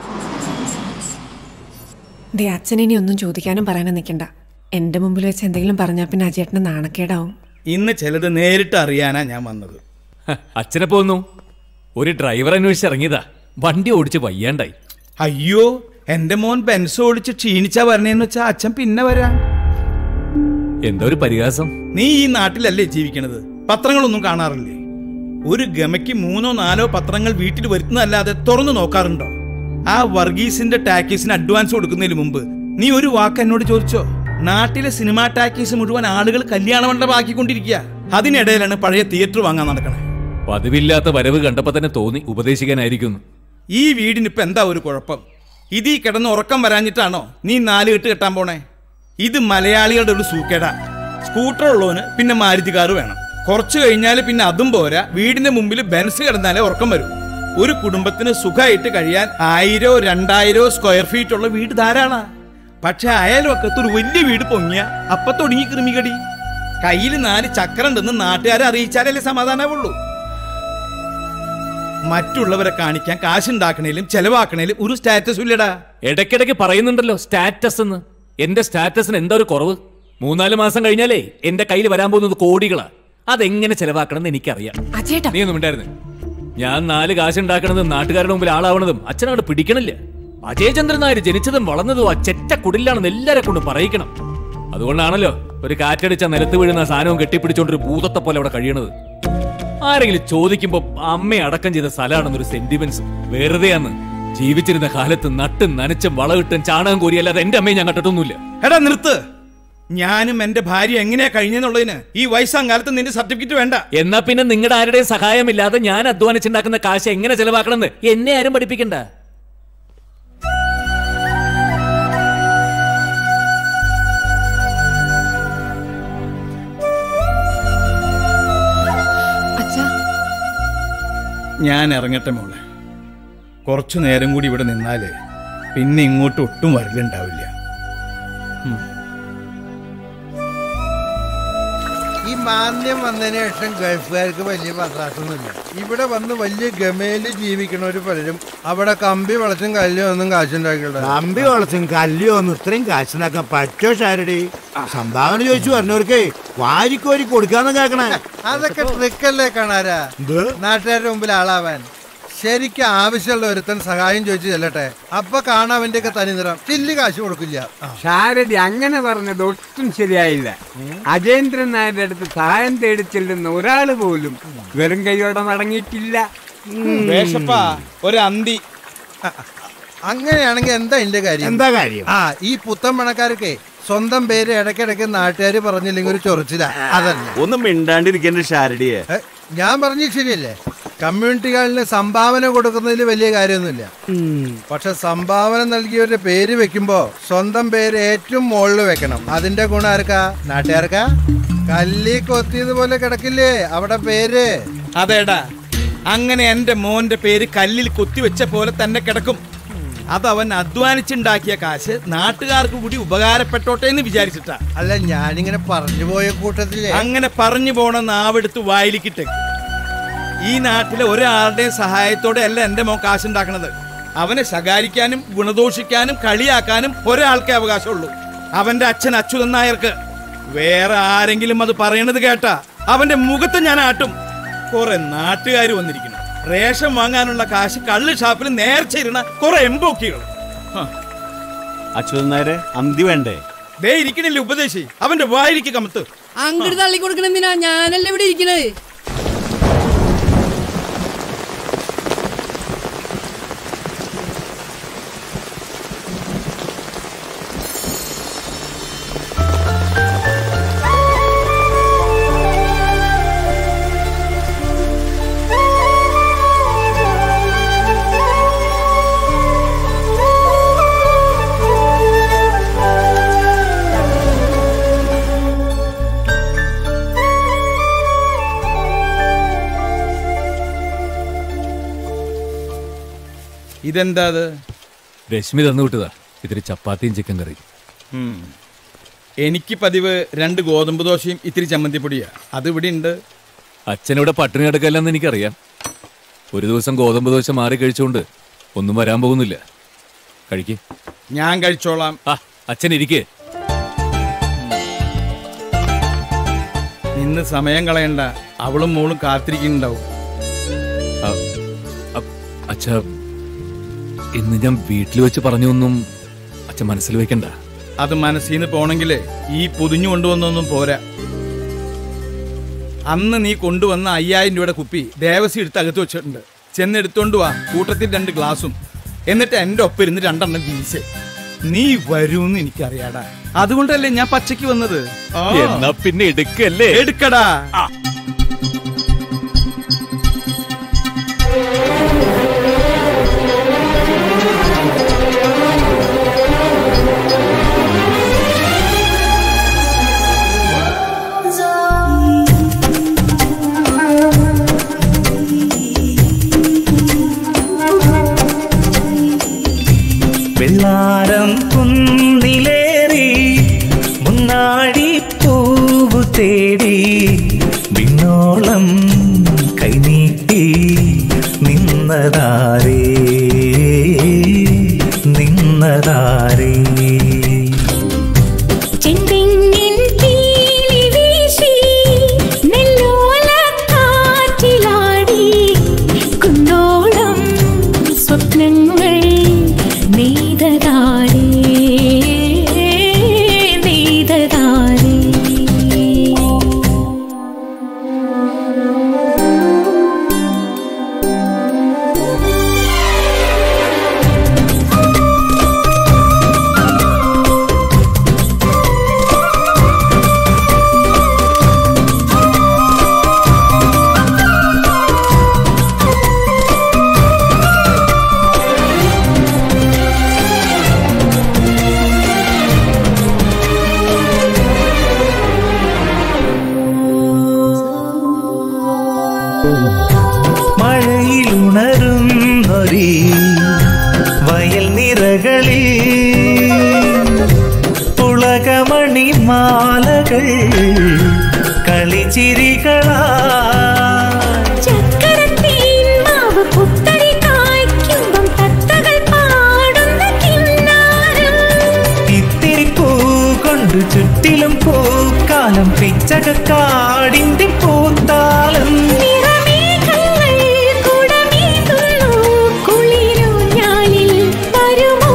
ദേ അച്ഛൻ ഇനി ഒന്നും ചോദിക്കാനും പറയാനും നിൽക്കണ്ട എന്റെ മുമ്പിൽ വെച്ച് എന്തെങ്കിലും പറഞ്ഞാൽ പിന്നെ അജേട്ടന് നാണക്കേടാവും ഇന്ന് ചിലത് നേരിട്ട് അറിയാനാ ഞാൻ വന്നത് അച്ഛനെ പോന്നു ഒരു ഡ്രൈവർ അന്വേഷിച്ച് ഇറങ്ങിയതാ വണ്ടി ഓടിച്ച് വയ്യാണ്ടായി അയ്യോ എന്റെ മോൻ ബെൻസ് ഓടിച്ച് ക്ഷീണിച്ചാ വരണേന്ന് വെച്ചാ അച്ഛൻ പിന്നെ വരാം എന്താ ഒരു പരിഹാസം നീ ഈ നാട്ടിലല്ലേ ജീവിക്കണത് പത്രങ്ങളൊന്നും കാണാറില്ലേ ഒരു ഗമയ്ക്ക് മൂന്നോ നാലോ പത്രങ്ങൾ വീട്ടിൽ വരുത്തുന്നതല്ലാതെ തുറന്നു നോക്കാറുണ്ടോ ആ വർഗീസിന്റെ ടാക്കീസിന് അഡ്വാൻസ് കൊടുക്കുന്നതിന് മുമ്പ് നീ ഒരു വാക്ക് എന്നോട് ചോദിച്ചോ നാട്ടിലെ സിനിമാ ടാക്കീസ് മുഴുവൻ ആളുകൾ കല്യാണ മണ്ഡപമാക്കിക്കൊണ്ടിരിക്കുക അതിനിടയിലാണ് പഴയ തിയേറ്റർ വാങ്ങാൻ നടക്കണേ പതിവില്ലാത്ത വരവ് കണ്ടപ്പോ തന്നെ തോന്നി ഉപദേശിക്കാനായിരിക്കുന്നു ഈ വീടിനിപ്പോ എന്താ ഒരു കുഴപ്പം ഇതീ കിടന്ന് ഉറക്കം വരാഞ്ഞിട്ടാണോ നീ നാല് കെട്ട് കെട്ടാൻ പോണേ ഇത് മലയാളികളുടെ ഒരു സൂക്കേടാ സ്കൂട്ടർ ഉള്ളവന് പിന്നെ മാരുതി കാറ് വേണം കുറച്ചു കഴിഞ്ഞാൽ പിന്നെ അതും പോരാ വീടിന്റെ മുമ്പിൽ ബെൻസ് കിടന്നാലേ ഉറക്കം വരൂ ഒരു കുടുംബത്തിന് സുഖമായിട്ട് കഴിയാൻ ആയിരോ രണ്ടായിരോ സ്ക്വയർ ഫീറ്റ് ഉള്ള വീട് ധാരാളാ പക്ഷെ അയൽവക്കത്ത് ഒരു വലിയ വീട് പൊങ്ങിയ അപ്പൊ തുടങ്ങി കൃമികടി കയ്യിൽ നാല് ചക്രം ഉണ്ടെന്ന് നാട്ടുകാരെ അറിയിച്ചാലല്ലേ സമാധാനമുള്ളൂ മറ്റുള്ളവരെ കാണിക്കാൻ കാശുണ്ടാക്കണേലും ചെലവാക്കണേലും ഒരു സ്റ്റാറ്റസ് ഇല്ലടാ ഇടയ്ക്കിടയ്ക്ക് പറയുന്നുണ്ടല്ലോ സ്റ്റാറ്റസ് എന്ന് എന്റെ സ്റ്റാറ്റസിന് എന്താ ഒരു കുറവ് മൂന്നാല് മാസം കഴിഞ്ഞാലേ എന്റെ കയ്യിൽ വരാൻ പോകുന്നത് കോടികളാ അതെങ്ങനെ ചെലവാക്കണം എന്ന് എനിക്കറിയാം നീ ഒന്നും ഉണ്ടായിരുന്നു ഞാൻ നാല് കാശ് ഉണ്ടാക്കണതും നാട്ടുകാരുടെ മുമ്പിൽ ആളാവണതും അച്ഛനവിടെ പിടിക്കണില്ല അജയചന്ദ്രൻ നായർ ജനിച്ചതും വളർന്നതും ആ ചെറ്റ കുടിലാണെന്ന് എല്ലാരെ കൊണ്ട് പറയിക്കണം അതുകൊണ്ടാണല്ലോ ഒരു കാറ്റടിച്ച നിലത്ത് വീഴുന്ന സാധനവും കെട്ടിപ്പിടിച്ചോണ്ട് ഒരു ഭൂതത്തെ പോലെ അവിടെ കഴിയണത് ആരെങ്കിലും ചോദിക്കുമ്പോ അമ്മയെ അടക്കം ചെയ്ത സ്ഥലമാണെന്നൊരു സെന്റിമെന്റ്സ് വെറുതെയാന്ന് ജീവിച്ചിരുന്ന കാലത്ത് നട്ടും നനച്ചും വളവിട്ടും ചാണകം കോരിയല്ലാതെ എന്റെ അമ്മയെ ഞാൻ കണ്ടിട്ടൊന്നുമില്ല എടാ നിർത്ത് ഞാനും എന്റെ ഭാര്യ എങ്ങനെയാ കഴിഞ്ഞെന്നുള്ളതിന് ഈ വയസ്സാം കാലത്ത് നിന്റെ സർട്ടിഫിക്കറ്റ് വേണ്ട എന്നാ പിന്നെ നിങ്ങളുടെ ആരുടെയും സഹായമില്ലാതെ ഞാൻ അധ്വാനിച്ചുണ്ടാക്കുന്ന കാശ് എങ്ങനെ ചെലവാക്കണമെന്ന് എന്നെ ആരും പഠിപ്പിക്കണ്ട ഞാൻ ഇറങ്ങട്ടെ മോളെ കുറച്ചു നേരം കൂടി ഇവിടെ നിന്നാല് പിന്നെ ഇങ്ങോട്ട് ഒട്ടും വരലുണ്ടാവില്ല ഈ മാന്യം വന്നതിന് ശേഷം ഗൾഫുകാർക്ക് വലിയ പത്രാസൊന്നുമില്ല ഇവിടെ വന്ന് വലിയ ഗമയില് ജീവിക്കണവര് പലരും അവിടെ കമ്പി വളച്ചും കല്ലും ഒന്നും കാശുണ്ടാക്കിയുള്ള കമ്പി വളച്ചും കല്ലിയോ ഒന്നും ഇത്രയും കാശുണ്ടാക്കാൻ പറ്റോ ഷാരടി സംഭാവന ചോദിച്ചു പറഞ്ഞവർക്ക് വാരിക്കോരി കൊടുക്കാന്ന് കേക്കണേ അതൊക്കെ ട്രിക്കല്ലേ കാണാരാ നാട്ടുകാരുടെ മുമ്പിൽ ആളാവാൻ ശരിക്കും ആവശ്യമുള്ള ഒരുത്തൻ സഹായം ചോദിച്ചു ചെല്ലട്ടെ അപ്പൊ കാണാൻ അവന്റെയൊക്കെ തനിനിറം ചില്ലി കാശ് കൊടുക്കില്ല ശാരദി അങ്ങനെ പറഞ്ഞത് ഒട്ടും ശരിയായില്ല അജേന്ദ്രൻ നായരുടെ അടുത്ത് സഹായം തേടി ചെല്ലുന്ന ഒരാള് പോലും വെറും കൈയോടെ മടങ്ങിയിട്ടില്ല വേഷപ്പാ ഒരു അന്തി അങ്ങനെയാണെങ്കിൽ എന്താ എന്റെ കാര്യം എന്താ കാര്യം? ആ ഈ പുത്തൻ പണക്കാർക്ക് സ്വന്തം പേര് ഇടയ്ക്കിടയ്ക്ക് നാട്ടുകാർ പറഞ്ഞില്ലെങ്കിൽ ഒരു ചൊറിച്ചില്ല അതല്ല ഒന്ന് മിണ്ടാണ്ടിരിക്കേണ്ട ഷാരടിയെ ഏ, ഞാൻ പറഞ്ഞ ശരിയല്ലേ കമ്മ്യൂണിറ്റികളിന് സംഭാവന കൊടുക്കുന്നതിൽ വലിയ കാര്യമൊന്നുമില്ല പക്ഷെ സംഭാവന നൽകിയവരുടെ പേര് വെക്കുമ്പോ സ്വന്തം പേര് ഏറ്റവും മുകളിൽ വെക്കണം അതിന്റെ ഗുണം ആർക്കാ നാട്ടുകാർക്കാ കല്ലി കൊത്തിയതുപോലെ കിടക്കില്ലേ അവിടെ പേര് അതേടാ അങ്ങനെ എന്റെ മോന്റെ പേര് കല്ലിൽ കുത്തിവെച്ച പോലെ തന്നെ കിടക്കും അതവൻ അധ്വാനിച്ചുണ്ടാക്കിയ കാശ് നാട്ടുകാർക്ക് കൂടി ഉപകാരപ്പെട്ടോട്ടെ എന്ന് വിചാരിച്ചിട്ടാ അല്ല ഞാനിങ്ങനെ പറഞ്ഞു പോയ കൂട്ടത്തില് അങ്ങനെ പറഞ്ഞു പോണ നാവെടുത്ത് വായിലിക്കിട്ടേക്ക് ഈ നാട്ടിലെ ഒരാളുടെയും സഹായത്തോടെ അല്ല എന്റെ മോൻ കാശുണ്ടാക്കണത് അവനെ ശകാരിക്കാനും ഗുണദോഷിക്കാനും കളിയാക്കാനും ഒരാൾക്കേ അവകാശമുള്ളൂ അവന്റെ അച്ഛൻ അച്യുതൻ നായർക്ക് വേറെ ആരെങ്കിലും അത് പറയണത് കേട്ടാ അവന്റെ മുഖത്ത് ഞാൻ ആട്ടും കുറെ നാട്ടുകാർ വന്നിരിക്കുന്നു റേഷൻ വാങ്ങാനുള്ള കാശ് കള്ള് ഷാപ്പിൽ നേർച്ചയിരുന്ന കുറെ എംബോക്കികൾ അച്യുതൻ നായരെ അന്തി വേണ്ടേ ദേ ഇരിക്കണില്ലേ ഉപദേശി അവന്റെ വായിരിക്ക് കമത്ത് അങ്ങോട്ട് തള്ളി കൊടുക്കണെന്തിനാ ഞാനല്ലേ ഇവിടെ ഇരിക്കണത് ഇതെന്താ അത് രശ്മി തന്നു വിട്ടതാ ഇത്തിരി ചപ്പാത്തിയും ചിക്കൻ കറി ഉം. എനിക്ക് പതിവ് രണ്ട് ഗോതമ്പ് ദോശയും ഇത്തിരി ചമ്മന്തിപ്പൊടിയാ അത് ഇവിടെ ഉണ്ട് അച്ഛനിവിടെ പട്ടിണി കിടക്കല്ലെന്ന് എനിക്കറിയാം ഒരു ദിവസം ഗോതമ്പ് ദോശ മാറി കഴിച്ചുകൊണ്ട് ഒന്നും വരാൻ പോകുന്നില്ല കഴിക്ക് ഞാൻ കഴിച്ചോളാം ആ അച്ഛൻ ഇരിക്കേ ഇന്ന് സമയം കളയണ്ട അവളും മോളും കാത്തിരിക്കുന്നുണ്ടാവും അച്ഛ ഇന്ന് ഞാൻ വീട്ടിൽ വെച്ച് പറഞ്ഞൊന്നും അച്ഛൻ മനസ്സിൽ വെക്കണ്ട അത് മനസ്സിൽ നിന്ന് പോണെങ്കിലേ ഈ പൊതിഞ്ഞു കൊണ്ടുവന്നൊന്നും പോരാ അന്ന് നീ കൊണ്ടുവന്ന അയ്യായിരം രൂപയുടെ കുപ്പി ദേവസി എടുത്ത് അകത്ത് വെച്ചിട്ടുണ്ട് ചെന്നെടുത്തോണ്ട് വാ കൂട്ടത്തിൽ രണ്ട് ഗ്ലാസും എന്നിട്ട് എന്റെ ഒപ്പം ഇരുന്ന് രണ്ടെണ്ണം വീശ് നീ വരൂന്ന് എനിക്കറിയാടാ അതുകൊണ്ടല്ലേ ഞാൻ പച്ചയ്ക്ക് വന്നത് ആ. എന്നാ പിന്നെ എടുക്കല്ലേ എടുക്കടാ വെള്ളാരം കുന്നിലേറി മുന്നാടി പൂവു തേടി വിണ്ണോളം കൈനീട്ടി നിന്നതാരേ നിന്നതാരേ ചെന്തെങ്ങിൻ പീലി വീശി നെല്ലോലക്കാറ്റിലാടി കുന്നോളം സ്വപ്നങ്ങൾ നെയ്തതാരേ നെയ്തതാരേ മഴയിലുണരുന്നൊരീ വയൽ നിറകളിൽ പുളകമണി മാലകൾ കളിച്ചിരികളാ ചക്കരത്തീൻ മാവ് പുത്തരി കായ്ക്കുമ്പം തത്തകൾ പാടുന്ന കിന്നാരം ഇത്തിരി പൂ കൊണ്ടു ചുറ്റിലും പൂക്കാലം പിച്ചകക്കാടിന്റെ പൂത്താലം നിറമേഘങ്ങൾ കുടമേകുന്നു കുളിരൂഞ്ഞാലിൽ വരുമോ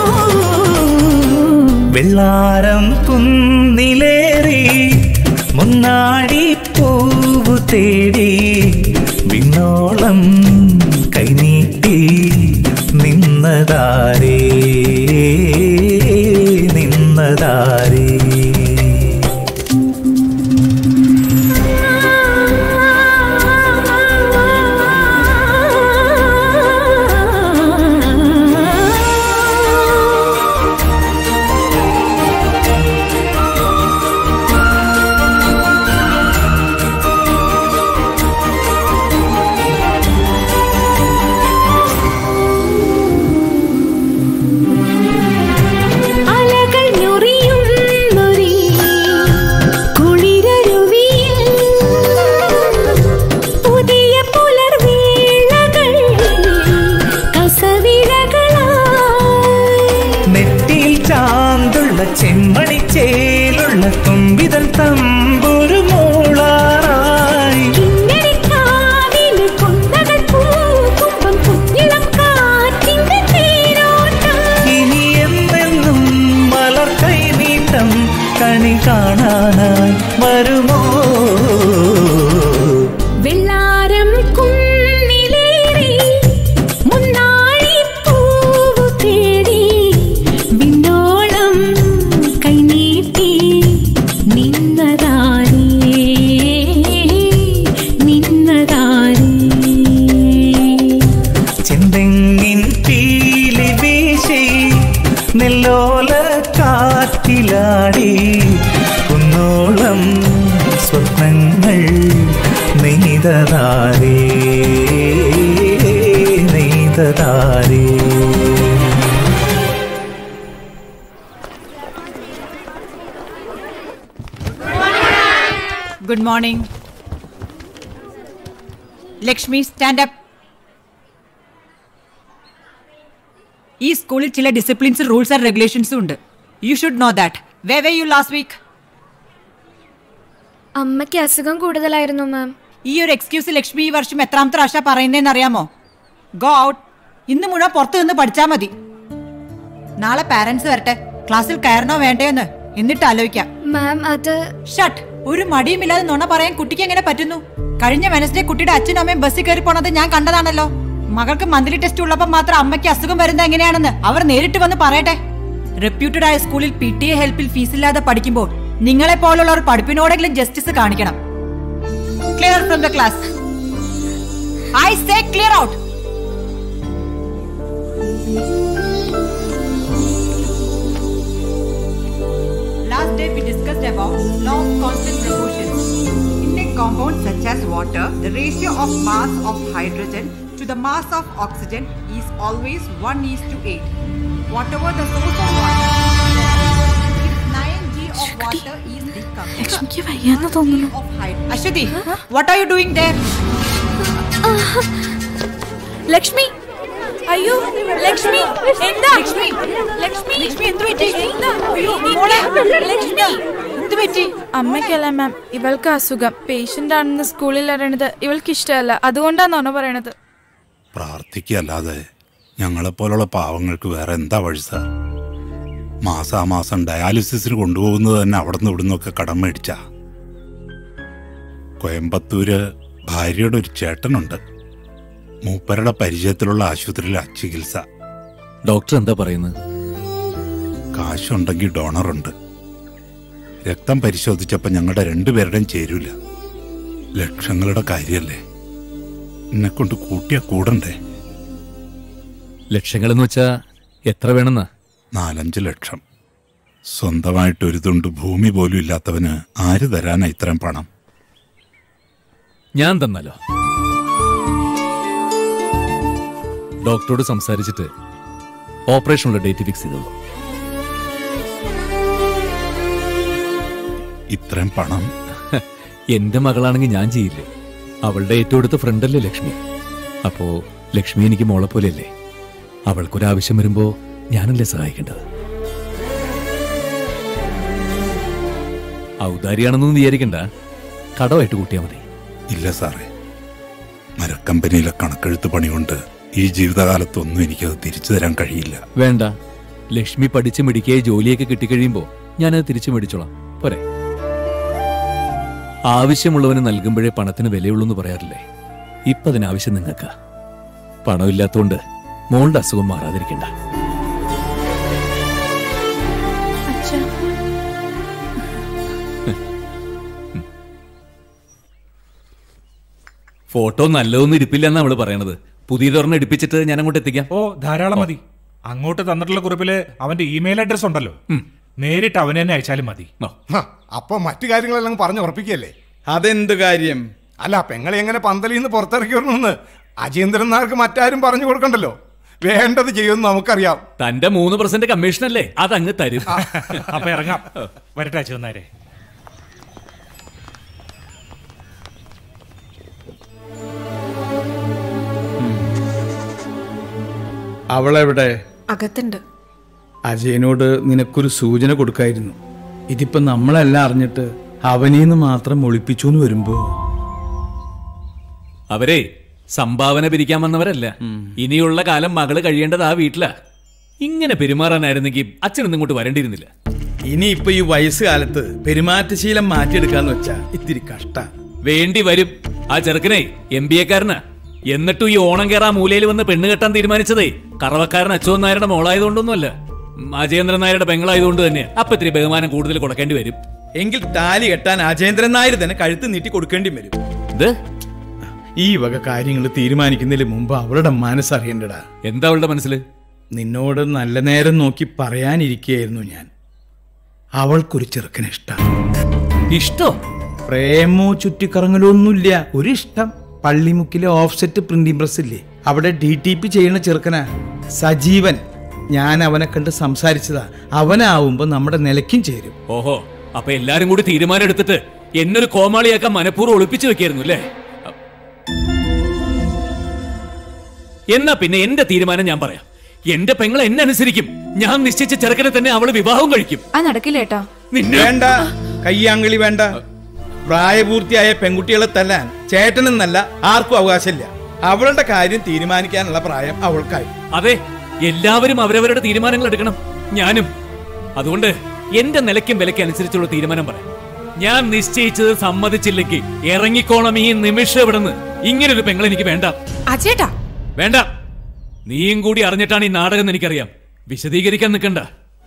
വെള്ളാരം കുന്നിലേറി മുന്നാടി പൂവു തേടി വിണ്ണോളം കൈനീട്ടി നിന്നതാരേ നിന്നതാരേ അലകൾ ഞൊറിയുന്നൊരീ കുളിരരുവിയിൽ പുതിയ പുലർവേളകൾ കസവിഴകളായി നെറ്റിയിൽ ചാന്തുള്ള ചെമ്മണി ചേലുള്ള തുമ്പിതൻ തമ്പുരു മൂളാറായി കിന്നരിക്കാവിൽ കൊന്തകൾ പൂക്കുമ്പം കുഞ്ഞിളം കാറ്റിന്റെ തേരോട്ടം ഇനി എന്നെന്നും മലർ കൈനീട്ടം കണി കാണാനായി വരുമോ വെള്ളാരം കുന്നിലേറി മുന്നാഴി പൂവു തേടി വിണ്ണോളം കൈനീട്ടി നിന്നതാരേ നിന്നതാരേ ചെന്തെങ്ങിൻ പീലി വീശി നെല്ലോല കാറ്റിലാടി കുന്നോളം സ്വപ്നങ്ങൾ നെയ്തതാരേ നെയ്തതാരേ നിന്നതാരേ good morning Lakshmi stand up ഈ സ്കൂളിൽ ചില ഡിസിപ്ലിൻസ് റൂൾസ് ആൻഡ് റെഗുലേഷൻസും ഉണ്ട് you should know that way way you last week അമ്മയ്ക്ക് അസുഖം കൂടുതലായിരുന്നു മാം ഈ ഒരു എക്സ്ക്യൂസ് ലക്ഷ്മി ഈ വർഷം എത്രാമത്തെ പ്രാവശ്യം പറയുന്നതെന്ന് അറിയാമോ ഗോ ഔട്ട് ഇന്ന് മുഴുവൻ പുറത്തു നിന്ന് പഠിച്ചാൽ മതി നാളെ പാരന്റ്സ് വരട്ടെ ക്ലാസ്സിൽ കയറണോ വേണ്ടയോ എന്ന് എന്നിട്ട് ആലോചിക്കാം മാം അത് ഷട്ട് ഒരു മടിയുമില്ലാതെ നുണ പറയാൻ കുട്ടിക്ക് എങ്ങനെ പറ്റുന്നു കഴിഞ്ഞ വെനസ്ഡേ കുട്ടിയുടെ അച്ഛനും അമ്മയും ബസ്സിൽ കയറി പോണത് ഞാൻ കണ്ടതാണല്ലോ മകൾക്ക് മന്ത്ലി ടെസ്റ്റ് ഉള്ളപ്പോൾ മാത്രം അമ്മയ്ക്ക് അസുഖം വരുന്നത് എങ്ങനെയാണെന്ന് അവർ നേരിട്ട് വന്ന് പറയട്ടെ റെപ്യൂട്ടഡ് ആയ സ്കൂളിൽ പി ടി എ ഹെൽപ്പിൽ ഫീസില്ലാതെ പഠിക്കുമ്പോൾ നിങ്ങളെ പോലുള്ളവർ പഠിപ്പിനോടെങ്കിലും ജസ്റ്റിസ് കാണിക്കണം clear from the class I say clear out Last day we discussed about law of constant proportions. In a compound such as water, the ratio of mass of hydrogen to the mass of oxygen is always 1 is to 8. Whatever the source of water, if 9g of water is decomposed, of hyd- Ashwati, what are you doing there? Lakshmi അയ്യോ ലക്ഷ്മി എന്താ ലക്ഷ്മി ലക്ഷ്മി ലക്ഷ്മി എന്ത് പറ്റി അയ്യോ, മോളെ, ലക്ഷ്മി എന്ത് പറ്റി അമ്മയ്ക്കല്ല മാം ഇവൾക്ക് അസുഖം പേഷ്യന്റ് ആണെന്ന് സ്കൂളിൽ അറിയണത് ഇവൾക്ക് ഇഷ്ടമല്ല അതുകൊണ്ടാണോ പറയണത് പ്രാർത്ഥിക്കല്ലാതെ ഞങ്ങളെപ്പോലുള്ള പാവങ്ങൾക്ക് വേറെ എന്താ വഴി സാർ മാസാമാസം ഡയാലിസിസിന് കൊണ്ടുപോകുന്നത് തന്നെ അവിടെ നിന്ന് ഇവിടുന്നൊക്കെ കടം മേടിച്ച കോയമ്പത്തൂര് ഭാര്യയുടെ ഒരു ചേട്ടനുണ്ട് മൂപ്പരുടെ പരിചയത്തിലുള്ള ആശുപത്രിയിലാ ചികിത്സ ഡോക്ടർ എന്താ പറയുന്നത് കാശുണ്ടെങ്കിൽ ഡോണറുണ്ട് രക്തം പരിശോധിച്ചപ്പോൾ ഞങ്ങളുടെ രണ്ടുപേരുടെയും ചേരൂല ലക്ഷങ്ങളുടെ കാര്യല്ലേ എന്നെ കൊണ്ട് കൂട്ടിയാ കൂടണ്ടേ ലക്ഷങ്ങളെന്ന് വെച്ചാ എത്ര വേണമെന്നാ നാലഞ്ച് ലക്ഷം സ്വന്തമായിട്ട് ഒരു തുണ്ട് ഭൂമി പോലും ഇല്ലാത്തവന് ആര് തരാനാ ഇത്രയും പണം ഞാൻ തന്നല്ലോ ഡോക്ടറോട് സംസാരിച്ചിട്ട് ഓപ്പറേഷനുള്ള ഡേറ്റ് ഫിക്സ് ചെയ്തോളൂ ഇത്രയും പണം എന്റെ മകളാണെങ്കിൽ ഞാൻ ചെയ്യില്ലേ അവളുടെ ഏറ്റവും അടുത്ത ഫ്രണ്ടല്ലേ ലക്ഷ്മി അപ്പോ ലക്ഷ്മി എനിക്ക് മോളെ പോലെയല്ലേ അവൾക്കൊരാവശ്യം വരുമ്പോ ഞാനല്ലേ സഹായിക്കേണ്ടത് ഔദാരിയാണെന്നൊന്നും വിചാരിക്കണ്ട കടമായിട്ട് കൂട്ടിയാൽ മതി ഇല്ല സാറേ മരക്കമ്പനിയിലെ കണക്കെഴുത്ത് പണി കൊണ്ട് ഈ ജീവിതകാലത്തൊന്നും എനിക്കത് തിരിച്ചു തരാൻ കഴിയില്ല വേണ്ട ലക്ഷ്മി പഠിച്ച് മിടിക്കായി ജോലിയൊക്കെ കിട്ടിക്കഴിയുമ്പോ ഞാനത് തിരിച്ചു മേടിച്ചോളാം പോരെ ആവശ്യമുള്ളവന് നൽകുമ്പോഴേ പണത്തിന് വിലയുള്ളൂ എന്ന് പറയാറില്ലേ ഇപ്പൊ അതിനാവശ്യം നിങ്ങൾക്കാ പണമില്ലാത്തോണ്ട് മോളുടെ അസുഖം മാറാതിരിക്കണ്ട ഫോട്ടോ നല്ലതൊന്നും ഇരിപ്പില്ലെന്നാ അവള് പറയണത് പുതിയതൊരെണ്ണം എടുപ്പിച്ചിട്ട് ഞാൻ അങ്ങോട്ട് എത്തിക്കാം ഓ ധാരാളം മതി അങ്ങോട്ട് തന്നിട്ടുള്ള കുറിപ്പില് അവന്റെ ഇമെയിൽ അഡ്രസ് ഉണ്ടല്ലോ നേരിട്ട് അവനെ തന്നെ അയച്ചാലും മതി അപ്പൊ മറ്റു കാര്യങ്ങളെല്ലാം പറഞ്ഞു ഉറപ്പിക്കല്ലേ അതെന്ത് കാര്യം അല്ല പെങ്ങളെ എങ്ങനെ പന്തലിൽ നിന്ന് പുറത്തിറക്കി വരണമെന്ന് അജേന്ദ്രൻ നായർക്ക് മറ്റാരും പറഞ്ഞു കൊടുക്കണ്ടല്ലോ വേണ്ടത് ചെയ്യുമെന്ന് നമുക്കറിയാം തന്റെ മൂന്ന് പെർസെന്റ് കമ്മീഷനല്ലേ അതങ്ങ് തരും അപ്പൊ ഇറങ്ങാം വരട്ടെ ചെന്നാരെ അവളെവിടെ അകത്തുണ്ട് അജയനോട് നിനക്കൊരു സൂചന കൊടുക്കായിരുന്നു ഇതിപ്പോ നമ്മളെല്ലാം അറിഞ്ഞിട്ട് അവനീന്ന് മാത്രം ഒളിപ്പിച്ചു എന്ന് വരുമ്പോ അവരെ സംഭാവന പിരിക്കാൻ വന്നവരല്ല ഇനിയുള്ള കാലം മകള് കഴിയേണ്ടത് ആ വീട്ടിലാ ഇങ്ങനെ പെരുമാറാനായിരുന്നെങ്കിൽ അച്ഛനൊന്നും ഇങ്ങോട്ട് വരേണ്ടിയിരുന്നില്ല ഇനിയിപ്പോ ഈ വയസ്സുകാലത്ത് പെരുമാറ്റശീലം മാറ്റിയെടുക്കാന്ന് വെച്ചാ ഇത്തിരി കഷ്ട വേണ്ടി വരും ആ ചെറുക്കനെ എം ബി എക്കാരനാ എന്നിട്ടും ഈ ഓണം കയറാ മൂലയിൽ വന്ന് പെണ്ണ് കെട്ടാൻ തീരുമാനിച്ചതേ കറവക്കാരൻ അച്യുതൻ നായരുടെ മോളായതുകൊണ്ടൊന്നുമല്ല ഉം, അജയേന്ദ്രൻ നായരുടെ പെങ്ങളായതുകൊണ്ട് തന്നെ അപ്പൊ ഇത്തിരി ബഹുമാനം കൂടുതൽ കൊടുക്കേണ്ടി വരും എങ്കിൽ താലി കെട്ടാൻ അജേന്ദ്രൻ നായർ തന്നെ കഴുത്ത് നീട്ടി കൊടുക്കേണ്ടി വരും ഇത് ഈ വക കാര്യങ്ങൾ തീരുമാനിക്കുന്നതിന് മുമ്പ് അവളുടെ മനസ്സറിയണ്ടടാ എന്താ അവളുടെ മനസ്സിൽ നിന്നോട് നല്ല നേരം നോക്കി പറയാനിരിക്കുകയായിരുന്നു ഞാൻ അവൾക്കൊരു ചെറുക്കനെ ഇഷ്ടം ഇഷ്ടോ പ്രേമോ ചുറ്റിക്കറങ്ങലോ ഒന്നുമില്ല ഒരു ഇഷ്ടം പള്ളിമുക്കിലെ ഓഫ്സെറ്റ് പ്രിന്റിംഗ് പ്രസ് ഇല്ലേ അവിടെ ഡി ടി പി ചെയ്യുന്ന ചെറുക്കനാ സജീവൻ ഞാൻ അവനെ കണ്ട് സംസാരിച്ചതാ അവനാവുമ്പോ നമ്മുടെ നിലയ്ക്കും ചേരും ഓഹോ അപ്പൊ എല്ലാരും കൂടി തീരുമാനം എടുത്തിട്ട് എന്നൊരു കോമാളിയാക്കാൻ മനഃപൂർവ്വം ഒളിപ്പിച്ചു വെക്കായിരുന്നു അല്ലേ എന്നാ പിന്നെ എന്റെ തീരുമാനം ഞാൻ പറയാം എന്റെ പെങ്ങൾ എന്നെ അനുസരിക്കും ഞാൻ നിശ്ചയിച്ച ചെറുക്കനെ തന്നെ അവള് വിവാഹം കഴിക്കും അത് നടക്കില്ല ഏട്ടാ വേണ്ട കയ്യാങ്കളി വേണ്ട പ്രായപൂർത്തിയായ പെൺകുട്ടികളെ തല്ലാൻ ചേട്ടനെന്നല്ല ആർക്കും അവകാശമില്ല അവളുടെ കാര്യം തീരുമാനിക്കാനുള്ള പ്രായം അവൾക്കായി അതെ എല്ലാവരും അവരവരുടെ തീരുമാനങ്ങൾ എടുക്കണം ഞാനും അതുകൊണ്ട് എന്റെ നിലയ്ക്കും വിലയ്ക്കും അനുസരിച്ചുള്ള തീരുമാനം പറയാം ഞാൻ നിശ്ചയിച്ചത് സമ്മതിച്ചില്ലെങ്കിൽ ഇറങ്ങിക്കോണം ഈ നിമിഷം ഇവിടുന്ന് ഇങ്ങനൊരു പെങ്ങൾ എനിക്ക് വേണ്ട അജേട്ടാ വേണ്ട നീയും കൂടി അറിഞ്ഞിട്ടാണ് ഈ നാടകം എന്ന് എനിക്കറിയാം വിശദീകരിക്കാൻ നിൽക്കണ്ട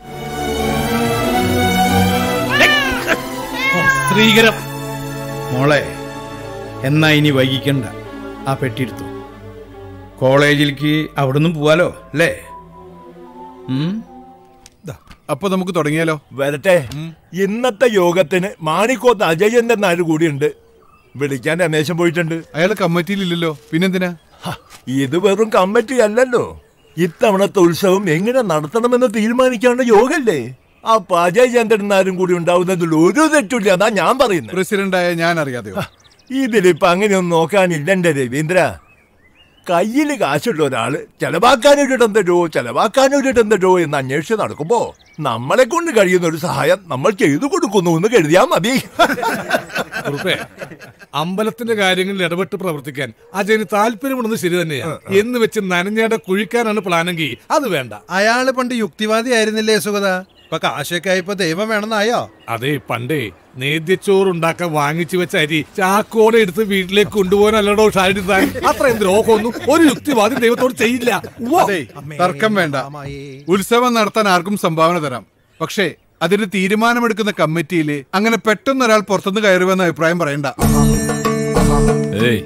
സ്ത്രീകരം മോളെ എന്നാ ഇനി വൈകിക്കണ്ട ആ പെട്ടിയെടുത്തു കോളേജിലേക്ക് അവിടുന്ന് പോവാലോ അല്ലേ ഉം അപ്പൊ നമുക്ക് തുടങ്ങിയാലോ വരട്ടെ ഇന്നത്തെ യോഗത്തിന് മാണിക്കോത്ത് അജയന്റെ നാല് കൂടിയുണ്ട് വിളിക്കാൻ രമേശൻ പോയിട്ടുണ്ട് അയാൾ കമ്മിറ്റിയിലില്ലല്ലോ പിന്നെന്തിനാ ഇത് വെറും കമ്മിറ്റി അല്ലല്ലോ ഇത്തവണത്തെ ഉത്സവം എങ്ങനെ നടത്തണമെന്ന് തീരുമാനിക്കാനുള്ള യോഗല്ലേ അപ്പൊ അജയ് ചന്ദ്രൻ നാരും കൂടി ഉണ്ടാവുന്നതിൽ ഒരു തെറ്റില്ല അതാ ഞാൻ പറയുന്നത് പ്രസിഡന്റായ ഞാൻ അറിയാതെയോ ഇതിലിപ്പോ അങ്ങനെയൊന്നും നോക്കാനില്ലെന്റെ രവീന്ദ്ര കയ്യിൽ കാശുള്ള ഒരാള് ചെലവാക്കാനൊരിടം തരുമോ ചെലവാക്കാനൊരിടം തരുമോ എന്ന് അന്വേഷിച്ച് നടക്കുമ്പോ നമ്മളെ കൊണ്ട് കഴിയുന്ന ഒരു സഹായം നമ്മൾ ചെയ്തു കൊടുക്കുന്നു എന്ന് കരുതിയാ മതി കുറുപ്പേ അമ്പലത്തിന്റെ കാര്യങ്ങളിൽ ഇടപെട്ട് പ്രവർത്തിക്കാൻ അജയന് താല്പര്യമുണ്ടെന്ന് ശരി തന്നെയാ എന്ന് വെച്ച് നനഞ്ഞേടെ കുഴിക്കാനാണ് പ്ലാനെങ്കിൽ അത് വേണ്ട അയാള് പണ്ട് യുക്തിവാദി ആയിരുന്നില്ലേ സുഗത ഇപ്പൊ കാശൊക്കെ ആയപ്പോ ദൈവം വേണമെന്നായോ അതെ പണ്ടേ നേദ്യച്ചോറ് ഉണ്ടാക്കാൻ വാങ്ങിച്ചു വെച്ച അരി ചാക്കോടെ എടുത്ത് വീട്ടിലേക്ക് കൊണ്ടുപോകാനല്ലടോ ഷാരി താൻ അത്രയും ദ്രോഹമൊന്നും ഒരു യുക്തിവാദി ദൈവത്തോട് ചെയ്യില്ല ഉവ്വ. അതെ തർക്കം വേണ്ട ഉത്സവം നടത്താൻ ആർക്കും സംഭാവന തരാം പക്ഷേ അതിന് തീരുമാനമെടുക്കുന്ന കമ്മിറ്റിയിൽ അങ്ങനെ പെട്ടെന്ന് ഒരാൾ പുറത്തുനിന്ന് കയറുമെന്ന അഭിപ്രായം പറയണ്ട ഏയ്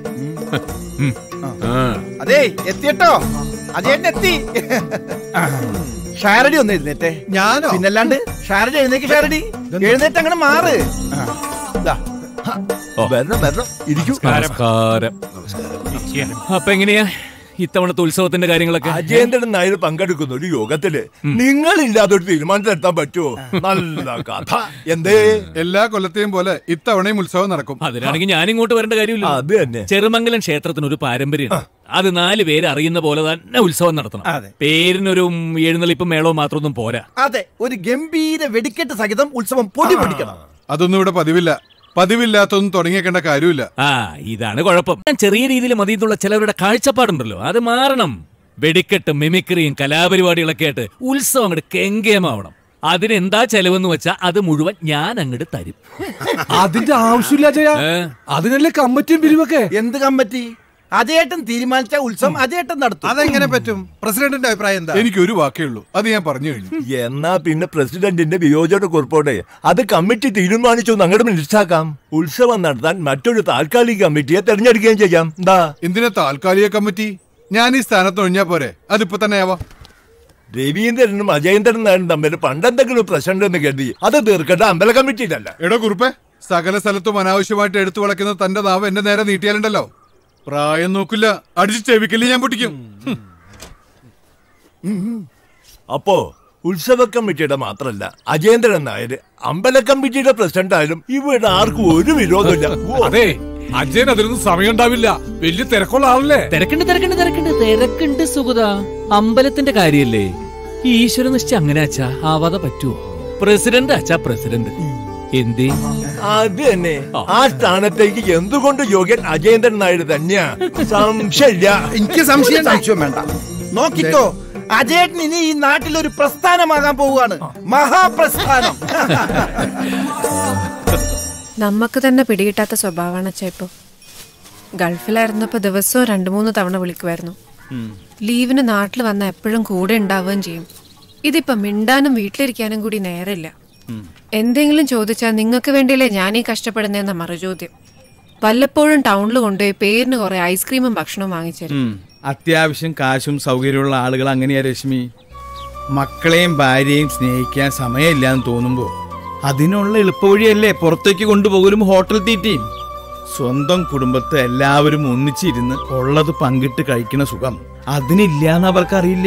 അതെ എത്തിയട്ടോ അജയേട്ടൻ എത്തി ഷാരടി ഒന്ന് എഴുന്നേറ്റേ ഞാനോ പിന്നല്ലാണ്ട് ഷാരടി എഴുന്നേക്ക് ഷാരടി എഴുന്നേറ്റ് അങ്ങനെ മാറ് ദാ. വരണം വരണം ഇരിക്കൂ നമസ്കാരം അപ്പൊ എങ്ങനെയാ ഇത്തവണത്തെ ഉത്സവത്തിന്റെ കാര്യങ്ങളൊക്കെ അജേന്ദ്രൻ നായർ പങ്കെടുക്കുന്ന ഒരു യോഗത്തില് നിങ്ങളില്ലാതെ ഒരു തീരുമാനത്തിലെത്താൻ പറ്റുമോ നല്ല കഥ എന്തേ എല്ലാ കൊല്ലത്തെയും പോലെ ഇത്തവണയും ഉത്സവം നടക്കും അതിനാണെങ്കിൽ ഞാൻ ഇങ്ങോട്ട് വരേണ്ട കാര്യമില്ല അത് തന്നെ ചെറുമംഗലം ക്ഷേത്രത്തിന് ഒരു പാരമ്പര്യമുണ്ട് അത് നാല് പേര് അറിയുന്ന പോലെ തന്നെ ഉത്സവം നടത്തണം പേരിനൊരു എഴുന്നള്ളിപ്പും മേളവും മാത്രമൊന്നും പോരാ അതെ ഒരു ഗംഭീര വെടിക്കെട്ട് സഹിതം ഉത്സവം പൊടി പൊടിക്കണം അതൊന്നും ഇവിടെ പതിവില്ല പതിവില്ലാത്തൊന്നും തുടങ്ങിയേക്കേണ്ട കാര്യമില്ല ആ ഇതാണ് കുഴപ്പം ചെറിയ രീതിയിൽ മതി എന്നുള്ള ചിലവരുടെ കാഴ്ചപ്പാടുണ്ടല്ലോ അത് മാറണം വെടിക്കെട്ടും മിമിക്രിയും കലാപരിപാടികളൊക്കെ ആയിട്ട് ഉത്സവം അങ്ങോട്ട് കെങ്കേമാവണം അതിനെന്താ ചെലവെന്ന് വെച്ചാ അത് മുഴുവൻ ഞാൻ അങ്ങോട്ട് തരും അതിന്റെ ആവശ്യമില്ല ജയ അതിനല്ലേ കമ്മിറ്റിയും പിരിവൊക്കെ എന്ത് കമ്മിറ്റി അജയേട്ടൻ തീരുമാനിച്ച ഉത്സവം അജയേട്ടൻ നടത്തും അതെങ്ങനെ പറ്റും പ്രസിഡന്റിന്റെ അഭിപ്രായം എന്താ എനിക്ക് ഒരു വാക്കേ ഉള്ളൂ അത് ഞാൻ പറഞ്ഞു കഴിഞ്ഞു എന്നാ പിന്നെ പ്രസിഡന്റിന്റെ വിയോജന കുറിപ്പോടെ അത് കമ്മിറ്റി തീരുമാനിച്ചു അങ്ങോട്ട് മനസ്സിലാക്കാം ഉത്സവം നടത്താൻ മറ്റൊരു താൽക്കാലിക കമ്മിറ്റിയെ തെരഞ്ഞെടുക്കുകയും ചെയ്യാം എന്താ എന്തിനാ താൽക്കാലിക കമ്മിറ്റി ഞാൻ ഈ സ്ഥാനത്ത് ഒഴിഞ്ഞാ പോരെ അതിപ്പോ തന്നെ ആവാം രവീന്ദ്രനും അജയേന്ദ്രനും നായരും തമ്മിൽ പണ്ടെന്തെങ്കിലും പ്രശ്നം ഉണ്ടെന്ന് കരുതി അത് തീർക്കേണ്ട അമ്പല കമ്മിറ്റിയിലല്ല എടോ കുറുപ്പേ സകല സ്ഥലത്തും അനാവശ്യമായിട്ട് എടുത്തു വളയ്ക്കുന്ന തന്റെ നാവ് എന്റെ നേരെ നീട്ടിയാലുണ്ടല്ലോ പ്രായം നോക്കില്ല അടിച്ച് ചെവിക്കല് ഞാൻ പൊട്ടിക്കും ഹും. അപ്പോ ഉത്സവ കമ്മിറ്റിയുടെ മാത്രല്ല അജേന്ദ്രൻ നായർ അമ്പല കമ്മിറ്റിയുടെ പ്രസിഡന്റ് ആയാലും ഇവിടെ ആർക്കും ഒരു വിരോധമില്ല ഓ. അതെ അജയൻ അതിനൊന്നും സമയം ഉണ്ടാവില്ല വലിയ തിരക്കുള്ള ആളല്ലേ തിരക്കുണ്ട് തിരക്കുണ്ട് തിരക്കുണ്ട് തിരക്കുണ്ട് സുഗത അമ്പലത്തിന്റെ കാര്യല്ലേ ഈശ്വര നിശ്ചയം അങ്ങനെ അച്ഛാ ആവാതെ പറ്റുമോ പ്രസിഡന്റ് അച്ഛാ പ്രസിഡന്റ് എന്തേ അത് തന്നെ ആ സ്ഥാനത്തേക്ക് എന്തുകൊണ്ട് യോഗ്യൻ അജേന്ദ്രൻ നായർ തന്നെയാ സംശയമില്ല എനിക്ക് സംശയം സംശയം വേണ്ട നോക്കിക്കോ അജയേട്ടൻ ഇനി ഈ നാട്ടിൽ ഒരു പ്രസ്ഥാനമാകാൻ പോവുകയാണ് മഹാപ്രസ്ഥാനം നമുക്ക് തന്നെ പിടികിട്ടാത്ത സ്വഭാവമാണ് അച്ഛാ ഇപ്പൊ ഗൾഫിലായിരുന്നപ്പോ ദിവസവും രണ്ടു മൂന്ന് തവണ വിളിക്കുമായിരുന്നു ലീവിന് നാട്ടിൽ വന്ന എപ്പോഴും കൂടെ ഉണ്ടാവുകയും ചെയ്യും ഇതിപ്പോ മിണ്ടാനും വീട്ടിലിരിക്കാനും കൂടി നേരമില്ല എന്തെങ്കിലും ചോദിച്ചാൽ നിങ്ങൾക്ക് വേണ്ടിയല്ലേ ഞാൻ ഈ കഷ്ടപ്പെടുന്നതെന്ന മറുചോദ്യം വല്ലപ്പോഴും ടൗണിൽ കൊണ്ടുപോയി പേരിന് കുറെ ഐസ്ക്രീമും ഭക്ഷണവും വാങ്ങിച്ചു ഉം. അത്യാവശ്യം കാശും സൗകര്യമുള്ള ആളുകൾ അങ്ങനെയാ രശ്മി മക്കളെയും ഭാര്യയും സ്നേഹിക്കാൻ സമയമില്ലാന്ന് തോന്നുമ്പോൾ അതിനുള്ള എളുപ്പവഴിയല്ലേ പുറത്തേക്ക് കൊണ്ടുപോകലും ഹോട്ടൽ തീറ്റയും സ്വന്തം കുടുംബത്തെ എല്ലാവരും ഒന്നിച്ചിരുന്ന് ഉള്ളത് പങ്കിട്ട് കഴിക്കണ സുഖം അതിനില്ലാന്ന് അവർക്കറിയില്ല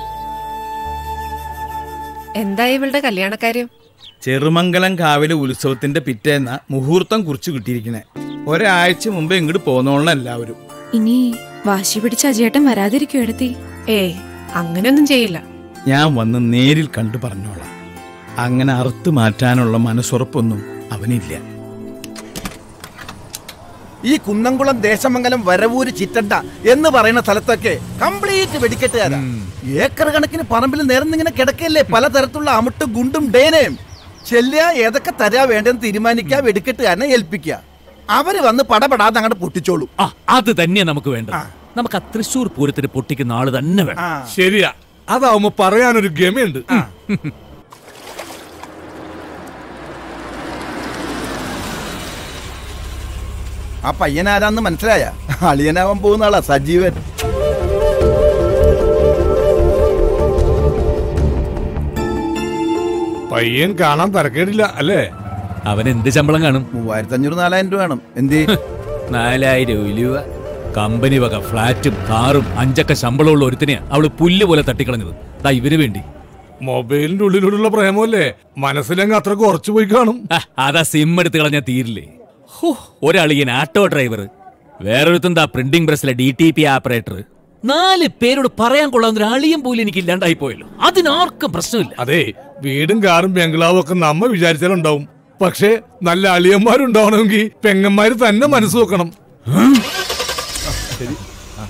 എന്താ ഇവളുടെ കല്യാണക്കാര്യം ചെറുമംഗലം കാവിലെ ഉത്സവത്തിന്റെ പിറ്റേന്ന മുഹൂർത്തം കുറിച്ച് കിട്ടിയിരിക്കണേ ഒരാഴ്ച മുമ്പ് ഇങ്ങോട്ട് പോന്നോളണം എല്ലാവരും ഇനി വാശി പിടിച്ച അജയേട്ടൻ വരാതിരിക്കും എടുത്തി ഏയ് അങ്ങനെയൊന്നും ചെയ്യില്ല ഞാൻ വന്ന് നേരിൽ കണ്ടു പറഞ്ഞോളാം അങ്ങനെ അറുത്ത് മാറ്റാനുള്ള മനസ്സുറപ്പൊന്നും അവനില്ല ഈ കുന്നംകുളം ദേശമംഗലം വരവൂര് ചിറ്റണ്ട എന്ന് പറയുന്ന സ്ഥലത്തൊക്കെ കംപ്ലീറ്റ് വെടിക്കെട്ടുകാരാ ഏക്കർ കണക്കിന് പറമ്പിൽ നിരന്നിങ്ങനെ കിടക്കല്ലേ പലതരത്തിലുള്ള അമുട്ടും ഗുണ്ടും ഡേനയും ചെല്ലുക ഏതൊക്കെ തരാ വേണ്ടെന്ന് തീരുമാനിക്കുക വെടിക്കെട്ടുകാരനെ ഏൽപ്പിക്കുക അവര് വന്ന് പടപെടാതെ അങ്ങോട്ട് പൊട്ടിച്ചോളൂ ആ അത് തന്നെയാ നമുക്ക് വേണ്ടത് നമുക്ക് ആ തൃശ്ശൂർ പൂരത്തിന് പൊട്ടിക്കുന്ന ആള് തന്നെ വേണം ശരിയാ അതാവുമ്പോ പറയാനൊരു ഗമയുണ്ട് ആ പയ്യനാരാന്ന് മനസ്സിലായ അളിയനാവാൻ പോകുന്ന ആളാ സജീവൻ പയ്യൻ കാണാൻ തരക്കേടില്ല അല്ലേ അവൻ എന്ത് ശമ്പളം കാണും മൂവായിരത്തി അഞ്ഞൂറ് നാലായിരം രൂപ വേണം എന്ത് നാലായിരം രൂപ കമ്പനി വക ഫ്ലാറ്റും കാറും അഞ്ചക്ക ശമ്പളമുള്ള ഒരുത്തിനെയാ അവള് പുല്ല് പോലെ തട്ടിക്കളഞ്ഞത് ദാ ഇവര് വേണ്ടി മൊബൈലിന്റെ ഉള്ളിലൂടെയുള്ള പ്രേമല്ലേ മനസ്സിലങ്ങ് അത്ര കുറച്ചു പോയി കാണും ആ, അതാ സിം എടുത്ത് കളഞ്ഞാ തീരില്ലേ ഹോ, ഒരാളിയൻ ആട്ടോ ഡ്രൈവർ വേറൊരുത്തൻ ദാ പ്രിന്റിംഗ് പ്രസ്സിലെ ഡി ടി പി ആപ്പറേറ്റർ നാല് പേരോട് പറയാൻ കൊള്ളാവുന്ന ഒരു അളിയൻ പോലും എനിക്ക് ഇല്ലാണ്ടായി പോയല്ലോ അതിനാർക്കും പ്രശ്നമില്ല അതെ വീടും കാറും ബംഗ്ലാവും ഒക്കെ നമ്മ വിചാരിച്ചാലുണ്ടാവും പക്ഷേ നല്ല അളിയന്മാരുണ്ടാവണമെങ്കിൽ പെങ്ങന്മാര് തന്നെ മനസ്സ് വെക്കണം ശരി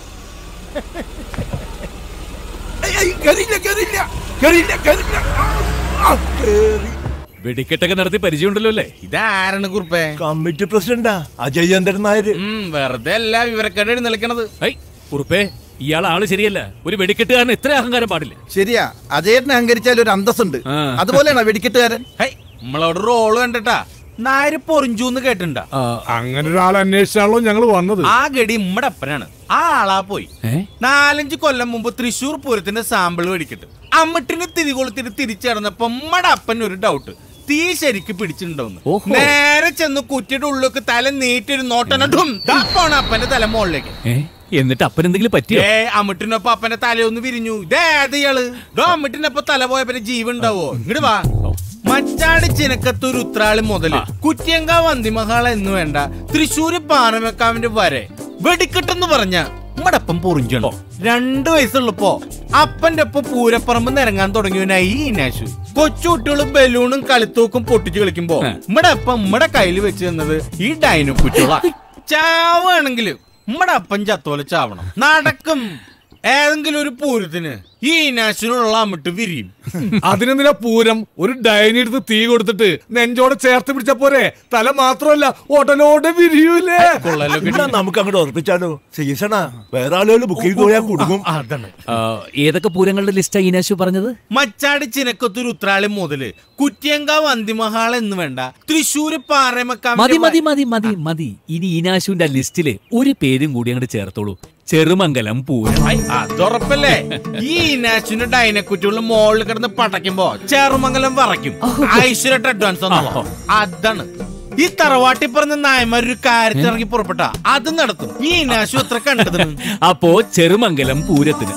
വെടിക്കെട്ടൊക്കെ നടത്തി പരിചയമുണ്ടല്ലോ അല്ലേ ഇതാരാണ് കുറിപ്പേ കമ്മിറ്റി പ്രസിഡന്റാ അജയചന്ദ്രൻ നായർ വെറുതെ അല്ല വിവരക്കേട് എഴുന്നള്ളിക്കണത് കുറുപ്പേ ഇയാൾ ആള് ശരിയല്ല ഒരു വെടിക്കെട്ടുകാരന് ഇത്ര അഹങ്കാരം പാടില്ല ശരിയാ അജയേട്ടനെ അഹങ്കരിച്ചാൽ ഒരു അന്തസ്സുണ്ട് അതുപോലെയാണോ വെടിക്കെട്ടുകാരൻ നമ്മളവിടെ റോള് കണ്ടിട്ടാ നായര് പൊറിഞ്ചൂന്ന് കേട്ടിണ്ട അങ്ങനെ ഒരാൾ അന്വേഷിച്ചാണല്ലോ ഞങ്ങൾ വന്നത് ആ ഗടി ഇമ്മടെ അപ്പനാണ് ആ ആളാ പോയി നാലഞ്ച് കൊല്ലം മുമ്പ് തൃശൂർ പൂരത്തിന്റെ സാമ്പിൾ മേടിക്കട്ട് അമ്മട്ടിന് തിരികൊളുത്തിട്ട് തിരിച്ചടന്നപ്പോ ഉമ്മടെ അപ്പൻ ഒരു ഡൗട്ട് തീ ശരിക്ക് പിടിച്ചിട്ടുണ്ടോന്ന് ഓഹോ. നേരെ ചെന്ന് കുറ്റിയുടെ ഉള്ളിലേക്ക് തല നീറ്റൊരു നോട്ടനട്ടും പോണ അപ്പന്റെ തല മുകളിലേക്ക് ഏ എന്നിട്ട് അപ്പൻ എന്തെങ്കിലും പറ്റിയോ ഏ അമ്മിട്ടിനൊപ്പം അപ്പന്റെ തലയൊന്ന് വിരിഞ്ഞു ഇതേത് ഇയാള് ഡോ അമ്മിട്ടിനൊപ്പം തല പോയ പിന്നെ ജീവൻ ഉണ്ടാവോ ഇങ്ങോട്ട് വാ മച്ചാടി ചിനക്കത്തൂർ ഉത്രാളി മുതല് കുറ്റിയങ്ക വന്തിമഹാള എന്ന് വേണ്ട തൃശ്ശൂര് പാനമക്കാവിന്റെ വരെ വെടിക്കെട്ടെന്ന് പറഞ്ഞ നമ്മടപ്പം പൊറിഞ്ചണോ രണ്ടു വയസ്സുള്ളപ്പോ അപ്പന്റെ ഒപ്പം പൂരപ്പറമ്പ് നിരങ്ങാൻ തുടങ്ങിയവനായി ഈ ഇനാശു കൊച്ചുകുട്ടികളും ബലൂണും കളിത്തൂക്കും പൊട്ടിച്ചു കളിക്കുമ്പോ നമ്മടെ അപ്പം നമ്മടെ കയ്യിൽ വെച്ച് തന്നത് ഈ ഡൈനോ കുട്ടികളാ ചാവാണെങ്കിൽ നമ്മടെ അപ്പൻ ചത്തോലെ ചാവണം നടക്കും ഏതെങ്കിലും ഒരു പൂരത്തിന് ഈ നാശനുള്ള അമ്മിട്ട് വിരിയും അതിനെന്തിനാ പൂരം ഒരു ഡൈനി എടുത്ത് തീ കൊടുത്തിട്ട് നെഞ്ചോടെ ചേർത്ത് പിടിച്ച പോരെ തല മാത്രമല്ല ഓട്ടലോടെ വിരിയൂലേ എന്നാ നമുക്ക് അങ്ങോട്ട് ഉറപ്പിച്ചാലോ സീസണാ വേറെ ആളുകൾ ബുക്ക് ചെയ്ത് പോയാൽ കൊടുക്കും അതാണ് ആ, ഏതൊക്കെ പൂരങ്ങളുടെ ലിസ്റ്റാ ഈനാശു പറഞ്ഞത് മച്ചാടി ചിനക്കത്തൂർ ഉത്രാളി മുതല് കുറ്റിയങ്കാവ് അന്തിമഹാൾ എന്ന് വേണ്ട തൃശ്ശൂര് മതി പാറമക്കാവ് മതി മതി മതി മതി ഇനി ഈനാശുവിന്റെ ലിസ്റ്റില് ഒരു പേരും കൂടി അങ്ങോട്ട് ചേർത്തോളൂ ചെറുമംഗലം പൂരം അതുറപ്പല്ലേ ഈ നാശുവിന്റെ ഡൈനക്കുറ്റിയുള്ള മോളിൽ കിടന്ന് പടയ്ക്കുമ്പോ ചേറുമംഗലം വറയ്ക്കും ഐശ്വര്യ അഡ്വാൻസ് തന്നോ അതാണ് ഈ തറവാട്ടി പറഞ്ഞ നായന്മാർ ഒരു കാര്യത്തിറങ്ങി പുറപ്പെട്ട അത് നടത്തും ഈ നാശു എത്ര കണ്ടത് അപ്പോ ചെറുമംഗലം പൂരത്തിന്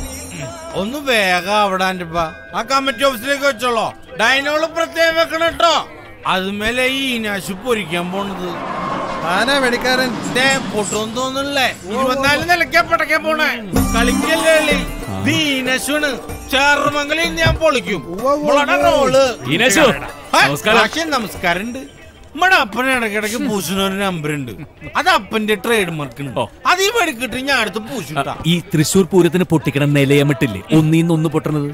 ഒന്ന് വേഗം അവിടെ ആ കമ്മിറ്റി ഓഫീസിലേക്ക് വെച്ചോളോ ഡൈനോള് പ്രത്യേകം വെക്കണം കേട്ടോ അതുമേലെ ഈ ഇനാശു പൊരിക്കാൻ പോണത് ആനാ വെടിക്കാരൻ പൊട്ടൊന്നും തോന്നുന്നില്ലേ ഇരുപത്തിനാല് നിലയ്ക്കാ പടക്കാൻ പോണേ കളിക്കല്ലേ കളി ഇത് ഈനശുണ് ചേർമംഗലിൽ ഞാൻ പൊളിക്കും ഇവളുടെ റോള് ഈനശു, ആ, നമസ്കാരം. മാഷെ, നമസ്കാരമുണ്ട് നമ്മുടെ അപ്പന് ഇടയ്ക്കിടയ്ക്ക് പൂശുന്ന ഒരു നമ്പർ ഉണ്ട് അത് അപ്പന്റെ ട്രേഡ് മാർക്കാണ് അത് ഈ വെടിക്കിട്ട് ഞാൻ അടുത്ത് പൂശുട്ടാ ഈ തൃശൂർ പൂരത്തിന് പൊട്ടിക്കണ നിലയമട്ടില്ലേ ഒന്നീന്ന് ഒന്ന് പൊട്ടണത്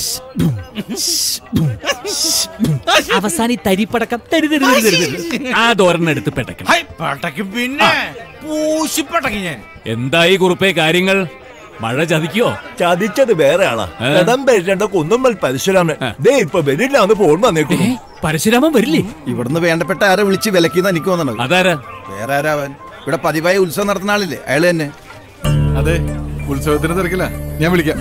അവസാനം ഈ തരിപ്പടക്കം തരി തരി തരി തരി തരി. ആ തോരൻ എടുത്ത് പെട്ടക്കണം ഹൈ, പടയ്ക്കും പിന്നെ പൂശി പടയ്ക്കും ഞാൻ എന്തായി കുറുപ്പേ കാര്യങ്ങൾ മഴ ചതിക്കോ ചതിച്ചത് വേറെ ആളാ ഇടം പേരേണ്ട കുന്നുമ്മൽ പരശുരാമൻ ദേ ഇപ്പൊ വരില്ലാന്ന് ഫോൺ വന്നേക്കുന്നു പരശുരാമൻ വരില്ലേ ഇവിടുന്ന് വേണ്ടപ്പെട്ട ആരെ വിളിച്ച് വിലക്കിന്ന് എനിക്ക് തോന്നണത് അതാരാ വേറെ ആരാവൻ ഇവിടെ പതിവായി ഉത്സവം നടത്തുന്ന ആളില്ലേ അയാള് തന്നെ അതെ ഉത്സവത്തിന് തിരക്കില്ല ഞാൻ വിളിക്കാം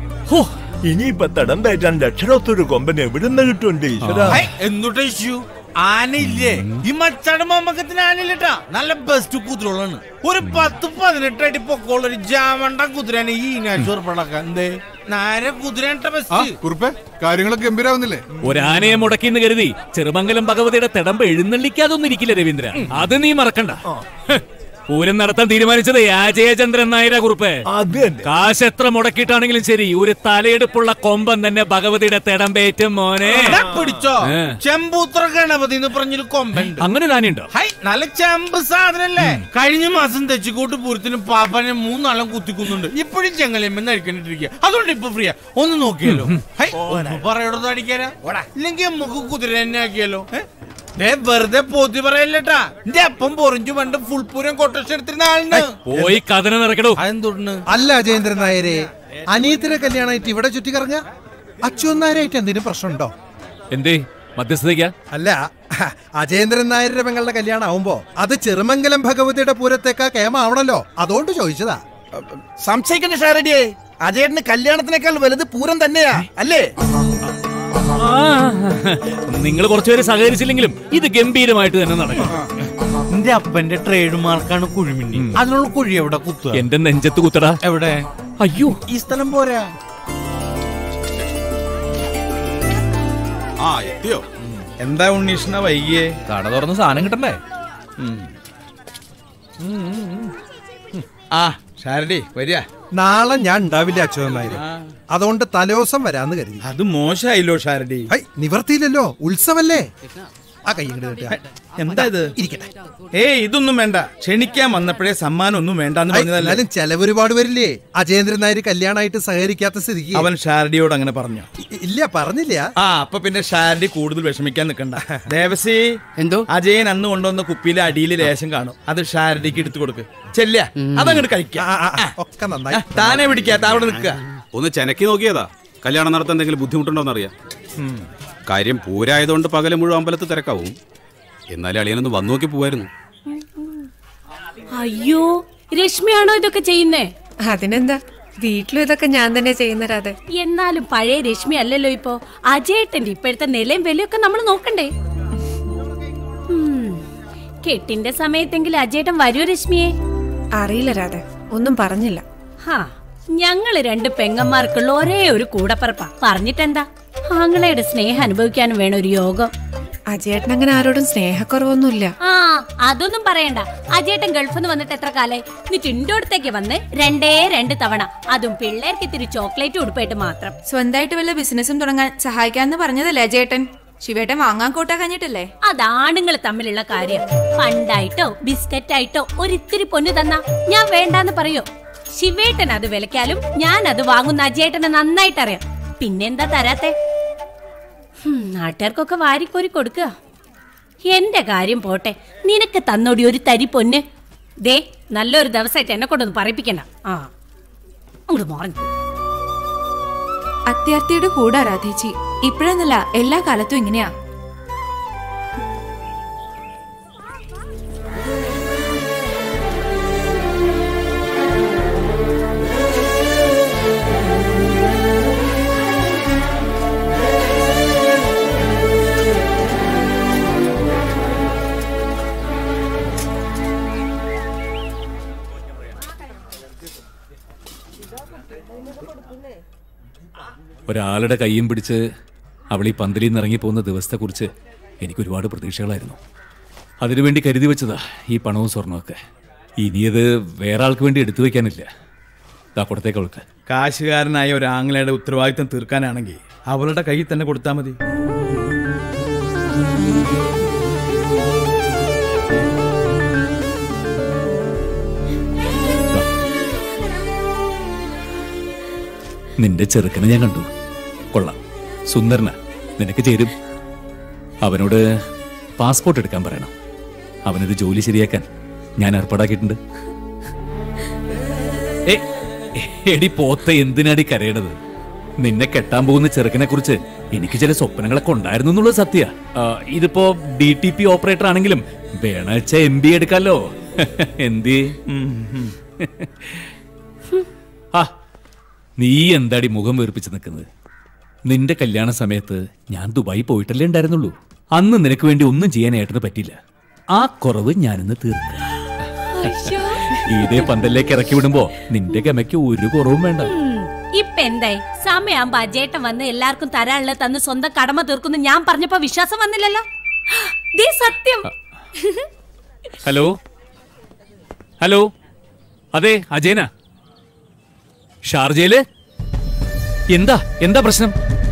ഇനിയിപ്പൊ തടം പേറ്റാൻ ലക്ഷണത്തൊരു കൊമ്പൻ എവിടുന്ന് കിട്ടുന്നുണ്ട് ഈശ്വര ഹൈ, എന്തുട്ടാ ഇഷ്യൂ ആനയില്ലേ ഈ മച്ചാട് മമ്മക്കത്തിന് ആനയില്ലട്ടാ നല്ല ബെസ്റ്റ് കുതിരകളാണ് ഒരു പത്ത് പതിനെട്ട് അടി പൊക്കമുള്ള ഒരു ജാമണ്ട കുതിരനെ ഈ ഈനാഴ്ച എന്തേ നേരെ കുതിരേട്ട ആ ബെസ്റ്റ് കുറുപ്പേ കാര്യങ്ങളൊക്കെ ഗംഭീരാവുന്നില്ലേ ഒരാനയെ മുടക്കിന്ന് കരുതി ചെറുമംഗലം ഭഗവതിയുടെ തിടമ്പ് എഴുന്നള്ളിക്കാതൊന്നും ഇരിക്കില്ല രവീന്ദ്ര അത് നീ മറക്കണ്ട ഹ്. പൂരം നടത്താൻ തീരുമാനിച്ചത് അജയചന്ദ്രൻ നായരാ കുറുപ്പ് കാശ് എത്ര മുടക്കിയിട്ടാണെങ്കിലും ശരി ഒരു തലയെടുപ്പുള്ള കൊമ്പൻ തന്നെ ഭഗവതിയുടെ തിടമ്പേറ്റും മോനെ എടാ, പിടിച്ചോ ഏ. ചെമ്പൂത്ര ഗണപതി എന്ന് പറഞ്ഞൊരു കൊമ്പുണ്ട് അങ്ങനെ നാനിയുണ്ടോ ഹൈ നല്ല ചെമ്പ് സാധനല്ലേ കഴിഞ്ഞ മാസം തെച്ചിക്കോട്ട് പൂരത്തിന് പാപ്പനെ മൂന്നാളം കുത്തിക്കുന്നുണ്ട് ഇപ്പോഴും ചെങ്ങലിയമ്മ അടിക്കണ്ടിരിക്കുക അതുകൊണ്ട് ഇപ്പൊ ഫ്രീയാ ഒന്ന് നോക്കിയല്ലോ ഹൈ ഒന്ന് പറയണത് അടിക്കാനാ ഇല്ലെങ്കിൽ നമുക്ക് കുതിര തന്നെ ആക്കിയല്ലോ ഏ? ദേ വെറുതെ പോത്തി പറയല്ലട്ടാ എന്റെ അപ്പം പൊറിഞ്ചു പണ്ട് ഫുൾ പൂരം കൊട്ടേഷൻ എടുത്തിരുന്ന ആളുണ്ട് പോയി കഥന നിറക്കടോ അതെന്തുണ്ട് അല്ല അജേന്ദ്രൻ നായരെ അനിയത്തിന്റെ കല്യാണമായിട്ട് ഇവിടെ ചുറ്റിക്കറങ്ങ അച്യുനായരായിട്ട് എന്തെങ്കിലും പ്രശ്നമുണ്ടോ എന്തേ മധ്യസ്ഥതയ്ക്കാ അല്ല അജേന്ദ്രൻ നായരുടെ പെങ്ങളുടെ കല്യാണം ആവുമ്പോ അത് ചെറുമംഗലം ഭഗവതിയുടെ പൂരത്തേക്കാ കേമാവണല്ലോ അതുകൊണ്ട് ചോദിച്ചതാ സംശയിക്കണ്ട ഷാരടിയെ അജയേട്ടന് കല്യാണത്തിനേക്കാൾ വലുത് പൂരം തന്നെയാ അല്ലേ നിങ്ങൾ കുറച്ചുപേര് സഹകരിച്ചില്ലെങ്കിലും ഇത് ഗംഭീരമായിട്ട് തന്നെ നടക്കും എന്റെ അപ്പന്റെ ട്രേഡ് മാർക്കാണ് കുഴിമിന്നി അതിനുള്ള കുഴി എവിടെ കുത്തുക എന്റെ നെഞ്ചത്ത് കുത്തടാ എവിടെ അയ്യോ ഈ സ്ഥലം പോരാ ആ എത്തിയോ എന്താ ഉണ്ണീഷ്ണ വൈകിയേ കട തുറന്ന് സാധനം കിട്ടണ്ടേ ആ ഷാരടി വരിക നാളെ ഞാൻ ഉണ്ടാവില്ല അച്യുതൻ നായർ അതുകൊണ്ട് തലേദിവസം വരാന്ന് കരുതി അത് മോശമായില്ലോ ഷാരടി ഹൈ, നിവർത്തിയില്ലല്ലോ ഉത്സവല്ലേ ആ കൈ ഇങ്ങോട്ട് നീട്ടുക. എന്താ ഇത് ഇരിക്കട്ടെ ഏയ് ഇതൊന്നും വേണ്ട ക്ഷണിക്കാൻ വന്നപ്പോഴേ സമ്മാനം ഒന്നും വേണ്ടെന്ന് ഹൈ, പറഞ്ഞതല്ലേ എന്നാലും ചെലവ് ഒരുപാട് വരില്ലേ അജേന്ദ്രൻ നായർ കല്യാണമായിട്ട് സഹകരിക്കാത്ത സ്ഥിതിക്ക് അവൻ ഷാരടിയോട് അങ്ങനെ പറഞ്ഞു ഇ- ഇല്ല പറഞ്ഞില്ല ആ അപ്പൊ പിന്നെ ഷാരടി കൂടുതൽ വിഷമിക്കാൻ നിൽക്കണ്ട ദേവസി എന്തോ അജയൻ അന്ന് കൊണ്ടുവന്ന കുപ്പിയിലെ അടിയിൽ ലേശം കാണും അത് ഷാരടിക്ക് എടുത്തു കൊടുക്ക് ചെല്ല അതങ്ങോട്ട് കഴിക്കാം ഒക്കെ നന്നായി താനെ പിടിക്കാത്ത അവിടെ നിൽക്കുക ഒന്ന് ചെനക്കി നോക്കിയതാ കല്യാണം നടത്താൻ എന്തെങ്കിലും ബുദ്ധിമുട്ടുണ്ടോന്ന് അറിയാം കാര്യം പൂരായതുകൊണ്ട് പകല് മുഴുവൻ അമ്പലത്തിൽ തിരക്കാവും എന്നാലും അളിയനൊന്ന് വന്നു നോക്കി പോവായിരുന്നു അയ്യോ രശ്മിയാണോ ഇതൊക്കെ ചെയ്യുന്നേ അതിനെന്താ വീട്ടിലും ഇതൊക്കെ ഞാൻ തന്നെ ചെയ്യുന്ന രാധ എന്നാലും പഴയ രശ്മി അല്ലല്ലോ ഇപ്പോ അജയേട്ടന്റെ ഇപ്പോഴത്തെ നിലയും വിലയൊക്കെ നമ്മൾ നോക്കണ്ടേ ഉം. കെട്ടിന്റെ സമയത്തെങ്കിലും അജയേട്ടൻ വരൂ രശ്മിയെ അറിയില്ല രാധ ഒന്നും പറഞ്ഞില്ല ഹാ ഞങ്ങള് രണ്ട് പെങ്ങന്മാർക്കുള്ള ഒരേ ഒരു കൂടപ്പറപ്പാ പറഞ്ഞിട്ടെന്താ ആങ്ങളയുടെ സ്നേഹം അനുഭവിക്കാനും വേണം ഒരു യോഗം അജയേട്ടൻ അങ്ങനെ ആരോടും സ്നേഹക്കുറവൊന്നുമില്ല ആ അതൊന്നും പറയണ്ട അജേട്ടൻ ഗൾഫിൽ നിന്ന് വന്നിട്ട് എത്ര കാലായി നീ ടിൻഡോടത്തേക്ക് വന്ന് രണ്ടേ രണ്ട് തവണ അതും പിള്ളേർക്ക് ഇത്തിരി ചോക്ലേറ്റ് ഉടുപ്പായിട്ട് മാത്രം സ്വന്തമായിട്ട് വല്ല ബിസിനസ്സും തുടങ്ങാൻ സഹായിക്കാന്ന് പറഞ്ഞതല്ലേ അജയേട്ടൻ ശിവേട്ടൻ വാങ്ങാൻ കൂട്ടാ കഴിഞ്ഞിട്ടല്ലേ അതാണുങ്ങൾ തമ്മിലുള്ള കാര്യം പണ്ടായിട്ടോ ബിസ്ക്കറ്റ് ആയിട്ടോ ഒരിത്തിരി പൊന്നു തന്നാ ഞാൻ വേണ്ടാന്ന് പറയോ ശിവേട്ടൻ അത് വിലക്കാലും ഞാൻ അത് വാങ്ങുന്ന അജയേട്ടനെ നന്നായിട്ട് അറിയാം പിന്നെന്താ തരാത്തെ ഹും, നാട്ടുകാർക്കൊക്കെ വാരിക്കോരി കൊടുക്കുക എന്റെ കാര്യം പോട്ടെ നിനക്ക് തന്നോടി ഒരു തരി പൊന്ന് ദേ നല്ലൊരു ദിവസമായിട്ട് എന്നെ കൊണ്ടൊന്ന് പറയിപ്പിക്കണ്ട ആ അങ്ങോട്ട് മോറഞ്ഞു അത്യാർത്ഥിയുടെ കൂടെ രാധേച്ചി ഇപ്പോഴെന്നല്ല എല്ലാ കാലത്തും ഇങ്ങനെയാ ഒരാളുടെ കയ്യും പിടിച്ച് അവൾ ഈ പന്തലിൽ നിന്ന് ഇറങ്ങിപ്പോകുന്ന ദിവസത്തെക്കുറിച്ച് എനിക്ക് ഒരുപാട് പ്രതീക്ഷകളായിരുന്നു അതിനുവേണ്ടി കരുതി വെച്ചതാ ഈ പണവും സ്വർണമൊക്കെ ഇനിയത് വേറെ ആൾക്ക് വേണ്ടി എടുത്തു വെക്കാനില്ല ദാ കൊടുത്തേക്ക് അവൾക്ക് കാശുകാരനായ ഒരു ആംഗ്ലയുടെ ഉത്തരവാദിത്തം തീർക്കാനാണെങ്കിൽ അവളുടെ കയ്യിൽ തന്നെ കൊടുത്താൽ മതി നിന്റെ ചെറുക്കനെ ഞാൻ കണ്ടു കൊള്ളാം സുന്ദരന നിനക്ക് ചേരും അവനോട് പാസ്പോർട്ട് എടുക്കാൻ പറയണം അവനൊരു ജോലി ശരിയാക്കാൻ ഞാൻ ഏർപ്പാടാക്കിയിട്ടുണ്ട് ഏ, എടി പോത്ത എന്തിനാടി കരയണത് നിന്നെ കെട്ടാൻ പോകുന്ന ചെറുക്കനെ കുറിച്ച് എനിക്ക് ചില സ്വപ്നങ്ങളൊക്കെ ഉണ്ടായിരുന്നു എന്നുള്ളത് സത്യ ഇതിപ്പോ ഡി ടി പി ഓപ്പറേറ്റർ ആണെങ്കിലും വേണച്ച എം ബി എടുക്കാലോ എന്തി ആ നീ എന്താടി മുഖം വീർപ്പിച്ച് നിൽക്കുന്നത് നിന്റെ കല്യാണ സമയത്ത് ഞാൻ ദുബായി പോയിട്ടല്ലേ ഉണ്ടായിരുന്നുള്ളൂ അന്ന് നിനക്ക് വേണ്ടി ഒന്നും ചെയ്യാൻ ഏട്ടന് പറ്റില്ല ആ കുറവ് ഞാനിന്ന് തീർക്കാം ഇതേ പന്തലിലേക്ക് ഇറക്കി വിടുമ്പോ നിന്റെ ഗമയ്ക്ക് ഒരു കുറവും വേണ്ട ഇപ്പൊ എന്തായി സമയാകുമ്പോ അജേട്ടൻ വന്ന് എല്ലാവർക്കും തരാനുള്ളത് തന്ന് സ്വന്തം കടമ തീർക്കുന്നു ഞാൻ പറഞ്ഞപ്പോ വിശ്വാസം വന്നില്ലല്ലോ ദേ സത്യം ഹലോ ഹലോ അതെ അജയന ഷാർജയില് എന്താ എന്താ പ്രശ്നം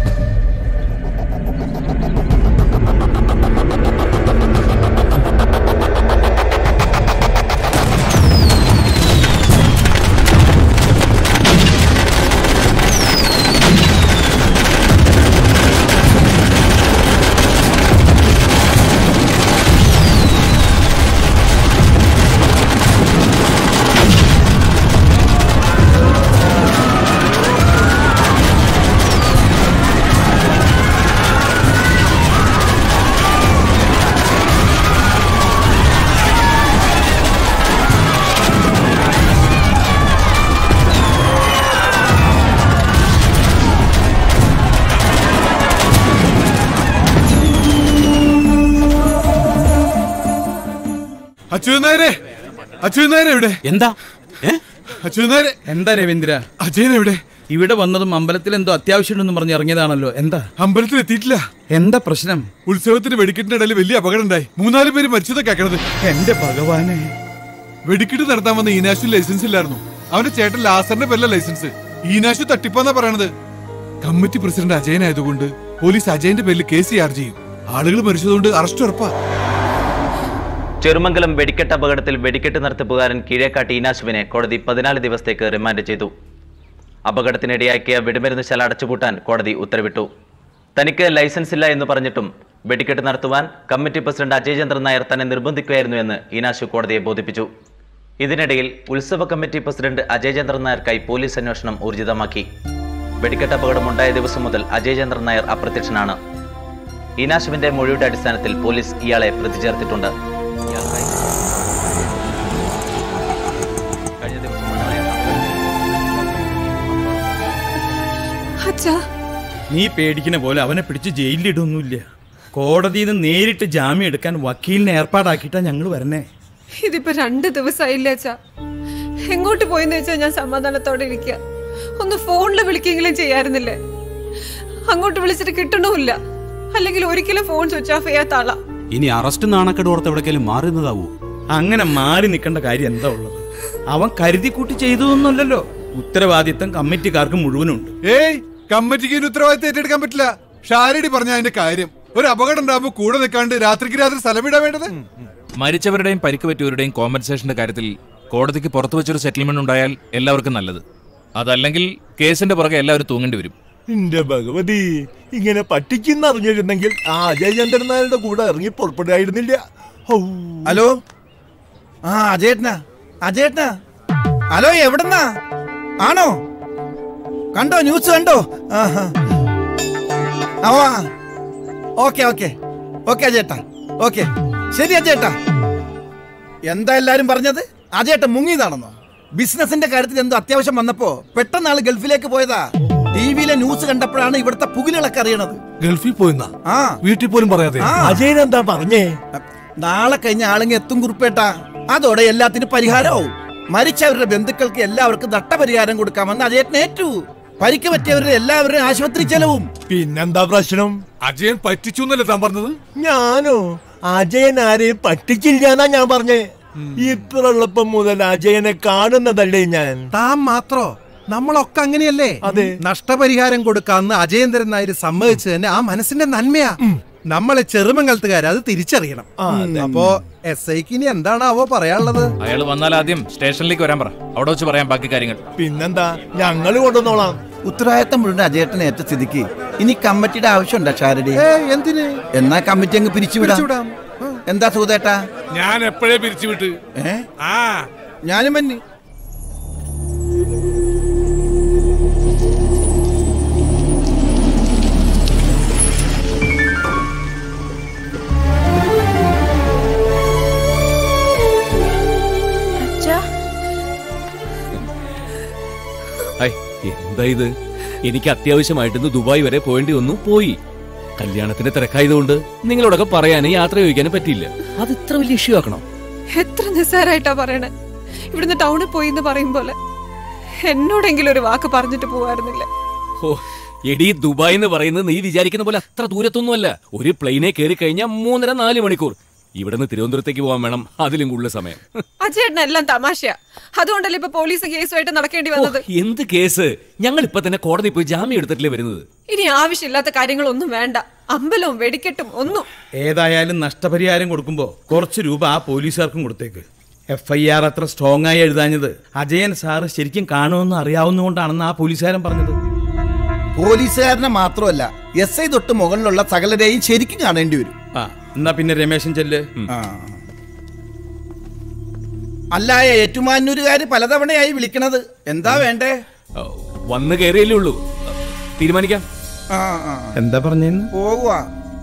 അച്യുതനായരെ അച്യുതനായരെ എവിടെ എന്താ അച്യുതനായരെ എന്താ രവീന്ദ്ര അജയൻ എവിടെ ഇവിടെ വന്നതും അമ്പലത്തിൽ എന്തോ അത്യാവശ്യമുണ്ടെന്ന് പറഞ്ഞ് ഇറങ്ങിയതാണല്ലോ എന്താ അമ്പലത്തിൽ എത്തിയിട്ടില്ല എന്താ പ്രശ്നം ഉത്സവത്തിന് വെടിക്കെട്ടിന്റെ ഇടയിൽ വലിയ അപകടം ഉണ്ടായി മൂന്നാല് പേര് മരിച്ചതാ കേക്കണത് എന്റെ ഭഗവാനെ വെടിക്കെട്ട് നടത്താൻ വന്ന ഈനാശു ലൈസൻസ് ഇല്ലായിരുന്നു അവന്റെ ചേട്ടൻ ലാസറിന്റെ പേരിലെ ലൈസൻസ് ഈനാശു തട്ടിപ്പാന്നാ പറയണത് കമ്മിറ്റി പ്രസിഡന്റ് അജയനായതുകൊണ്ട് പോലീസ് അജയന്റെ പേരിൽ കേസ് ചാർജ് ചെയ്യും ആളുകൾ മരിച്ചതുകൊണ്ട് അറസ്റ്റ് ഉറപ്പാ ചെറുമംഗലം വെടിക്കെട്ട് അപകടത്തിൽ വെടിക്കെട്ട് നടത്തിപ്പുകാരൻ കീഴേക്കാട്ട് ഈനാശുവിനെ കോടതി പതിനാല് ദിവസത്തേക്ക് റിമാൻഡ് ചെയ്തു അപകടത്തിനിടയാക്കിയ വെടിമരുന്ന് ശാല അടച്ചുപൂട്ടാൻ കോടതി ഉത്തരവിട്ടു തനിക്ക് ലൈസൻസ് ഇല്ല എന്ന് പറഞ്ഞിട്ടും വെടിക്കെട്ട് നടത്തുവാൻ കമ്മിറ്റി പ്രസിഡന്റ് അജയ് ചന്ദ്രൻ നായർ തന്നെ നിർബന്ധിക്കുകയായിരുന്നു എന്ന് ഈനാശു കോടതിയെ ബോധിപ്പിച്ചു ഇതിനിടയിൽ ഉത്സവ കമ്മിറ്റി പ്രസിഡന്റ് അജയ് ചന്ദ്രൻ നായർക്കായി പോലീസ് അന്വേഷണം ഊർജിതമാക്കി വെടിക്കെട്ട് അപകടമുണ്ടായ ദിവസം മുതൽ അജയ് ചന്ദ്രൻ നായർ അപ്രത്യക്ഷനാണ് ഈനാശുവിന്റെ മൊഴിയുടെ അടിസ്ഥാനത്തിൽ പോലീസ് ഇയാളെ പ്രതി ചേർത്തിട്ടുണ്ട് അച്ഛാ നീ പേടിക്കുന്ന പോലെ അവനെ പിടിച്ച് ജയിലിലിടൊന്നുമില്ല കോടതിയിൽ നിന്ന് നേരിട്ട് ജാമ്യം എടുക്കാൻ വക്കീലിനെ ഏർപ്പാടാക്കിയിട്ടാ ഞങ്ങൾ വരണേ ഇതിപ്പോ രണ്ട് ദിവസമായില്ലേ അച്ഛാ എങ്ങോട്ട് പോയെന്ന് വെച്ചാൽ ഞാൻ സമാധാനത്തോടെ ഇരിക്കുക ഒന്ന് ഫോണിൽ വിളിക്കെങ്കിലും ചെയ്യാറുന്നില്ലേ അങ്ങോട്ട് വിളിച്ചിട്ട് കിട്ടണമില്ല അല്ലെങ്കിൽ ഒരിക്കലും ഫോൺ സ്വിച്ച് ഓഫ് ചെയ്യാത്ത ആളാ ഇനി അറസ്റ്റ് നാണക്കേട് ഓർത്ത് എവിടേക്കെങ്കിലും മാറുന്നതാവൂ അങ്ങനെ മാറി നിൽക്കേണ്ട കാര്യം എന്താ ഉള്ളത് അവൻ കരുതി കൂട്ടി ചെയ്തതൊന്നുമല്ലല്ലോ ഉത്തരവാദിത്തം കമ്മിറ്റിക്കാർക്ക് മുഴുവനുണ്ട് ഏയ് കമ്മിറ്റിക്ക് ഇതിന് ഉത്തരവാദിത്തം ഏറ്റെടുക്കാൻ പറ്റില്ല ഷാരടി പറഞ്ഞ അതിന്റെ കാര്യം ഒരു അപകടം ഉണ്ടാകുമ്പോ കൂടെ നിൽക്കാണ്ട് രാത്രിക്ക് രാത്രി സ്ഥലം വിടാൻ വേണ്ടത് മരിച്ചവരുടെയും പരിക്ക് പറ്റിയവരുടെയും കോമ്പൻസേഷന്റെ കാര്യത്തിൽ കോടതിക്ക് പുറത്തു വെച്ചൊരു സെറ്റിൽമെന്റ് ഉണ്ടായാൽ എല്ലാവർക്കും നല്ലത് അതല്ലെങ്കിൽ കേസിന്റെ പുറകെ എല്ലാവരും തൂങ്ങേണ്ടി വരും എന്റെ ഭഗവതി ഇങ്ങനെ പറ്റിക്കുന്ന അറിഞ്ഞിരുന്നെങ്കിൽ ആ അജയചന്ദ്രൻ നായരുടെ കൂടെ ഇറങ്ങി പുറപ്പെടുകയായിരുന്നില്ല ഹലോ ആ അജയേട്ടനാ അജയേട്ടനാ ഹലോ എവിടെന്നാ ആണോ കണ്ടോ ന്യൂസ് കണ്ടോ ആഹാ. ആ ഓക്കെ ഓക്കെ ഓക്കെ അജയേട്ടാ ഓക്കെ ശരി അജയേട്ടാ എന്താ എല്ലാരും പറഞ്ഞത് അജയേട്ടൻ മുങ്ങിയതാണെന്നോ ബിസിനസിന്റെ കാര്യത്തിൽ എന്തോ അത്യാവശ്യം വന്നപ്പോ പെട്ടെന്ന് ആള് ഗൾഫിലേക്ക് പോയതാ ടി വിയിലെ ന്യൂസ് കണ്ടപ്പോഴാണ് ഇവിടുത്തെ പുകിലുകളൊക്കെ അറിയണത് ഗൾഫിൽ പോയിന്നാ ആ വീട്ടിൽ പോലും പറയാതെ അജയൻ എന്താ പറഞ്ഞേ നാളെ കഴിഞ്ഞ ആളെങ്കിൽ എത്തും കുറിപ്പേട്ടാ അതോടെ എല്ലാത്തിനും പരിഹാരമാവും മരിച്ചവരുടെ ബന്ധുക്കൾക്ക് എല്ലാവർക്കും നട്ടപരിഹാരം കൊടുക്കാമെന്ന് അജയൻ ഏറ്റു പരിക്ക് പറ്റിയവരുടെ എല്ലാവരുടെയും ആശുപത്രി ചെലവും പിന്നെന്താ പ്രശ്നം അജയൻ പറ്റിച്ചു എന്നല്ലേ താൻ പറഞ്ഞത് ഞാനോ അജയൻ ആരെയും പറ്റിച്ചില്ലാന്നാ ഞാൻ പറഞ്ഞേ ഇത്ര എളുപ്പം മുതൽ അജയനെ കാണുന്നതല്ലേ ഞാൻ താൻ മാത്രോ നമ്മളൊക്കെ അങ്ങനെയല്ലേ അതെ നഷ്ടപരിഹാരം കൊടുക്കാന്ന് അജയേന്ദ്രൻ നായർ സമ്മതിച്ചു തന്നെ ആ മനസ്സിന്റെ നന്മയാ നമ്മളെ ചെറുമംഗലത്തുകാർ അത് തിരിച്ചറിയണം അപ്പോ എസ് ഐക്ക് ഇനി എന്താണാവോ പറയാനുള്ളത് അയാൾ വന്നാൽ ആദ്യം സ്റ്റേഷനിലേക്ക് വരാൻ പറ അവിടെ വെച്ച് പറയാം ബാക്കി കാര്യങ്ങൾ പിന്നെന്താ ഞങ്ങൾ കൊണ്ടുവന്നോളാം ഉത്തരവാദിത്തം മുഴുവൻ അജയേട്ടൻ ഏറ്റ സ്ഥിതിക്ക് ഇനി കമ്മിറ്റിയുടെ ആവശ്യമുണ്ടോ ഷാരടി എന്തിന് എന്നാ കമ്മിറ്റി അങ്ങ് പിരിച്ചുവിടാം പിരിച്ചുവിടാം. എന്താ സൂതേട്ടാ ഞാൻ എപ്പോഴേ പിരിച്ചുവിട്ട് ഏ ആ ഞാനും മന്നി അച്ഛാ ഐ എന്താ ഇത് എനിക്ക് അത്യാവശ്യമായിട്ടിന്ന് ദുബായ് വരെ പോകേണ്ടി വന്നു പോയി കല്യാണത്തിന്റെ തിരക്കായതുകൊണ്ട് നിങ്ങളോടൊക്കെ പറയാനും യാത്ര ചോദിക്കാനും പറ്റിയില്ല അത് ഇത്ര വലിയ ഇഷ്യൂ ആക്കണം എത്ര നിസ്സാരായിട്ടാ പറയണേ ഇവിടുന്ന് ടൗണിൽ പോയി എന്ന് പറയും പോലെ എന്നോടെങ്കിലും ഒരു വാക്ക് പറഞ്ഞിട്ട് പോവായിരുന്നില്ല ഓ എടി ദുബായ് എന്ന് പറയുന്നത് നീ വിചാരിക്കുന്ന പോലെ അത്ര ദൂരത്തൊന്നുമല്ല ഒരു പ്ലെയിനെ കയറി കഴിഞ്ഞാൽ മൂന്നര നാല് മണിക്കൂർ ഇവിടുന്ന് തിരുവനന്തപുരത്തേക്ക് പോകാൻ വേണം അതിലും കൂടുതൽ സമയം അജയേട്ടൻ എല്ലാം തമാശയാ അതുകൊണ്ടല്ലേ ഇപ്പൊ പോലീസ് കേസുമായിട്ട് നടക്കേണ്ടി വന്നത് ഓ, എന്ത് കേസ് ഞങ്ങൾ ഇപ്പൊ തന്നെ കോടതി പോയി ജാമ്യം എടുത്തിട്ടില്ലേ വരുന്നത് ഇനി ആവശ്യമില്ലാത്ത കാര്യങ്ങളൊന്നും വേണ്ട അമ്പലവും വെടിക്കെട്ടും ഒന്നും ഏതായാലും നഷ്ടപരിഹാരം കൊടുക്കുമ്പോൾ കുറച്ച് രൂപ ആ പോലീസുകാർക്കും കൊടുത്തേക്ക് എഫ് ഐ ആർ അത്ര സ്ട്രോങ് ആയി എഴുതാഞ്ഞത് അജയൻ സാറ് ശരിക്കും കാണുമെന്ന് അറിയാവുന്നതുകൊണ്ടാണെന്ന് ആ പോലീസുകാരൻ പറഞ്ഞത് പോലീസുകാരനെ മാത്രമല്ല എസ് ഐ തൊട്ട് മുകളിലുള്ള സകലരെയും ശരിക്കും കാണേണ്ടി വരും ആ എന്നാ പിന്നെ രമേശൻ ചെല്ല് അല്ല ഏറ്റുമാനൂരുകാര് പലതവണയായി വിളിക്കണത് എന്താ വേണ്ടേ വന്ന് കയറിയല്ലേ ഉള്ളൂ തീരുമാനിക്കാം ആ ആ എന്താ പറഞ്ഞേന്ന് പോകുവാ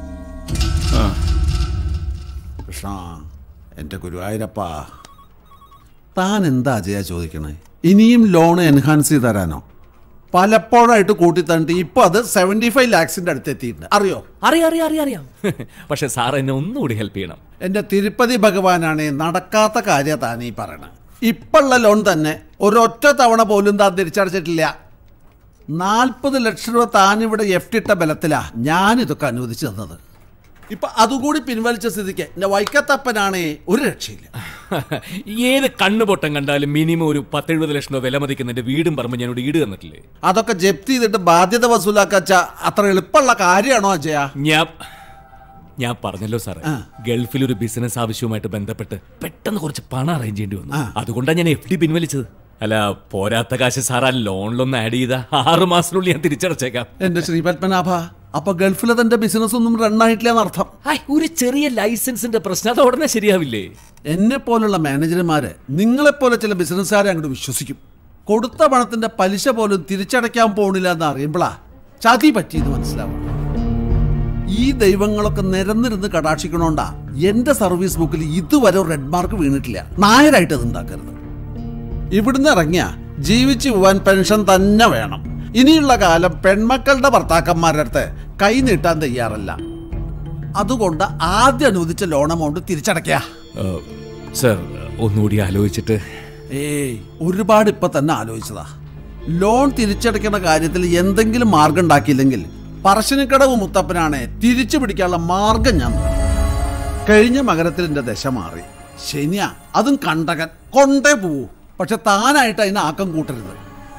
കൃഷ്ണ എൻ്റെ ഗുരുവായൂരപ്പാ താൻ എന്താ അജയ ചോദിക്കണേ ഇനിയും ലോൺ എൻഹാൻസ് ചെയ്ത് തരാനോ പലപ്പോഴായിട്ട് കൂട്ടി തന്നിട്ട് ഇപ്പൊ അത് സെവന്റി ഫൈവ് ലാക്സിന്റെ അടുത്ത് എത്തിയിട്ടുണ്ട് അറിയോ അറിയാം അറിയാം അറിയാം അറിയാം പക്ഷെ സാർ എന്നെ ഒന്നുകൂടി ഹെൽപ്പ് ചെയ്യണം എൻ്റെ തിരുപ്പതി ഭഗവാനാണ് നടക്കാത്ത കാര്യം താൻ ഈ പറയണത് ഇപ്പോഴുള്ള ലോൺ തന്നെ ഒരൊറ്റ തവണ പോലും താൻ തിരിച്ചടച്ചിട്ടില്ല നാൽപ്പത് ലക്ഷം രൂപ താനിവിടെ എഫ് ഇട്ട ബലത്തിലാ ഞാൻ ഇതൊക്കെ അനുവദിച്ചു തന്നത് ഇപ്പൊ അതുകൂടി പിൻവലിച്ച സ്ഥിതിക്ക് എന്റെ വൈക്കത്തപ്പനാണേ ഒരു രക്ഷയില്ല ഏത് കണ്ണുപൊട്ടം കണ്ടാലും മിനിമം ഒരു പത്തെഴുപത് ലക്ഷം രൂപ വില മതിക്കുന്ന എന്റെ വീടും പറമ്പ് ഞാനോട് ഈട് തന്നിട്ടില്ലേ അതൊക്കെ ജപ്തി ചെയ്തിട്ട് ബാധ്യത വസൂലാക്കച്ച അത്ര എളുപ്പമുള്ള കാര്യമാണോ അജയ ഞാൻ ഞാൻ പറഞ്ഞല്ലോ സാറേ ഗൾഫിൽ ഒരു ബിസിനസ് ആവശ്യവുമായിട്ട് ബന്ധപ്പെട്ട് പെട്ടെന്ന് കുറച്ച് പണം അറേഞ്ച് ചെയ്യേണ്ടി വന്നു അതുകൊണ്ടാണ് ഞാൻ എഫ് ഡി പിൻവലിച്ചത് അല്ല പോരാത്ത കാശ് സാർ ആ ലോണിലൊന്ന് ആഡ് ചെയ്ത ആറ് മാസത്തിനുള്ളിൽ ഞാൻ തിരിച്ചടച്ചേക്കാം എന്റെ ശ്രീ പത്മനാഭ അപ്പൊ ഗൾഫിലെ തന്റെ ബിസിനസ് ഒന്നും റണ്ണായിട്ടില്ല എന്നർത്ഥം ഒരു ചെറിയ ലൈസൻസിന്റെ പ്രശ്നം അത് ഉടനെ ശരിയാവില്ലേ എന്നെ പോലുള്ള മാനേജർമാര് നിങ്ങളെപ്പോലെ ചില ബിസിനസ്സുകാരെ അങ്ങോട്ട് വിശ്വസിക്കും കൊടുത്ത പണത്തിന്റെ പലിശ പോലും തിരിച്ചടയ്ക്കാൻ പോണില്ല എന്ന് അറിയുമ്പോഴാ ചതി പറ്റിയെന്ന് മനസ്സിലാവും ഈ ദൈവങ്ങളൊക്കെ നിരന്നിരുന്ന് കടാക്ഷിക്കണോണ്ടാ എന്റെ സർവീസ് ബുക്കിൽ ഇതുവരെ ഒരു റെഡ് മാർക്ക് വീണിട്ടില്ല നായരായിട്ട് അത് ഉണ്ടാക്കരുത് ഇവിടുന്ന് ഇറങ്ങിയ ജീവിച്ചു പോവാൻ പെൻഷൻ തന്നെ വേണം ഇനിയുള്ള കാലം പെൺമക്കളുടെ ഭർത്താക്കന്മാരുടെ അടുത്ത് കൈ നീട്ടാൻ തയ്യാറല്ല അതുകൊണ്ട് ആദ്യം അനുവദിച്ച ലോൺ എമൗണ്ട് തിരിച്ചടയ്ക്കുക സർ ഒന്നുകൂടി ആലോചിച്ചിട്ട് ഏയ് ഒരുപാട് ഇപ്പൊ തന്നെ ആലോചിച്ചതാ ലോൺ തിരിച്ചടയ്ക്കുന്ന കാര്യത്തിൽ എന്തെങ്കിലും മാർഗം ഉണ്ടാക്കിയില്ലെങ്കിൽ പറശ്ശിനിക്കടവ് മുത്തപ്പനാണ് തിരിച്ചു പിടിക്കാനുള്ള മാർഗം ഞാൻ നോക്കും. കഴിഞ്ഞ മകരത്തിൽ എന്റെ ദശ മാറി ശനിയാ അതും കണ്ടകൻ കൊണ്ടേ പോവൂ പക്ഷെ താനായിട്ട് അതിന് ആക്കം കൂട്ടരുത്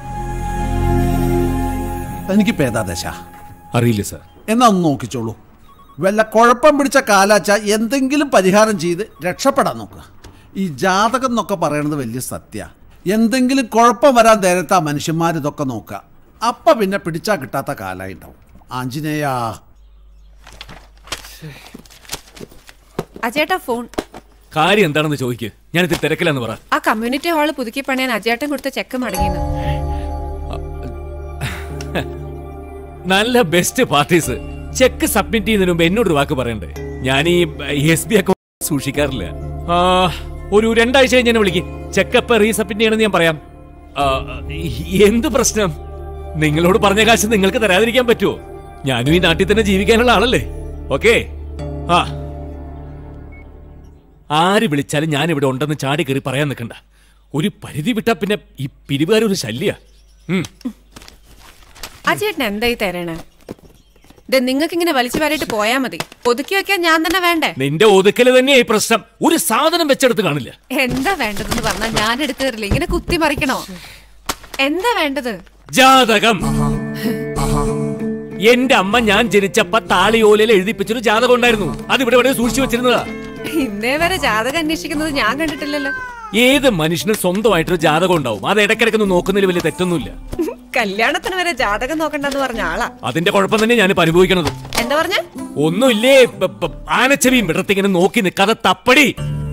തനിക്ക് പേതാ ദശ അറിയില്ല സർ എന്നാ ഒന്ന് നോക്കിച്ചോളൂ വല്ല കുഴപ്പം പിടിച്ച കാലാച്ച എന്തെങ്കിലും പരിഹാരം ചെയ്ത് രക്ഷപ്പെടാൻ നോക്കുക ഈ ജാതകം എന്നൊക്കെ പറയണത് വലിയ സത്യ എന്തെങ്കിലും കുഴപ്പം വരാൻ നേരത്തെ ആ മനുഷ്യന്മാർ ഇതൊക്കെ നോക്കുക അപ്പ പിന്നെ പിടിച്ചാ കിട്ടാത്ത കാലായി ഉണ്ടാവും ആഞ്ജനേയാ അജേട്ടാ ഫോൺ കാര്യം എന്താണെന്ന് ചോദിക്ക് ഞാനിത് തിരക്കില്ലെന്ന് പറ ആ കമ്മ്യൂണിറ്റി ഹാള് പുതുക്കി പണിയാൻ അജേട്ടൻ കൊടുത്ത ചെക്ക് മടങ്ങിയെന്ന് നല്ല ബെസ്റ്റ് പാർട്ടീസ് ചെക്ക് സബ്മിറ്റ് ചെയ്യുന്നതിന് മുമ്പ് എന്നോടൊരു വാക്ക് പറയണ്ടേ ഞാൻ ഈ എസ് ബി അക്കൗണ്ട് സൂക്ഷിക്കാറില്ല ആ, ഒരു രണ്ടാഴ്ച കഴിഞ്ഞ് എന്നെ വിളിക്കും ചെക്കപ്പ് റീസബ്മിറ്റ് ചെയ്യണമെന്ന് ഞാൻ പറയാം ആ, എന്ത് പ്രശ്നം നിങ്ങളോട് പറഞ്ഞ കാശ് നിങ്ങൾക്ക് തരാതിരിക്കാൻ പറ്റുമോ ഞാനും ഈ നാട്ടിൽ തന്നെ ജീവിക്കാനുള്ള ആളല്ലേ ഓക്കെ ആ ആര് വിളിച്ചാലും ഞാൻ ഇവിടെ ഉണ്ടെന്ന് ചാടി കയറി പറയാൻ നിൽക്കണ്ട ഒരു പരിധി വിട്ടാ പിന്നെ ഈ പിരിവുകാരൊരു ശല്യ അജേട്ടൻ എന്തായി തരണേ ഇത് നിങ്ങൾക്ക് ഇങ്ങനെ വലിച്ചു വാരിയിട്ട് പോയാ മതി ഒതുക്കി വെക്കാൻ ഞാൻ തന്നെ വേണ്ടേ നിന്റെ ഒതുക്കല് തന്നെയാ ഈ പ്രശ്നം ഒരു സാധനം വെച്ചെടുത്ത് കാണില്ല എന്താ വേണ്ടതെന്ന് പറഞ്ഞാൽ ഞാൻ എടുത്തു തരില്ല ഇങ്ങനെ കുത്തി മറിക്കണോ എന്താ വേണ്ടത് ജാതകം എന്റെ അമ്മ ഞാൻ ജനിച്ചപ്പ താളിയോലയിൽ എഴുതിപ്പിച്ചൊരു ജാതകം ഉണ്ടായിരുന്നു അത് ഇവിടെ ഇവിടെ സൂക്ഷിച്ചു വെച്ചിരുന്നതാ ഇന്നേ വരെ ജാതകം അന്വേഷിക്കുന്നത് ഞാൻ കണ്ടിട്ടില്ലല്ലോ ഏത് മനുഷ്യനും സ്വന്തമായിട്ടൊരു ജാതകം ഉണ്ടാവും അത് ഇടയ്ക്കിടയ്ക്കൊന്നും നോക്കുന്നതിൽ വലിയ തെറ്റൊന്നുമില്ല കല്യാണത്തിന് വരെ ജാതകം നോക്കണ്ടെന്ന് പറഞ്ഞ ആളാ അതിന്റെ കുഴപ്പം തന്നെ ഞാനിപ്പോ അനുഭവിക്കണത് എന്താ പറഞ്ഞ ഒന്നുമില്ലേ പ- പ- ആനച്ചെവിയും വിടത്തിങ്ങനെ നോക്കി നിൽക്കാതെ തപ്പടി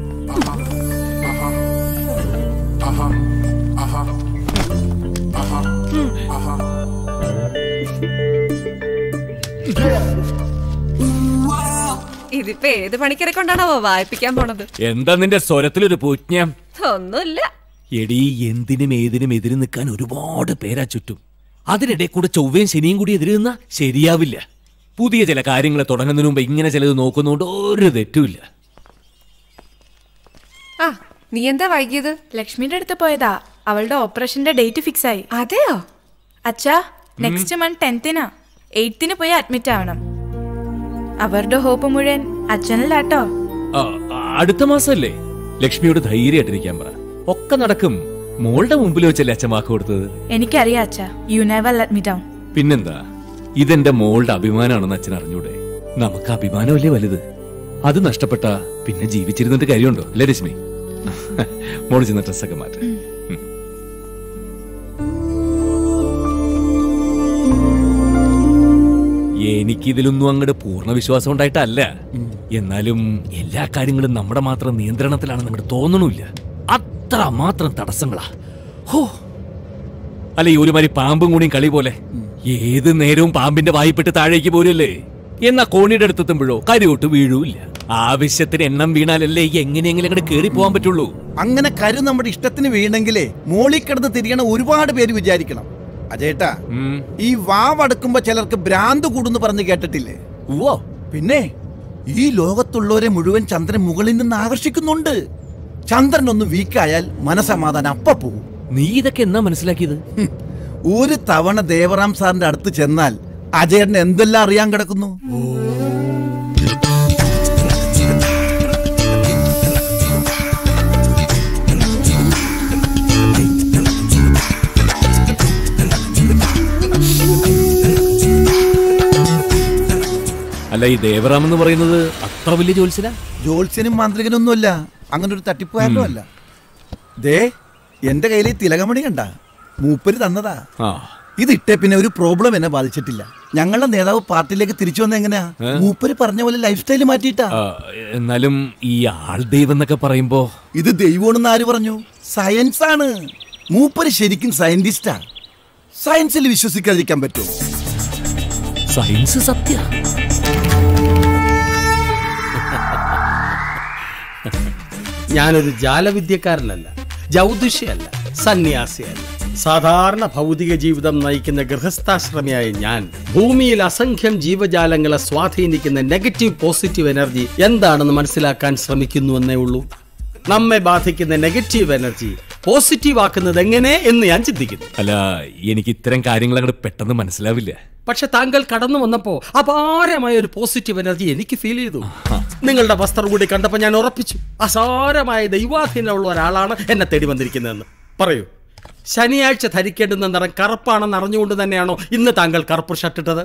ഇതിപ്പോ ഏത് പണിക്കരെ കൊണ്ടാണോ വായിപ്പിക്കാൻ പോണത് എന്താ നിന്റെ സ്വരത്തിലൊരു പൂജ്ഞം ഒന്നുമില്ല എടീ എന്തിനും ഏതിനും എതിര് നിൽക്കാൻ ഒരുപാട് പേരാ ചുറ്റും അതിനിടെ കൂടെ ചൊവ്വയും ശനിയും കൂടി എതിര് നിന്നാ ശരിയാവില്ല പുതിയ ചില കാര്യങ്ങൾ തുടങ്ങുന്നതിന് മുമ്പ് ഇങ്ങനെ ചിലത് നോക്കുന്നതുകൊണ്ട് ഒരു തെറ്റുമില്ല ആ നീ എന്താ വൈകിയത് ലക്ഷ്മിയുടെ അടുത്ത് പോയതാ അവളുടെ ഓപ്പറേഷന്റെ ഡേറ്റ് ഫിക്സ് ആയി അതെയോ അച്ഛാ നെക്സ്റ്റ് മന്ത് ടെൻത്തിനാ എയ്ത്തിന് പോയി അഡ്മിറ്റ് ആവണം അവരുടെ ഹോപ്പ് മുഴുവൻ അച്ഛനല്ലാട്ടോ ആ, അടുത്ത മാസമല്ലേ ലക്ഷ്മിയോട് ധൈര്യമായിട്ടിരിക്കാൻ പറ ഒക്കെ നടക്കും മോളുടെ മുമ്പിൽ വെച്ചല്ലേ അച്ഛൻ വാക്ക് കൊടുത്തത് എനിക്കറിയാം അച്ഛാ you never let me down പിന്നെന്താ ഇതെന്റെ മോളുടെ അഭിമാനമാണെന്ന് അച്ഛൻ അറിഞ്ഞൂടെ നമുക്ക് അഭിമാനമല്ലേ വലുത് അത് നഷ്ടപ്പെട്ട പിന്നെ ജീവിച്ചിരുന്നിട്ട് കാര്യമുണ്ടോ അല്ലേ രശ്മി മോള് ചെന്ന ഡ്രസ്സൊക്കെ മാറ്റ എനിക്കിതിലൊന്നും അങ്ങോട്ട് പൂർണ്ണ വിശ്വാസം ഉണ്ടായിട്ടല്ല എന്നാലും എല്ലാ കാര്യങ്ങളും നമ്മുടെ മാത്രം നിയന്ത്രണത്തിലാണെന്ന് അങ്ങോട്ട് തോന്നണില്ല അത്ര മാത്രം തടസ്സങ്ങളാ ഹോ അല്ല ഈ ഒരുമാതിരി പാമ്പും കൂടിയും കളി പോലെ ഏത് നേരവും പാമ്പിന്റെ വായിപ്പെട്ട് താഴേക്ക് പോരല്ലേ എന്നാ കോണിയുടെ അടുത്തെത്തുമ്പോഴോ കരിയോട്ട് വീഴൂല്ല ആവശ്യത്തിന് എണ്ണം വീണാലല്ലേ എങ്ങനെയെങ്കിലും അങ്ങോട്ട് കേറി പോകാൻ പറ്റുള്ളൂ അങ്ങനെ കരു നമ്മുടെ ഇഷ്ടത്തിന് വീണെങ്കിലേ മോളിൽ കിടന്ന് തിരിയണ ഒരുപാട് പേര് വിചാരിക്കണം അജേട്ടാ ഈ വാവടക്കുമ്പോ ചിലർക്ക് ഭ്രാന്ത് കൂടുന്ന് പറഞ്ഞ് കേട്ടിട്ടില്ലേ ഓ പിന്നെ ഈ ലോകത്തുള്ളവരെ മുഴുവൻ ചന്ദ്രൻ മുകളിൽ നിന്ന് ആകർഷിക്കുന്നുണ്ട് ചന്ദ്രൻ ഒന്ന് വീക്കായാൽ മനസമാധാനം അപ്പ പോകും നീ ഇതൊക്കെ എന്നാ മനസ്സിലാക്കിയത് ഒരു തവണ ദേവറാം സാറിന്റെ അടുത്ത് ചെന്നാൽ അജയന് എന്തെല്ലാം അറിയാൻ കിടക്കുന്നു അല്ല ഈ ദേവറാം എന്ന് പറയുന്നത് അത്ര വലിയ ജോത്സ്യന ജോത്സ്യനും മാന്ത്രികനൊന്നുമല്ല അങ്ങനെ ഒരു തട്ടിപ്പുകാരനും അല്ല ദേ എന്റെ കയ്യിൽ ഈ തിലകമണി കണ്ട മൂപ്പര് തന്നതാ ആ ഇത് ഇട്ടേ പിന്നെ ഒരു പ്രോബ്ലം എന്നെ ബാധിച്ചിട്ടില്ല ഞങ്ങളുടെ നേതാവ് പാർട്ടിയിലേക്ക് തിരിച്ചു വന്ന എങ്ങനെയാ ഏ? മൂപ്പര് പറഞ്ഞ പോലെ ലൈഫ് സ്റ്റൈൽ മാറ്റിയിട്ടാ ആ, എന്നാലും ഈ ആൾ ദൈവം എന്നൊക്കെ പറയുമ്പോ ഇത് ദൈവമാണെന്ന് ആര് പറഞ്ഞു സയൻസ് ആണ് മൂപ്പര് ശരിക്കും സയന്റിസ്റ്റാ സയൻസിൽ വിശ്വസിക്കാതിരിക്കാൻ പറ്റുമോ സയൻസ് സത്യ ഞാനൊരു ജാലവിദ്യക്കാരനല്ല ജ്യോതിഷിയല്ല സന്യാസിയല്ല സാധാരണ ഭൗതിക ജീവിതം നയിക്കുന്ന ഗൃഹസ്ഥാശ്രമിയായ ഞാൻ ഭൂമിയിൽ അസംഖ്യം ജീവജാലങ്ങളെ സ്വാധീനിക്കുന്ന നെഗറ്റീവ് പോസിറ്റീവ് എനർജി എന്താണെന്ന് മനസ്സിലാക്കാൻ ശ്രമിക്കുന്നുവെന്നേ ഉള്ളൂ നമ്മെ ബാധിക്കുന്ന നെഗറ്റീവ് എനർജി പോസിറ്റീവ് ആക്കുന്നത് എങ്ങനെ എന്ന് ഞാൻ ചിന്തിക്കുന്നു അല്ല എനിക്ക് ഇത്തരം കാര്യങ്ങൾ അങ്ങോട്ട് പെട്ടെന്ന് മനസ്സിലാവില്ല പക്ഷെ താങ്കൾ കടന്നു വന്നപ്പോ അപാരമായ ഒരു പോസിറ്റീവ് എനർജി എനിക്ക് ഫീൽ ചെയ്തു നിങ്ങളുടെ വസ്ത്രം കൂടി കണ്ടപ്പോൾ ഞാൻ ഉറപ്പിച്ചു അസാരമായ ദൈവാധീനമുള്ള ഒരാളാണ് എന്നെ തേടി വന്നിരിക്കുന്നതെന്ന് പറയൂ ശനിയാഴ്ച ധരിക്കേണ്ടുന്ന നിറം കറുപ്പാണെന്ന് അറിഞ്ഞുകൊണ്ട് തന്നെയാണോ ഇന്ന് താങ്കൾ കറുപ്പ് ഷർട്ടിട്ടത്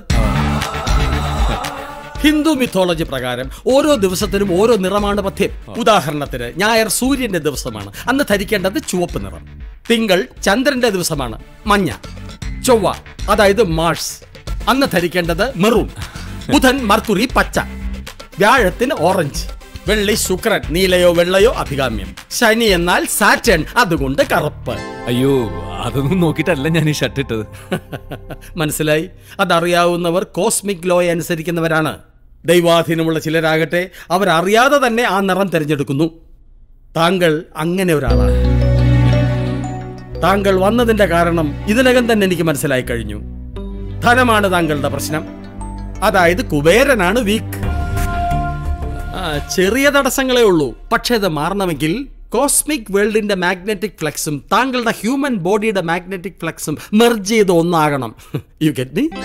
ഹിന്ദു മിഥോളജി പ്രകാരം ഓരോ ദിവസത്തിനും ഓരോ നിറമാണ് പഥ്യം ഉദാഹരണത്തിന് ഞായർ സൂര്യന്റെ ദിവസമാണ് അന്ന് ധരിക്കേണ്ടത് ചുവപ്പ് നിറം തിങ്കൾ ചന്ദ്രന്റെ ദിവസമാണ് മഞ്ഞ ചൊവ്വ അതായത് മാർസ് അന്ന് ധരിക്കേണ്ടത് മെറൂൺ ബുധൻ മർക്കുറി പച്ച വ്യാഴത്തിന് ഓറഞ്ച് വെള്ളി ശുക്രൻ നീലയോ വെള്ളയോ അഭികാമ്യം ശനി എന്നാൽ സാറ്റൺ അതുകൊണ്ട് കറുപ്പ് അയ്യോ അതൊന്നും നോക്കിയിട്ടല്ല ഞാൻ ഈ ഷർട്ട് ഇട്ടത് മനസ്സിലായി അതറിയാവുന്നവർ കോസ്മിക് ലോയെ അനുസരിക്കുന്നവരാണ് ദൈവാധീനമുള്ള ചിലരാകട്ടെ അവരറിയാതെ തന്നെ ആ നിറം തിരഞ്ഞെടുക്കുന്നു താങ്കൾ അങ്ങനെ ഒരാളാണ് താങ്കൾ വന്നതിന്റെ കാരണം ഇതിനകം തന്നെ എനിക്ക് മനസ്സിലായി കഴിഞ്ഞു ധനമാണ് താങ്കളുടെ പ്രശ്നം അതായത് കുബേരനാണ് വീക്ക് ആ, ചെറിയ തടസ്സങ്ങളേ ഉള്ളൂ പക്ഷേ അത് മാറണമെങ്കിൽ കോസ്മിക് വേൾഡിന്റെ മാഗ്നറ്റിക് ഫ്ലക്സും താങ്കളുടെ ഹ്യൂമൻ ബോഡിയുടെ മാഗ്നറ്റിക് ഫ്ലക്സും മെർജ് ചെയ്ത് ഒന്നാകണം യു ഗെറ്റ് മീ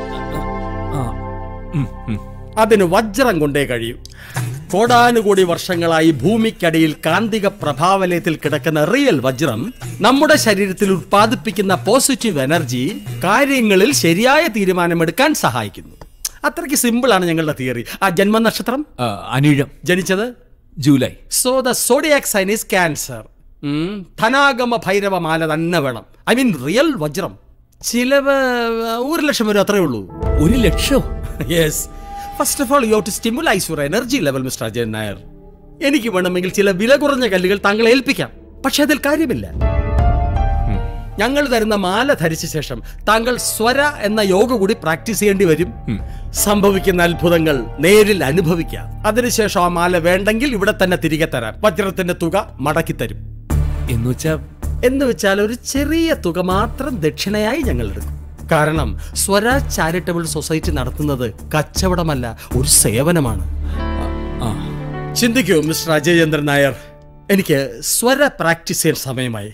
അതിന് വജ്രം കൊണ്ടേ കഴിയൂ കോടാനുകോടി വർഷങ്ങളായി ഭൂമിക്കടിയിൽ കാന്തിക പ്രഭാവലയത്തിൽ കിടക്കുന്ന റിയൽ വജ്രം നമ്മുടെ ശരീരത്തിൽ ഉത്പാദിപ്പിക്കുന്ന പോസിറ്റീവ് എനർജി കാര്യങ്ങളിൽ ശരിയായ തീരുമാനമെടുക്കാൻ സഹായിക്കുന്നു അത്രയ്ക്ക് സിമ്പിളാണ് ഞങ്ങളുടെ തിയറി ആ ജന്മനക്ഷത്രം അനിഴം ജനിച്ചത് July so the zodiac sign is cancer ധനാഗമ ഭൈരവ മാല തന്നെ വേണം ഐ മീൻ റിയൽ വജ്രം ചിലവ് ഒരു ലക്ഷം വരും അത്രേ ഉള്ളൂ ഒരു ലക്ഷം yes first of all you to stimulise your energy level mister Ajayan Nair എനിക്ക് വേണമെങ്കിൽ ചില വില കുറഞ്ഞ കല്ലുകൾ താങ്കളെ ഏൽപ്പിക്കാം പക്ഷെ അതിൽ കാര്യമില്ല ഞങ്ങൾ തരുന്ന മാല ധരിച്ച ശേഷം താങ്കൾ സ്വര എന്ന യോഗ കൂടി പ്രാക്ടീസ് ചെയ്യേണ്ടി വരും സംഭവിക്കുന്ന അത്ഭുതങ്ങൾ നേരിൽ അനുഭവിക്കാം അതിനുശേഷം ആ മാല വേണ്ടെങ്കിൽ ഇവിടെ തന്നെ തിരികെ തരാം വജ്രത്തിന്റെ തുക മടക്കി തരും എന്ന് വെച്ചാ എന്ന് വെച്ചാൽ ഒരു ചെറിയ തുക മാത്രം ദക്ഷിണയായി ഞങ്ങൾ എടുക്കും കാരണം സ്വരാജ് ചാരിറ്റബിൾ സൊസൈറ്റി നടത്തുന്നത് കച്ചവടമല്ല ഒരു സേവനമാണ് ആ, ചിന്തിക്കൂ മിസ്റ്റർ അജയചന്ദ്രൻ നായർ എനിക്ക് സ്വര പ്രാക്ടീസ് ചെയ്യാൻ സമയമായി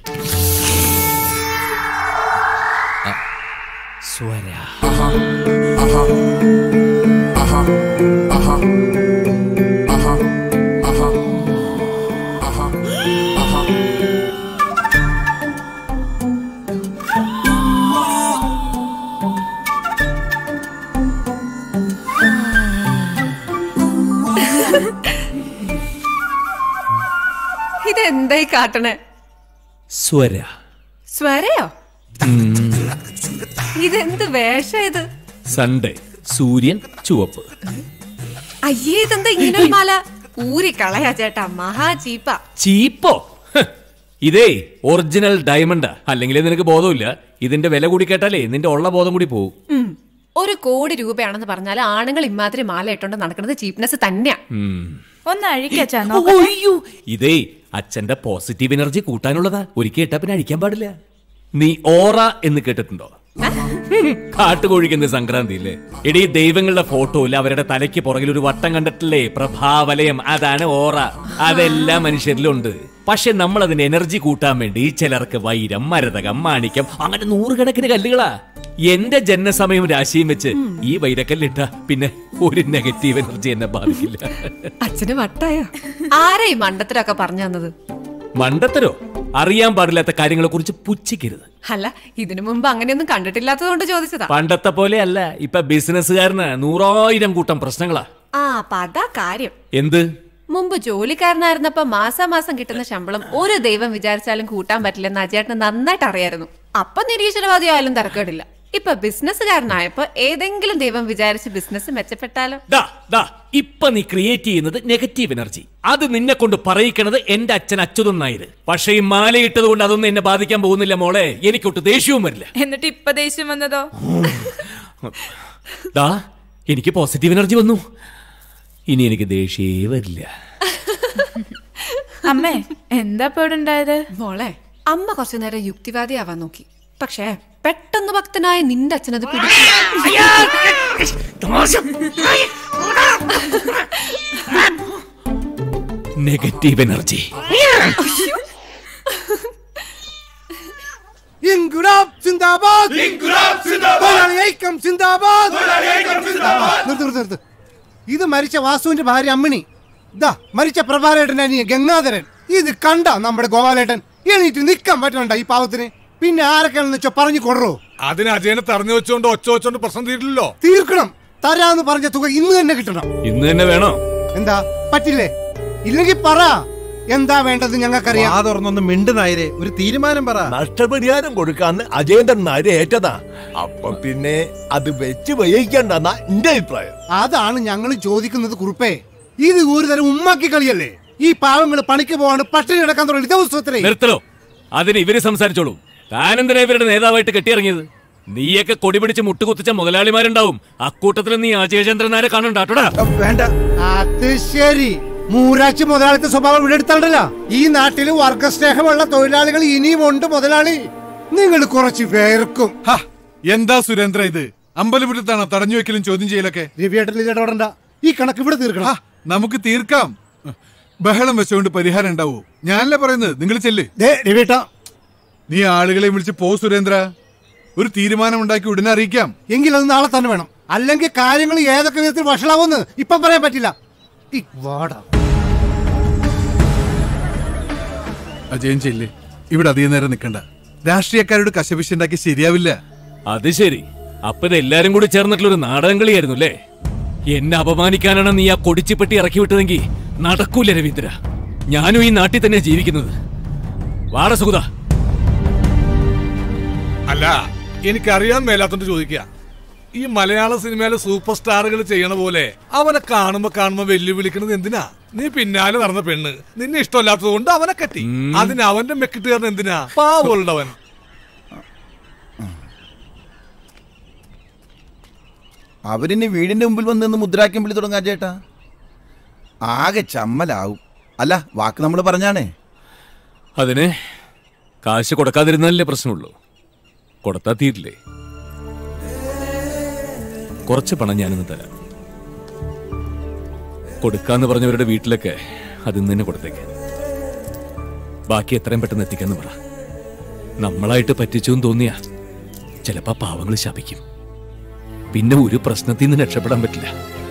ആ, സ്വര ഇതെന്തായി കാട്ടണേ സ്വര സ്വരയോ ഇതെന്ത് വേഷ ഇത് സൺഡേ സൂര്യൻ ചുവപ്പ് അയ്യേ ഇതെന്താ ഇങ്ങനെ ഒരു മാല ഊരി കളയാ ചേട്ടാ മഹാ ചീപ്പ ചീപ്പോ ഹ്. ഇതേ ഒറിജിനൽ ഡയമണ്ടാ അല്ലെങ്കിൽ നിനക്ക് ബോധമില്ല ഇതിന്റെ വില കൂടി കേട്ടാലേ നിന്റെ ഉള്ള ബോധം കൂടി പോകും ഉം. ഒരു കോടി രൂപയാണെന്ന് പറഞ്ഞാൽ ആണുങ്ങൾ ഇമാതിരി മാല ഇട്ടോണ്ട് നടക്കുന്നത് ചീപ്നെസ് തന്നെയാ ഉം. ഒന്ന് അഴിക്കച്ചാ അയ്യോ ഇതേ അച്ഛന്റെ പോസിറ്റീവ് എനർജി കൂട്ടാനുള്ളതാ ഒരിക്കൽ ഇട്ടാ പിന്നെ അഴിക്കാൻ പാടില്ല നീ ഓറ എന്ന് കേട്ടിട്ടുണ്ടോ കാട്ടുകോഴിക്കുന്ന സംക്രാന്തി ഇല്ലേ എടീ ദൈവങ്ങളുടെ ഫോട്ടോയിൽ അവരുടെ തലയ്ക്ക് പുറകിൽ ഒരു വട്ടം കണ്ടിട്ടില്ലേ പ്രഭാവലയം അതാണ് ഓറ അതെല്ലാം മനുഷ്യരിലുണ്ട് പക്ഷെ നമ്മൾ അതിന് എനർജി കൂട്ടാൻ വേണ്ടി ചിലർക്ക് വൈരം മരതകം മാണിക്യം അങ്ങനെ നൂറുകണക്കിന് കല്ലുകളാ എന്റെ ജനനസമയം രാശിയും വെച്ച് ഈ വൈരക്കല്ലിട്ട പിന്നെ ഒരു നെഗറ്റീവ് എനർജി എന്നെ ബാധിക്കില്ല അച്ഛന് വട്ടായോ ആരാ ഈ മണ്ടത്തരൊക്കെ പറഞ്ഞു തന്നത് മണ്ടത്തരോ അറിയാൻ പാടില്ലാത്ത കാര്യങ്ങളെ കുറിച്ച് പുച്ഛിക്കരുത് അല്ല ഇതിനു മുമ്പ് അങ്ങനെയൊന്നും കണ്ടിട്ടില്ലാത്തതുകൊണ്ട് ചോദിച്ചതാ പണ്ടത്തെ പോലെ അല്ല ഇപ്പൊ ബിസിനസ്സുകാരന് നൂറായിരം കൂട്ടം പ്രശ്നങ്ങളാ ആ അപ്പൊ അതാ കാര്യം എന്ത് മുമ്പ് ജോലിക്കാരനായിരുന്നപ്പോ മാസാമാസം കിട്ടുന്ന ശമ്പളം ഒരു ദൈവം വിചാരിച്ചാലും കൂട്ടാൻ പറ്റില്ലെന്ന് അജയേട്ടന് നന്നായിട്ട് അറിയായിരുന്നു അപ്പൊ നിരീശ്വരവാദി ആയാലും തരക്കേടില്ല ഇപ്പൊ ബിസിനസ്സുകാരനായപ്പോ ഏതെങ്കിലും ദൈവം വിചാരിച്ച് ബിസിനസ് മെച്ചപ്പെട്ടാലോ ദാ ദാ ഇപ്പൊ നീ ക്രിയേറ്റ് ചെയ്യുന്നത് നെഗറ്റീവ് എനർജി അത് നിന്നെ കൊണ്ട് പറയിക്കണത് എന്റെ അച്ഛൻ അച്യുതൻ നായര് പക്ഷേ ഈ മാലയിട്ടത് കൊണ്ട് അതൊന്നും എന്നെ ബാധിക്കാൻ പോകുന്നില്ല മോളെ എനിക്കൊട്ട് ദേഷ്യവും വരില്ല എന്നിട്ട് ഇപ്പൊ ദേഷ്യം വന്നതോ ദാ എനിക്ക് പോസിറ്റീവ് എനർജി വന്നു ഇനി എനിക്ക് ദേഷ്യേ വരില്ല അമ്മേ എന്താ ഇപ്പൊ ഇവിടെ ഉണ്ടായത് മോളെ അമ്മ കുറച്ചു നേരം യുക്തിവാദിയാവാൻ നോക്കി പക്ഷേ പെട്ടെന്ന് ഭക്തനായ നിന്റെ അച്ഛനത് പിടിച്ചു നെഗറ്റീവ് എനർജി ഇൻകുലാബ് സിന്ദാബാദ് ഇൻകുലാബ് സിന്ദാബാദ് തൊഴിലാളി ഐക്യം സിന്ദാബാദ് തൊഴിലാളി ഐക്യം സിന്ദാബാദ് നിർത്ത് നിർത്ത് നിർത്ത് ഇത് മരിച്ച വാസുവിന്റെ ഭാര്യ അമ്മിണി ഇതാ മരിച്ച പ്രഭാരേട്ടൻ അനിയ ഗംഗാധരൻ ഇത് കണ്ട നമ്മുടെ ഗോപാലേട്ടൻ എണീറ്റ് നിൽക്കാൻ പറ്റണ്ട ഈ പാവത്തിന് പിന്നെ ആരൊക്കെയാണെന്ന് വെച്ചോ പറഞ്ഞു കൊടുറോ അതിന് അജയനെ തറഞ്ഞു വെച്ചോണ്ട് ഒച്ച വെച്ചോണ്ട് പ്രശ്നം തീരില്ലല്ലോ തീർക്കണം തരാന്ന് പറഞ്ഞ തുക ഇന്ന് തന്നെ കിട്ടണം ഇന്ന് തന്നെ വേണോ എന്താ പറ്റില്ലേ ഇല്ലെങ്കിൽ പറ എന്താ വേണ്ടത് ഞങ്ങൾക്കറിയാം ആ തുറന്നൊന്ന് മിണ്ട് നായരെ ഒരു തീരുമാനം പറ നഷ്ടപരിഹാരം കൊടുക്കാന്ന് അജയന്തൻ നായരെ ഏറ്റതാ അപ്പൊ പിന്നെ അത് വെച്ച് വഹിക്കണ്ടെന്നാ എന്റെ അഭിപ്രായം അതാണ് ഞങ്ങൾ ചോദിക്കുന്നത് കുറുപ്പേ ഇത് ഒരു തരം ഉമ്മാക്കി കളിയല്ലേ ഈ പാവങ്ങൾ പണിക്ക് പോവാണ് പട്ടിണി കിടക്കാൻ തുടങ്ങി ദിവസത്തിലെ നിർത്തലോ അതിന് ഇവര് സംസാരിച്ചോളൂ താനെന്തിനാ ഇവരുടെ നേതാവായിട്ട് കെട്ടിയിറങ്ങിയത് നീയൊക്കെ കൊടി പിടിച്ച് മുട്ടുകുത്തിച്ച മുതലാളിമാരുണ്ടാവും അക്കൂട്ടത്തിൽ നീ അജയചന്ദ്രൻ നായരെ കാണണ്ടാട്ടോടാ വേണ്ട അത് ശരി മൂരാച്ചി മുതലാളിത്ത സ്വഭാവം ഇവിടെ എടുത്താണ്ടല്ല ഈ നാട്ടിൽ വർഗസ്നേഹമുള്ള തൊഴിലാളികൾ ഇനിയും ഉണ്ട് മുതലാളി നിങ്ങൾ കുറച്ച് പേർക്കും എന്താ സുരേന്ദ്ര ഇത് അമ്പലപുരത്താണോ തടഞ്ഞു വെക്കലും ചോദ്യം ചെയ്യലൊക്കെ രവിയേട്ടൻ ഇടപെടണ്ട ഈ കണക്ക് ഇവിടെ തീർക്കണം നമുക്ക് തീർക്കാം ബഹളം വെച്ചുകൊണ്ട് പരിഹാരം ഉണ്ടാവൂ ഞാനല്ലേ പറയുന്നത് നിങ്ങൾ ചെല്ല് രവിയേട്ട നീ ആളുകളെ വിളിച്ച് പോ സുരേന്ദ്ര ഒരു തീരുമാനം ഉണ്ടാക്കി ഉടനെ അറിയിക്കാം എങ്കിൽ അത് നാളെ തന്നെ വേണം അല്ലെങ്കിൽ കാര്യങ്ങൾ ഏതൊക്കെ വിധത്തിൽ വഷളാവുമെന്ന് ഇപ്പം പറയാൻ പറ്റില്ല ഈ വാടാ അജയൻ ചെല്ല് ഇവിടെ അധികം നേരം നിൽക്കണ്ട രാഷ്ട്രീയക്കാരോട് കശപിശുണ്ടാക്കി ശരിയാവില്ല അത് ശരി അപ്പൊ ഇത് എല്ലാരും കൂടി ചേർന്നിട്ടുള്ള ഒരു നാടകം കളിയായിരുന്നു അല്ലേ എന്നെ അപമാനിക്കാനാണ് നീ ആ കൊടിച്ചിപ്പെട്ടി ഇറക്കി വിട്ടതെങ്കിൽ നടക്കൂല രവീന്ദ്ര ഞാനും ഈ നാട്ടിൽ തന്നെ ജീവിക്കുന്നത് വാട സുഗത അല്ല എനിക്കറിയാൻ മേലാത്തോണ്ട് ചോദിക്കുക ഈ മലയാള സിനിമയിലെ സൂപ്പർ സ്റ്റാറുകൾ ചെയ്യണ പോലെ അവനെ കാണുമ്പോ കാണുമ്പോ വെല്ലുവിളിക്കണത് എന്തിനാ നീ പിന്നാലെ നടന്ന പെണ്ണ് നിന്നെ ഇഷ്ടമല്ലാത്തത് കൊണ്ട് അവനെ കെട്ടി അതിന് അവന്റെ മെക്കിട്ടുകാരൻ എന്തിനാ പാവുള്ളവൻ അവരിനി വീടിന്റെ മുമ്പിൽ വന്ന് നിന്ന് മുദ്രാക്കം വിളി തുടങ്ങാ ചേട്ടാ ആകെ ചമ്മലാവും അല്ല വാക്ക് നമ്മൾ പറഞ്ഞാണേ അതിന് കാശ് കൊടുക്കാതിരുന്നാലേ പ്രശ്നമുള്ളൂ കൊടുത്താ തീരില്ലേ കുറച്ച് പണം ഞാനിന്ന് തരാം കൊടുക്കാന്ന് പറഞ്ഞവരുടെ വീട്ടിലൊക്കെ അത് ഇന്ന് തന്നെ കൊടുത്തേക്ക് ബാക്കി എത്രയും പെട്ടെന്ന് എത്തിക്കാന്ന് പറ നമ്മളായിട്ട് പറ്റിച്ചു എന്ന് തോന്നിയാ ചിലപ്പോ പാവങ്ങൾ ശപിക്കും പിന്നെ ഒരു പ്രശ്നത്തിൽ നിന്ന് രക്ഷപ്പെടാൻ പറ്റില്ല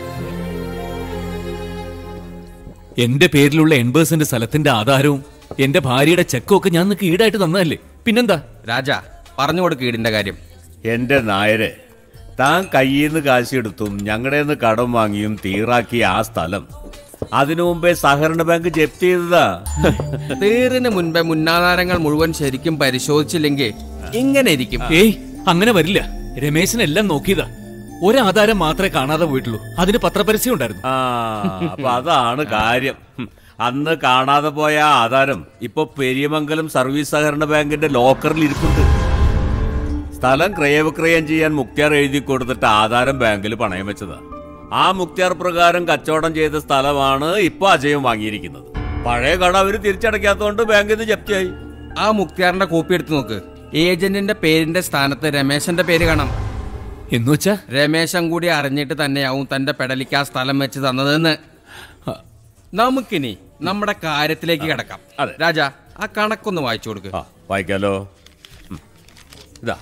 എന്റെ പേരിലുള്ള എൺപത് സെന്റ് സ്ഥലത്തിന്റെ ആധാരവും എന്റെ ഭാര്യയുടെ ചെക്കും ഒക്കെ ഞാൻ നിനക്ക് ഈടായിട്ട് തന്നതല്ലേ പിന്നെന്താ രാജ പറഞ്ഞു കൊടുക്ക് ഈടിന്റെ കാര്യം എന്റെ നായര് താൻ കയ്യിൽ നിന്ന് കാശെടുത്തും ഞങ്ങളുടെ നിന്ന് കടം വാങ്ങിയും തീറാക്കിയ ആ സ്ഥലം അതിനു മുമ്പേ സഹകരണ ബാങ്ക് ജപ്തി ചെയ്തതാ തീറിന് മുൻപേ മുന്നാധാരങ്ങൾ മുഴുവൻ ശരിക്കും പരിശോധിച്ചില്ലെങ്കിൽ ഇങ്ങനെ ഇരിക്കും ഏയ് അങ്ങനെ വരില്ല രമേശനെല്ലാം നോക്കിയതാ ഒരാധാരം മാത്രമേ കാണാതെ പോയിട്ടുള്ളൂ അതിന് പത്രപരസ്യം ഉണ്ടായിരുന്നു ആ അപ്പൊ അതാണ് കാര്യം ഹും. അന്ന് കാണാതെ പോയ ആ ആധാരം ഇപ്പൊ പെരിയമംഗലം സർവീസ് സഹകരണ ബാങ്കിന്റെ ലോക്കറിൽ ഇരിപ്പുണ്ട് സ്ഥലം ക്രയവിക്രയം ചെയ്യാൻ മുക്തിയാർ എഴുതി കൊടുത്തിട്ട് ആധാരം ബാങ്കിൽ പണയം വെച്ചതാ ആ മുക്തിയാർ പ്രകാരം കച്ചവടം ചെയ്ത സ്ഥലമാണ് ഇപ്പൊ അജയം വാങ്ങിയിരിക്കുന്നത് പഴയ കട അവര് തിരിച്ചടയ്ക്കാത്തതുകൊണ്ട് ബാങ്കിൽ നിന്ന് ജപ്തിയായി ആ മുക്തിയാറിന്റെ കോപ്പി എടുത്ത് നോക്ക് ഏജന്റിന്റെ പേരിന്റെ സ്ഥാനത്ത് രമേശന്റെ പേര് കാണാം എന്ന് വെച്ചാ രമേശൻ കൂടി അറിഞ്ഞിട്ട് തന്നെയാവും തന്റെ പെടലിക്ക് ആ സ്ഥലം വെച്ച് തന്നതെന്ന് നമുക്കിനി നമ്മുടെ കാര്യത്തിലേക്ക് കിടക്കാം അതെ രാജ ആ കണക്കൊന്ന് വായിച്ചു കൊടുക്ക് വായിക്കാലോ ഉം. ഇതാ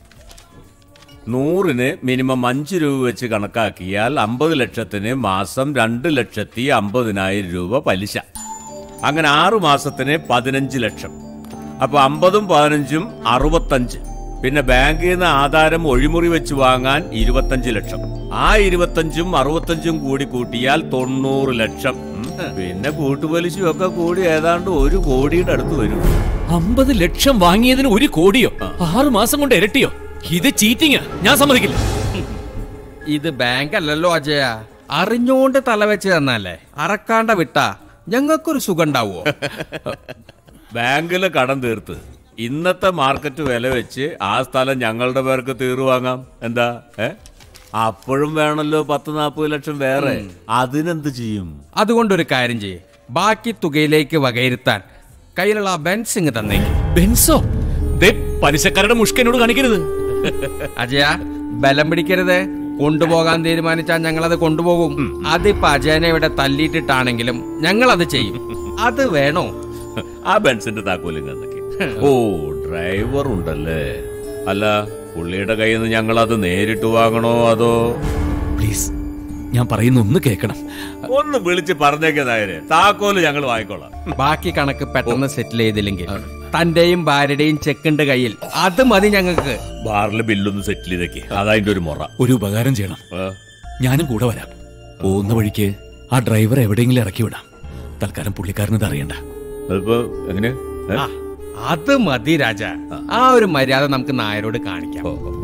നൂറിന് മിനിമം അഞ്ച് രൂപ വെച്ച് കണക്കാക്കിയാൽ അമ്പത് ലക്ഷത്തിന് മാസം രണ്ട് ലക്ഷത്തി അമ്പതിനായിരം രൂപ പലിശ അങ്ങനെ ആറു മാസത്തിന് പതിനഞ്ച് ലക്ഷം അപ്പൊ അമ്പതും പതിനഞ്ചും അറുപത്തഞ്ച് പിന്നെ ബാങ്കിൽ നിന്ന് ആധാരം ഒഴിമുറി വെച്ച് വാങ്ങാൻ ഇരുപത്തഞ്ച് ലക്ഷം ആ ഇരുപത്തഞ്ചും അറുപത്തഞ്ചും കൂടി കൂട്ടിയാൽ തൊണ്ണൂറ് ലക്ഷം ഉം. പിന്നെ കൂട്ടുപലിശയും ഒക്കെ കൂടി ഏതാണ്ട് ഒരു കോടിയുടെ അടുത്ത് വരും അമ്പത് ലക്ഷം വാങ്ങിയതിന് ഒരു കോടിയോ ആറു മാസം കൊണ്ട് ഇരട്ടിയോ ഇത് ചീറ്റിങ്ങാ ഞാൻ സമ്മതിക്കില്ല ഇത് ബാങ്ക് അല്ലല്ലോ അജയ അറിഞ്ഞോണ്ട് തലവെച്ച് തന്നല്ലേ അറക്കാണ്ട വിട്ടാ ഞങ്ങൾക്കൊരു സുഖം ഉണ്ടാവോ ബാങ്കില് കടം തീർത്ത് ഇന്നത്തെ മാർക്കറ്റ് വില വെച്ച് ആ സ്ഥലം ഞങ്ങളുടെ പേർക്ക് തീർു വാങ്ങാം എന്താ ഏ അപ്പോഴും വേണമല്ലോ പത്ത് നാൽപ്പത് ലക്ഷം വേറെ അതിനെന്ത് ചെയ്യും അതുകൊണ്ടൊരു കാര്യം ചെയ്യേ ബാക്കി തുകയിലേക്ക് വകയിരുത്താൻ കയ്യിലുള്ള ആ ബെൻസ് ഇങ്ങ് തന്നേക്ക് ബെൻസോ പലിശക്കാരുടെ മുഷ്കനോട് കാണിക്കരുത് അജയ ബലം പിടിക്കരുത് കൊണ്ടുപോകാൻ തീരുമാനിച്ചാൽ ഞങ്ങളത് കൊണ്ടുപോകും അതിപ്പോ അജയനെ ഇവിടെ തല്ലിയിട്ടിട്ടാണെങ്കിലും ഞങ്ങൾ അത് ചെയ്യും അത് വേണോ ആ ബെൻസിന്റെ താക്കോലും കന്നൊക്കെ ഓ ഡ്രൈവർ ഉണ്ടല്ലേ അല്ല പുള്ളിയുടെ കയ്യിൽ നിന്ന് ഞങ്ങൾ അത് നേരിട്ട് വാങ്ങണോ അതോ പ്ലീസ് ഞാൻ പറയുന്ന ഒന്ന് കേൾക്കണം ഒന്ന് വിളിച്ച് പറഞ്ഞേക്കെ നായരെ താക്കോല് ഞങ്ങൾ വാങ്ങിക്കോളാം ബാക്കി കണക്ക് പെട്ടെന്ന് സെറ്റിൽ ചെയ്തില്ലെങ്കിൽ തന്റെയും ഭാര്യയുടെയും ചെക്കുണ്ട് കയ്യിൽ അത് മതി ഞങ്ങൾക്ക് ബാറിലെ ബില്ലൊന്ന് സെറ്റിൽ ചെയ്തേക്ക് അതതിന്റെ ഒരു മുറ ഒരു ഉപകാരം ചെയ്യണം ഞാനും കൂടെ വരാം പോകുന്ന വഴിക്ക് ആ ഡ്രൈവർ എവിടെയെങ്കിലും ഇറക്കി വിടാം തൽക്കാലം പുള്ളിക്കാരനത് അറിയണ്ട അതിപ്പോ എങ്ങനെ ആ, അത് മതി രാജ ആ ഒരു മര്യാദ നമുക്ക് നായരോട് കാണിക്കാം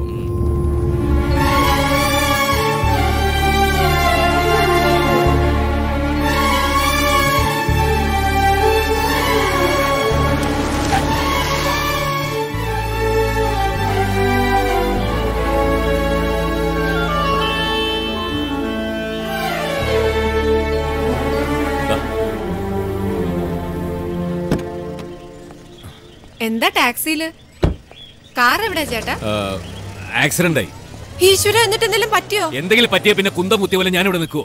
എന്താ ടാക്സിയില് കാർ എവിടെ ചേട്ടാ ആക്സിഡന്റ് ആയി ഈശ്വര എന്നിട്ട് എന്തെങ്കിലും പറ്റിയോ എന്തെങ്കിലും പറ്റിയ പിന്നെ കുന്തം കുത്തിയ പോലെ ഞാനിവിടെ നിൽക്കുവോ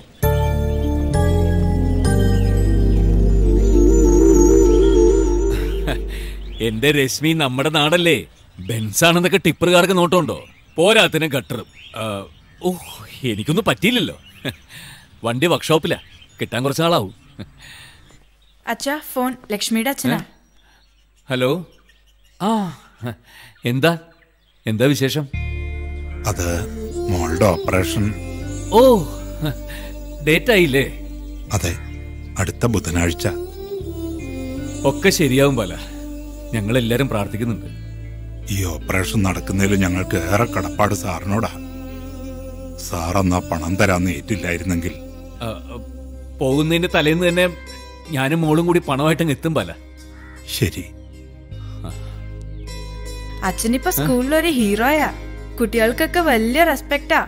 എന്റെ രശ്മി നമ്മുടെ നാടല്ലേ ബെൻസാണെന്നൊക്കെ ടിപ്പറുകാർക്ക് നോട്ടമുണ്ടോ പോരാത്തിന് ഗട്ടറും ആ, ഓ എനിക്കൊന്നും പറ്റിയില്ലല്ലോ വണ്ടി വർക്ക്ഷോപ്പിലാ കിട്ടാൻ കുറച്ച് നാളാവും അച്ഛാ ഫോൺ ലക്ഷ്മിയുടെ അച്ഛനാ ഹലോ ആ എന്താ എന്താ വിശേഷം അത് മോളുടെ ഓപ്പറേഷൻ ഓ ഡേറ്റ് ആയില്ലേ അതെ അടുത്ത ബുധനാഴ്ച ഒക്കെ ശരിയാവും പല ഞങ്ങൾ എല്ലാരും പ്രാർത്ഥിക്കുന്നുണ്ട് ഈ ഓപ്പറേഷൻ നടക്കുന്നതിൽ ഞങ്ങൾക്ക് ഏറെ കടപ്പാട് സാറിനോടാ സാർ അന്നാ പണം തരാന്ന് ഏറ്റില്ലായിരുന്നെങ്കിൽ ആ, പോകുന്നതിന്റെ തലേന്ന് തന്നെ ഞാനും മോളും കൂടി പണമായിട്ട് എത്തും പല ശരി അച്ഛനിപ്പോ സ്കൂളിലൊരു ഹീറോയാ കുട്ടികൾക്കൊക്കെ വലിയ റെസ്പെക്റ്റാ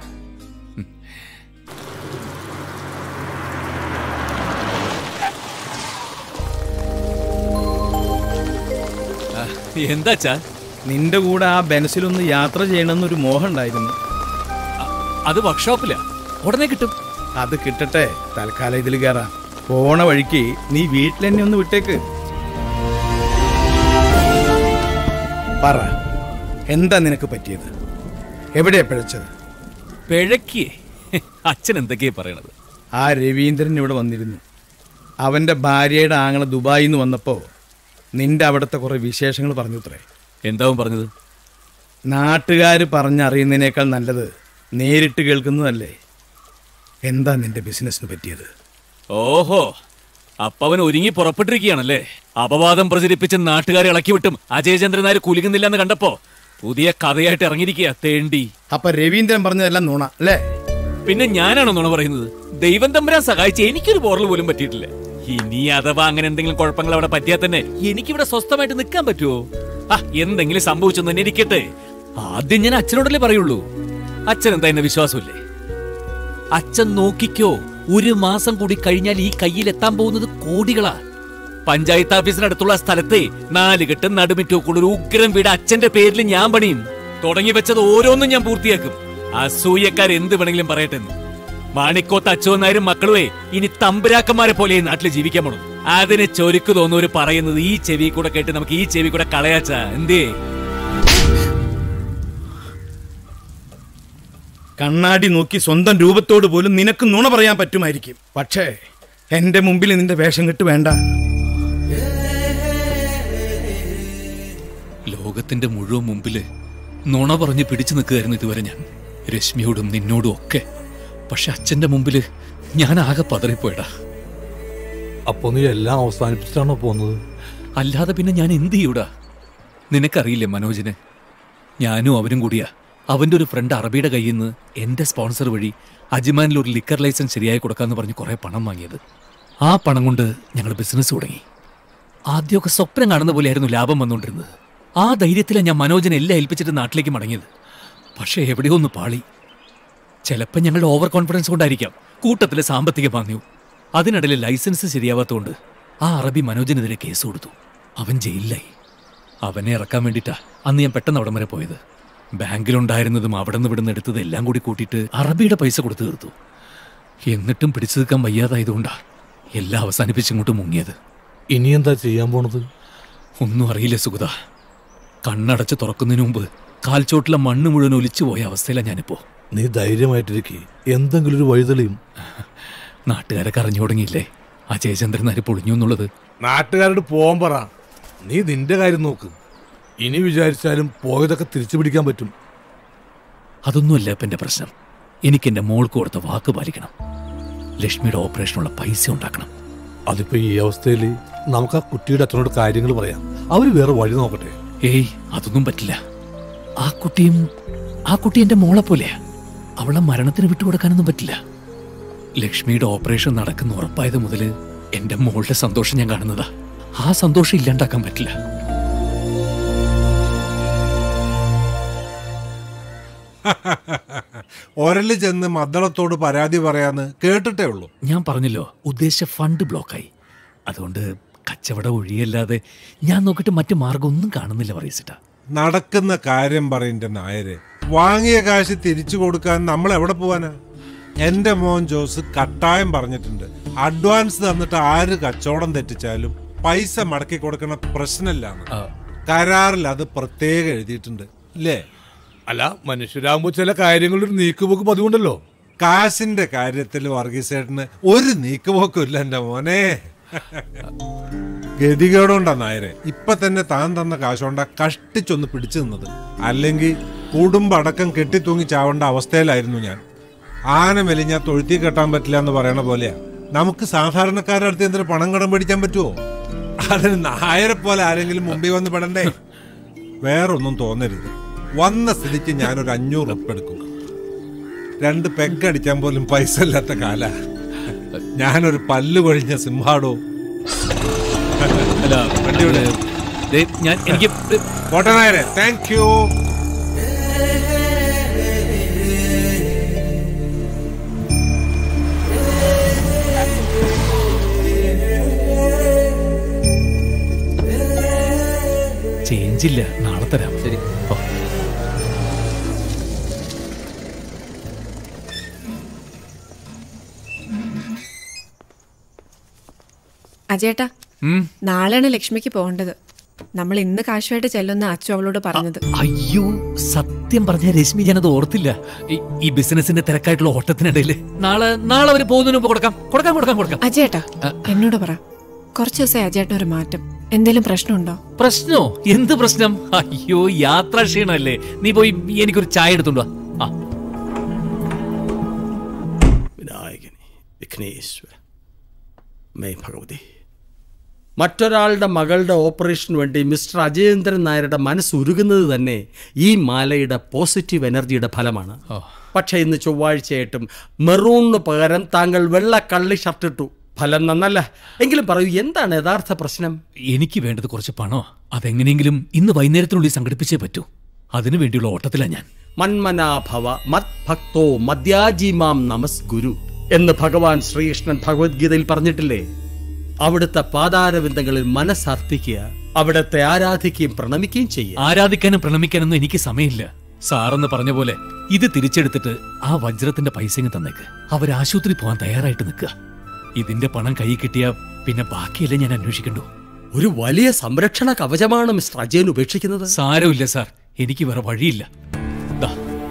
എന്താച്ചാ നിന്റെ കൂടെ ആ ബെൻസിലൊന്ന് യാത്ര ചെയ്യണമെന്നൊരു മോഹം ഉണ്ടായിരുന്നു അത് വർക്ക്ഷോപ്പിലാ ഉടനെ കിട്ടും അത് കിട്ടട്ടെ തൽക്കാലം ഇതിൽ കയറാം പോണ വഴിക്ക് നീ വീട്ടിൽ തന്നെ ഒന്ന് വിട്ടേക്ക് പറ എന്താ നിനക്ക് പറ്റിയത് എവിടെയാ പിഴച്ചത് പിഴക്കിയേ അച്ഛൻ എന്തൊക്കെയാ പറയണത് ആ രവീന്ദ്രൻ ഇവിടെ വന്നിരുന്നു അവന്റെ ഭാര്യയുടെ ആങ്ങളെ ദുബായിൽ നിന്ന് വന്നപ്പോ നിന്റെ അവിടുത്തെ കുറെ വിശേഷങ്ങൾ പറഞ്ഞു അത്രേ എന്താവും പറഞ്ഞത് നാട്ടുകാർ പറഞ്ഞറിയുന്നതിനേക്കാൾ നല്ലത് നേരിട്ട് കേൾക്കുന്നതല്ലേ എന്താ നിന്റെ ബിസിനസ്സിന് പറ്റിയത് ഓഹോ അപ്പവൻ ഒരുങ്ങി പുറപ്പെട്ടിരിക്കുകയാണല്ലേ അപവാദം പ്രചരിപ്പിച്ച് നാട്ടുകാരെ ഇളക്കി വിട്ടും അജയചന്ദ്രൻ നായർ കുലുങ്ങുന്നില്ല എന്ന് കണ്ടപ്പോ പുതിയ കഥയായിട്ട് ഇറങ്ങിയിരിക്കുക തേണ്ടി അപ്പൊ രവീന്ദ്രൻ പറഞ്ഞതെല്ലാം നുണ അല്ലേ പിന്നെ ഞാനാണോ നുണ പറയുന്നത് ദൈവം തമ്പുരാൻ സഹായിച്ച് എനിക്കൊരു പോറൽ പോലും പറ്റിയിട്ടില്ല ഇനി അഥവാ അങ്ങനെ എന്തെങ്കിലും കുഴപ്പങ്ങൾ അവിടെ പറ്റിയാൽ തന്നെ എനിക്കിവിടെ സ്വസ്ഥമായിട്ട് നിൽക്കാൻ പറ്റുമോ ആ എന്തെങ്കിലും സംഭവിച്ചെന്ന് തന്നെ ഇരിക്കട്ടെ ആദ്യം ഞാൻ അച്ഛനോടല്ലേ പറയുള്ളൂ അച്ഛൻ എന്താ എന്നെ വിശ്വാസമില്ലേ അച്ഛൻ നോക്കിക്കോ ഒരു മാസം കൂടി കഴിഞ്ഞാൽ ഈ കയ്യിൽ എത്താൻ പോകുന്നത് കോടികളാ പഞ്ചായത്ത് ഓഫീസിനടുത്തുള്ള സ്ഥലത്തെ നാല് കെട്ട് നടുമിറ്റോക്കുള്ള ഒരു ഉഗ്രം വീട് അച്ഛന്റെ പേരിൽ ഞാൻ പണിയും തുടങ്ങി വെച്ചത് ഓരോന്നും ഞാൻ പൂർത്തിയാക്കും അസൂയക്കാർ എന്ത് വേണമെങ്കിലും പറയട്ടെ എന്ന്. മാണിക്കോത്ത് അച്ചോന്നാരും മക്കളുവേ ഇനി തമ്പുരാക്കന്മാരെ പോലെ ഈ നാട്ടിൽ ജീവിക്കാൻ പോണം അതിന് ചൊരുക്ക് തോന്നുന്നവര് പറയുന്നത് ഈ ചെവി കൂടെ കേട്ട് നമുക്ക് ഈ ചെവി കൂടെ കളയാച്ചാ എന്തേ കണ്ണാടി നോക്കി സ്വന്തം രൂപത്തോട് പോലും നിനക്ക് നുണ പറയാൻ പറ്റുമായിരിക്കും പക്ഷേ എന്റെ മുമ്പിൽ നിന്റെ വേഷം കെട്ട് വേണ്ട ലോകത്തിന്റെ മുഴുവൻ മുമ്പില് നുണ പറഞ്ഞ് പിടിച്ചു നിൽക്കുകയായിരുന്നു ഇതുവരെ ഞാൻ രശ്മിയോടും നിന്നോടും ഒക്കെ പക്ഷെ അച്ഛന്റെ മുമ്പില് ഞാൻ ആകെ പതറിപ്പോയടാ അപ്പൊ നീ എല്ലാം അവസാനിപ്പിച്ചിട്ടാണോ പോകുന്നത് അല്ലാതെ പിന്നെ ഞാൻ എന്ത് ചെയ്യൂടാ നിനക്കറിയില്ലേ മനോജിനെ ഞാനും അവനും കൂടിയാ അവന്റെ ഒരു ഫ്രണ്ട് അറബിയുടെ കയ്യിൽ നിന്ന് എന്റെ സ്പോൺസർ വഴി അജ്മാനിൽ ഒരു ലിക്കർ ലൈസൻസ് ശരിയായി കൊടുക്കാന്ന് പറഞ്ഞ് കുറെ പണം വാങ്ങിയത് ആ പണം കൊണ്ട് ഞങ്ങൾ ബിസിനസ് തുടങ്ങി ആദ്യമൊക്കെ സ്വപ്നം കാണുന്ന പോലെയായിരുന്നു ലാഭം വന്നുകൊണ്ടിരുന്നത് ആ ധൈര്യത്തിലാണ് ഞാൻ മനോജിനെ എല്ലാം ഏൽപ്പിച്ചിട്ട് നാട്ടിലേക്ക് മടങ്ങിയത് പക്ഷേ എവിടെയോ ഒന്ന് പാളി ചിലപ്പോൾ ഞങ്ങളുടെ ഓവർ കോൺഫിഡൻസ് കൊണ്ടായിരിക്കാം കൂട്ടത്തിൽ സാമ്പത്തിക മാന്യു അതിനിടയിൽ ലൈസൻസ് ശരിയാവാത്തതുകൊണ്ട് ആ അറബി മനോജിനെതിരെ കേസ് കൊടുത്തു അവൻ ജയിലിലായി അവനെ ഇറക്കാൻ വേണ്ടിയിട്ടാ അന്ന് ഞാൻ പെട്ടെന്ന് അവിടം വരെ പോയത് ബാങ്കിലുണ്ടായിരുന്നതും അവിടെ നിന്ന് ഇവിടുന്ന് എടുത്തത് എല്ലാം കൂടി കൂട്ടിയിട്ട് അറബിയുടെ പൈസ കൊടുത്തു തീർത്തു എന്നിട്ടും പിടിച്ചു നിൽക്കാൻ വയ്യാതായതുകൊണ്ടാ എല്ലാം അവസാനിപ്പിച്ചിങ്ങോട്ട് മുങ്ങിയത് ഇനി എന്താ ചെയ്യാൻ പോണത് ഒന്നും അറിയില്ല സുഗത കണ്ണടച്ച് തുറക്കുന്നതിന് മുമ്പ് കാൽച്ചോട്ടിലെ മണ്ണ് മുഴുവൻ ഒലിച്ചു പോയ അവസ്ഥയിലാണ് ഞാനിപ്പോ നീ ധൈര്യമായിട്ടിരിക്കെ എന്തെങ്കിലും ഒരു വഴിതെളിയും നാട്ടുകാരൊക്കെ അറിഞ്ഞു തുടങ്ങിയില്ലേ ആ ജയചന്ദ്രൻ നാര് പൊളിഞ്ഞു എന്നുള്ളത് നാട്ടുകാരോട് പോകാൻ പറ നീ നിന്റെ കാര്യം നോക്ക് ഇനി വിചാരിച്ചാലും പോയതൊക്കെ തിരിച്ചു പിടിക്കാൻ പറ്റും അതൊന്നുമല്ല ഇപ്പം എൻ്റെ പ്രശ്നം എനിക്ക് എൻ്റെ മോൾക്ക് കൊടുത്ത വാക്ക് പാലിക്കണം ലക്ഷ്മിയുടെ ഓപ്പറേഷനുള്ള പൈസ ഉണ്ടാക്കണം അതിപ്പോ ഈ അവസ്ഥയിൽ നമുക്ക് ആ കുട്ടിയുടെ അച്ഛനോട് കാര്യങ്ങൾ പറയാം അവര് വേറെ വഴി നോക്കട്ടെ ഏയ് അതൊന്നും പറ്റില്ല ആ കുട്ടിയും ആ കുട്ടി എൻ്റെ മോളെ പോലെയാ അവളെ മരണത്തിന് വിട്ടുകൊടുക്കാനൊന്നും പറ്റില്ല ലക്ഷ്മിയുടെ ഓപ്പറേഷൻ നടക്കുന്ന ഉറപ്പായത് മുതൽ എൻ്റെ മോളുടെ സന്തോഷം ഞാൻ കാണുന്നതാ ആ സന്തോഷം ഇല്ലാണ്ടാക്കാൻ പറ്റില്ല ഒരല് ചെന്ന് മദ്ദളത്തോട് പരാതി പറയാന്ന് കേട്ടിട്ടേ ഉള്ളൂ ഞാൻ പറഞ്ഞല്ലോ ഉദ്ദേശിച്ച ഫണ്ട് ബ്ലോക്കായി അതുകൊണ്ട് കച്ചവടം ഒഴിയല്ലാതെ ഞാൻ നോക്കിയിട്ട് മറ്റു മാർഗം ഒന്നും കാണുന്നില്ല പറയിച്ചിട്ടാ നടക്കുന്ന കാര്യം പറയണ്ട നായര് വാങ്ങിയ കാശ് തിരിച്ചു കൊടുക്കാൻ നമ്മൾ എവിടെ പോവാനാ എന്റെ മോൻ ജോസ് കട്ടായം പറഞ്ഞിട്ടുണ്ട് അഡ്വാൻസ് തന്നിട്ട് ആര് കച്ചവടം തെറ്റിച്ചാലും പൈസ മടക്കി കൊടുക്കണ പ്രശ്നമില്ലാന്ന് കരാറിൽ അത് പ്രത്യേകം എഴുതിയിട്ടുണ്ട് ഇല്ലേ അല്ല മനുഷ്യരാകുമ്പോ ചില കാര്യങ്ങളിൽ ഒരു നീക്കുപോക്ക് പതിവുണ്ടല്ലോ കാശിന്റെ കാര്യത്തിൽ വർഗീസേട്ടന് ഒരു നീക്കുപോക്കും ഇല്ല എന്റെ മോനെ ഗതികേടുണ്ടാ നായരെ ഇപ്പൊ തന്നെ താൻ തന്ന കാശുകൊണ്ടാ കഷ്ടിച്ചൊന്ന് പിടിച്ചു നിന്നത് അല്ലെങ്കിൽ കുടുംബടക്കം കെട്ടിത്തൂങ്ങി ചാവേണ്ട അവസ്ഥയിലായിരുന്നു ഞാൻ ആന മെലിഞ്ഞാ തൊഴുത്തി കെട്ടാൻ പറ്റില്ല എന്ന് പറയണ പോലെയാ നമുക്ക് സാധാരണക്കാരുടെ അടുത്ത് എന്തൊരു പണം കടം പിടിക്കാൻ പറ്റുമോ അതിന് നായരെ പോലെ ആരെങ്കിലും മുമ്പിൽ വന്ന് പെടണ്ടേ വേറൊന്നും തോന്നരുത് വന്ന സ്ഥിതിക്ക് ഞാനൊരു അഞ്ഞൂറ് ഉപ്പ് എടുക്കും രണ്ട് പെക്കടിക്കാൻ പോലും പൈസ ഇല്ലാത്ത കാല ഞാനൊരു പല്ല് കൊഴിഞ്ഞ സിംഹാടോ അല്ല വണ്ടിയുടെ ഞാൻ എനിക്ക് പോട്ടെ നായരെ താങ്ക് യു ചേഞ്ച് ഇല്ല നാളെ തരാം ശരി അജേട്ടാ ഉം. നാളെയാണ് ലക്ഷ്മിക്ക് പോകേണ്ടത് നമ്മൾ ഇന്ന് കാശുമായിട്ട് ചെല്ലുന്ന അച്ചു അവളോട് പറഞ്ഞത് അയ്യോ സത്യം പറഞ്ഞ രശ്മി ഞാനത് ഓർത്തില്ല ഈ- ഈ ബിസിനസിന്റെ തിരക്കായിട്ടുള്ള ഓട്ടത്തിനിടയില് നാളെ നാളെ അവര് പോകുന്നതിന് മുമ്പ് കൊടുക്കാം കൊടുക്കാം കൊടുക്കാം കൊടുക്കാം അജേട്ടാ എന്നോട് പറ കുറച്ച് ദിവസം അജേട്ടൻ ഒരു മാറ്റം എന്തെങ്കിലും പ്രശ്നമുണ്ടോ പ്രശ്നോ എന്ത് പ്രശ്നം അയ്യോ യാത്രാ ക്ഷീണമല്ലേ നീ പോയി എനിക്കൊരു ചായ എടുത്തുണ്ടോ ആ വിനായകനെ വിഘ്നേശ്വര മേ ഭഗവതി മറ്റൊരാളുടെ മകളുടെ ഓപ്പറേഷന് വേണ്ടി മിസ്റ്റർ അജയേന്ദ്രൻ നായരുടെ മനസ്സ് ഉരുകുന്നത് തന്നെ ഈ മാലയുടെ പോസിറ്റീവ് എനർജിയുടെ ഫലമാണ് പക്ഷേ ഇന്ന് ചൊവ്വാഴ്ചയായിട്ടും മെറൂണിന് പകരം താങ്കൾ വെള്ള കള്ളി ഷർട്ട് ഇട്ടു ഫലം നന്നല്ല എങ്കിലും പറയൂ എന്താണ് യഥാർത്ഥ പ്രശ്നം എനിക്ക് വേണ്ടത് കുറച്ച് പണോ അതെങ്ങനെയെങ്കിലും ഇന്ന് വൈകുന്നേരത്തിനുള്ളിൽ സംഘടിപ്പിച്ചേ പറ്റൂ അതിനു വേണ്ടിയുള്ള ഓട്ടത്തിലാണ് ഞാൻ മന്മനാഭവ മത് ഭക്തോ മദ്യാജിമാം നമസ് ഗുരു എന്ന് ഭഗവാൻ ശ്രീകൃഷ്ണൻ ഭഗവത്ഗീതയിൽ പറഞ്ഞിട്ടില്ലേ അവിടുത്തെ പാതാരവിന്ദങ്ങളിൽ മനസ്സർപ്പിക്കുക അവിടുത്തെ ആരാധിക്കുകയും പ്രണമിക്കുകയും ചെയ്യുക ആരാധിക്കാനും പ്രണമിക്കാനൊന്നും എനിക്ക് സമയമില്ല സാറെന്ന് പറഞ്ഞ പോലെ ഇത് തിരിച്ചെടുത്തിട്ട് ആ വജ്രത്തിന്റെ പൈസ ഇങ്ങ് തന്നേക്ക് അവർ ആശുപത്രി പോകാൻ തയ്യാറായിട്ട് നിൽക്കുക ഇതിന്റെ പണം കൈ കിട്ടിയ പിന്നെ ബാക്കിയല്ലേ ഞാൻ അന്വേഷിക്കണ്ടു ഒരു വലിയ സംരക്ഷണ കവചമാണ് മിസ്റ്റർ അജയൻ ഉപേക്ഷിക്കുന്നത് സാരമില്ല സാർ എനിക്ക് വേറെ വഴിയില്ല ദാ,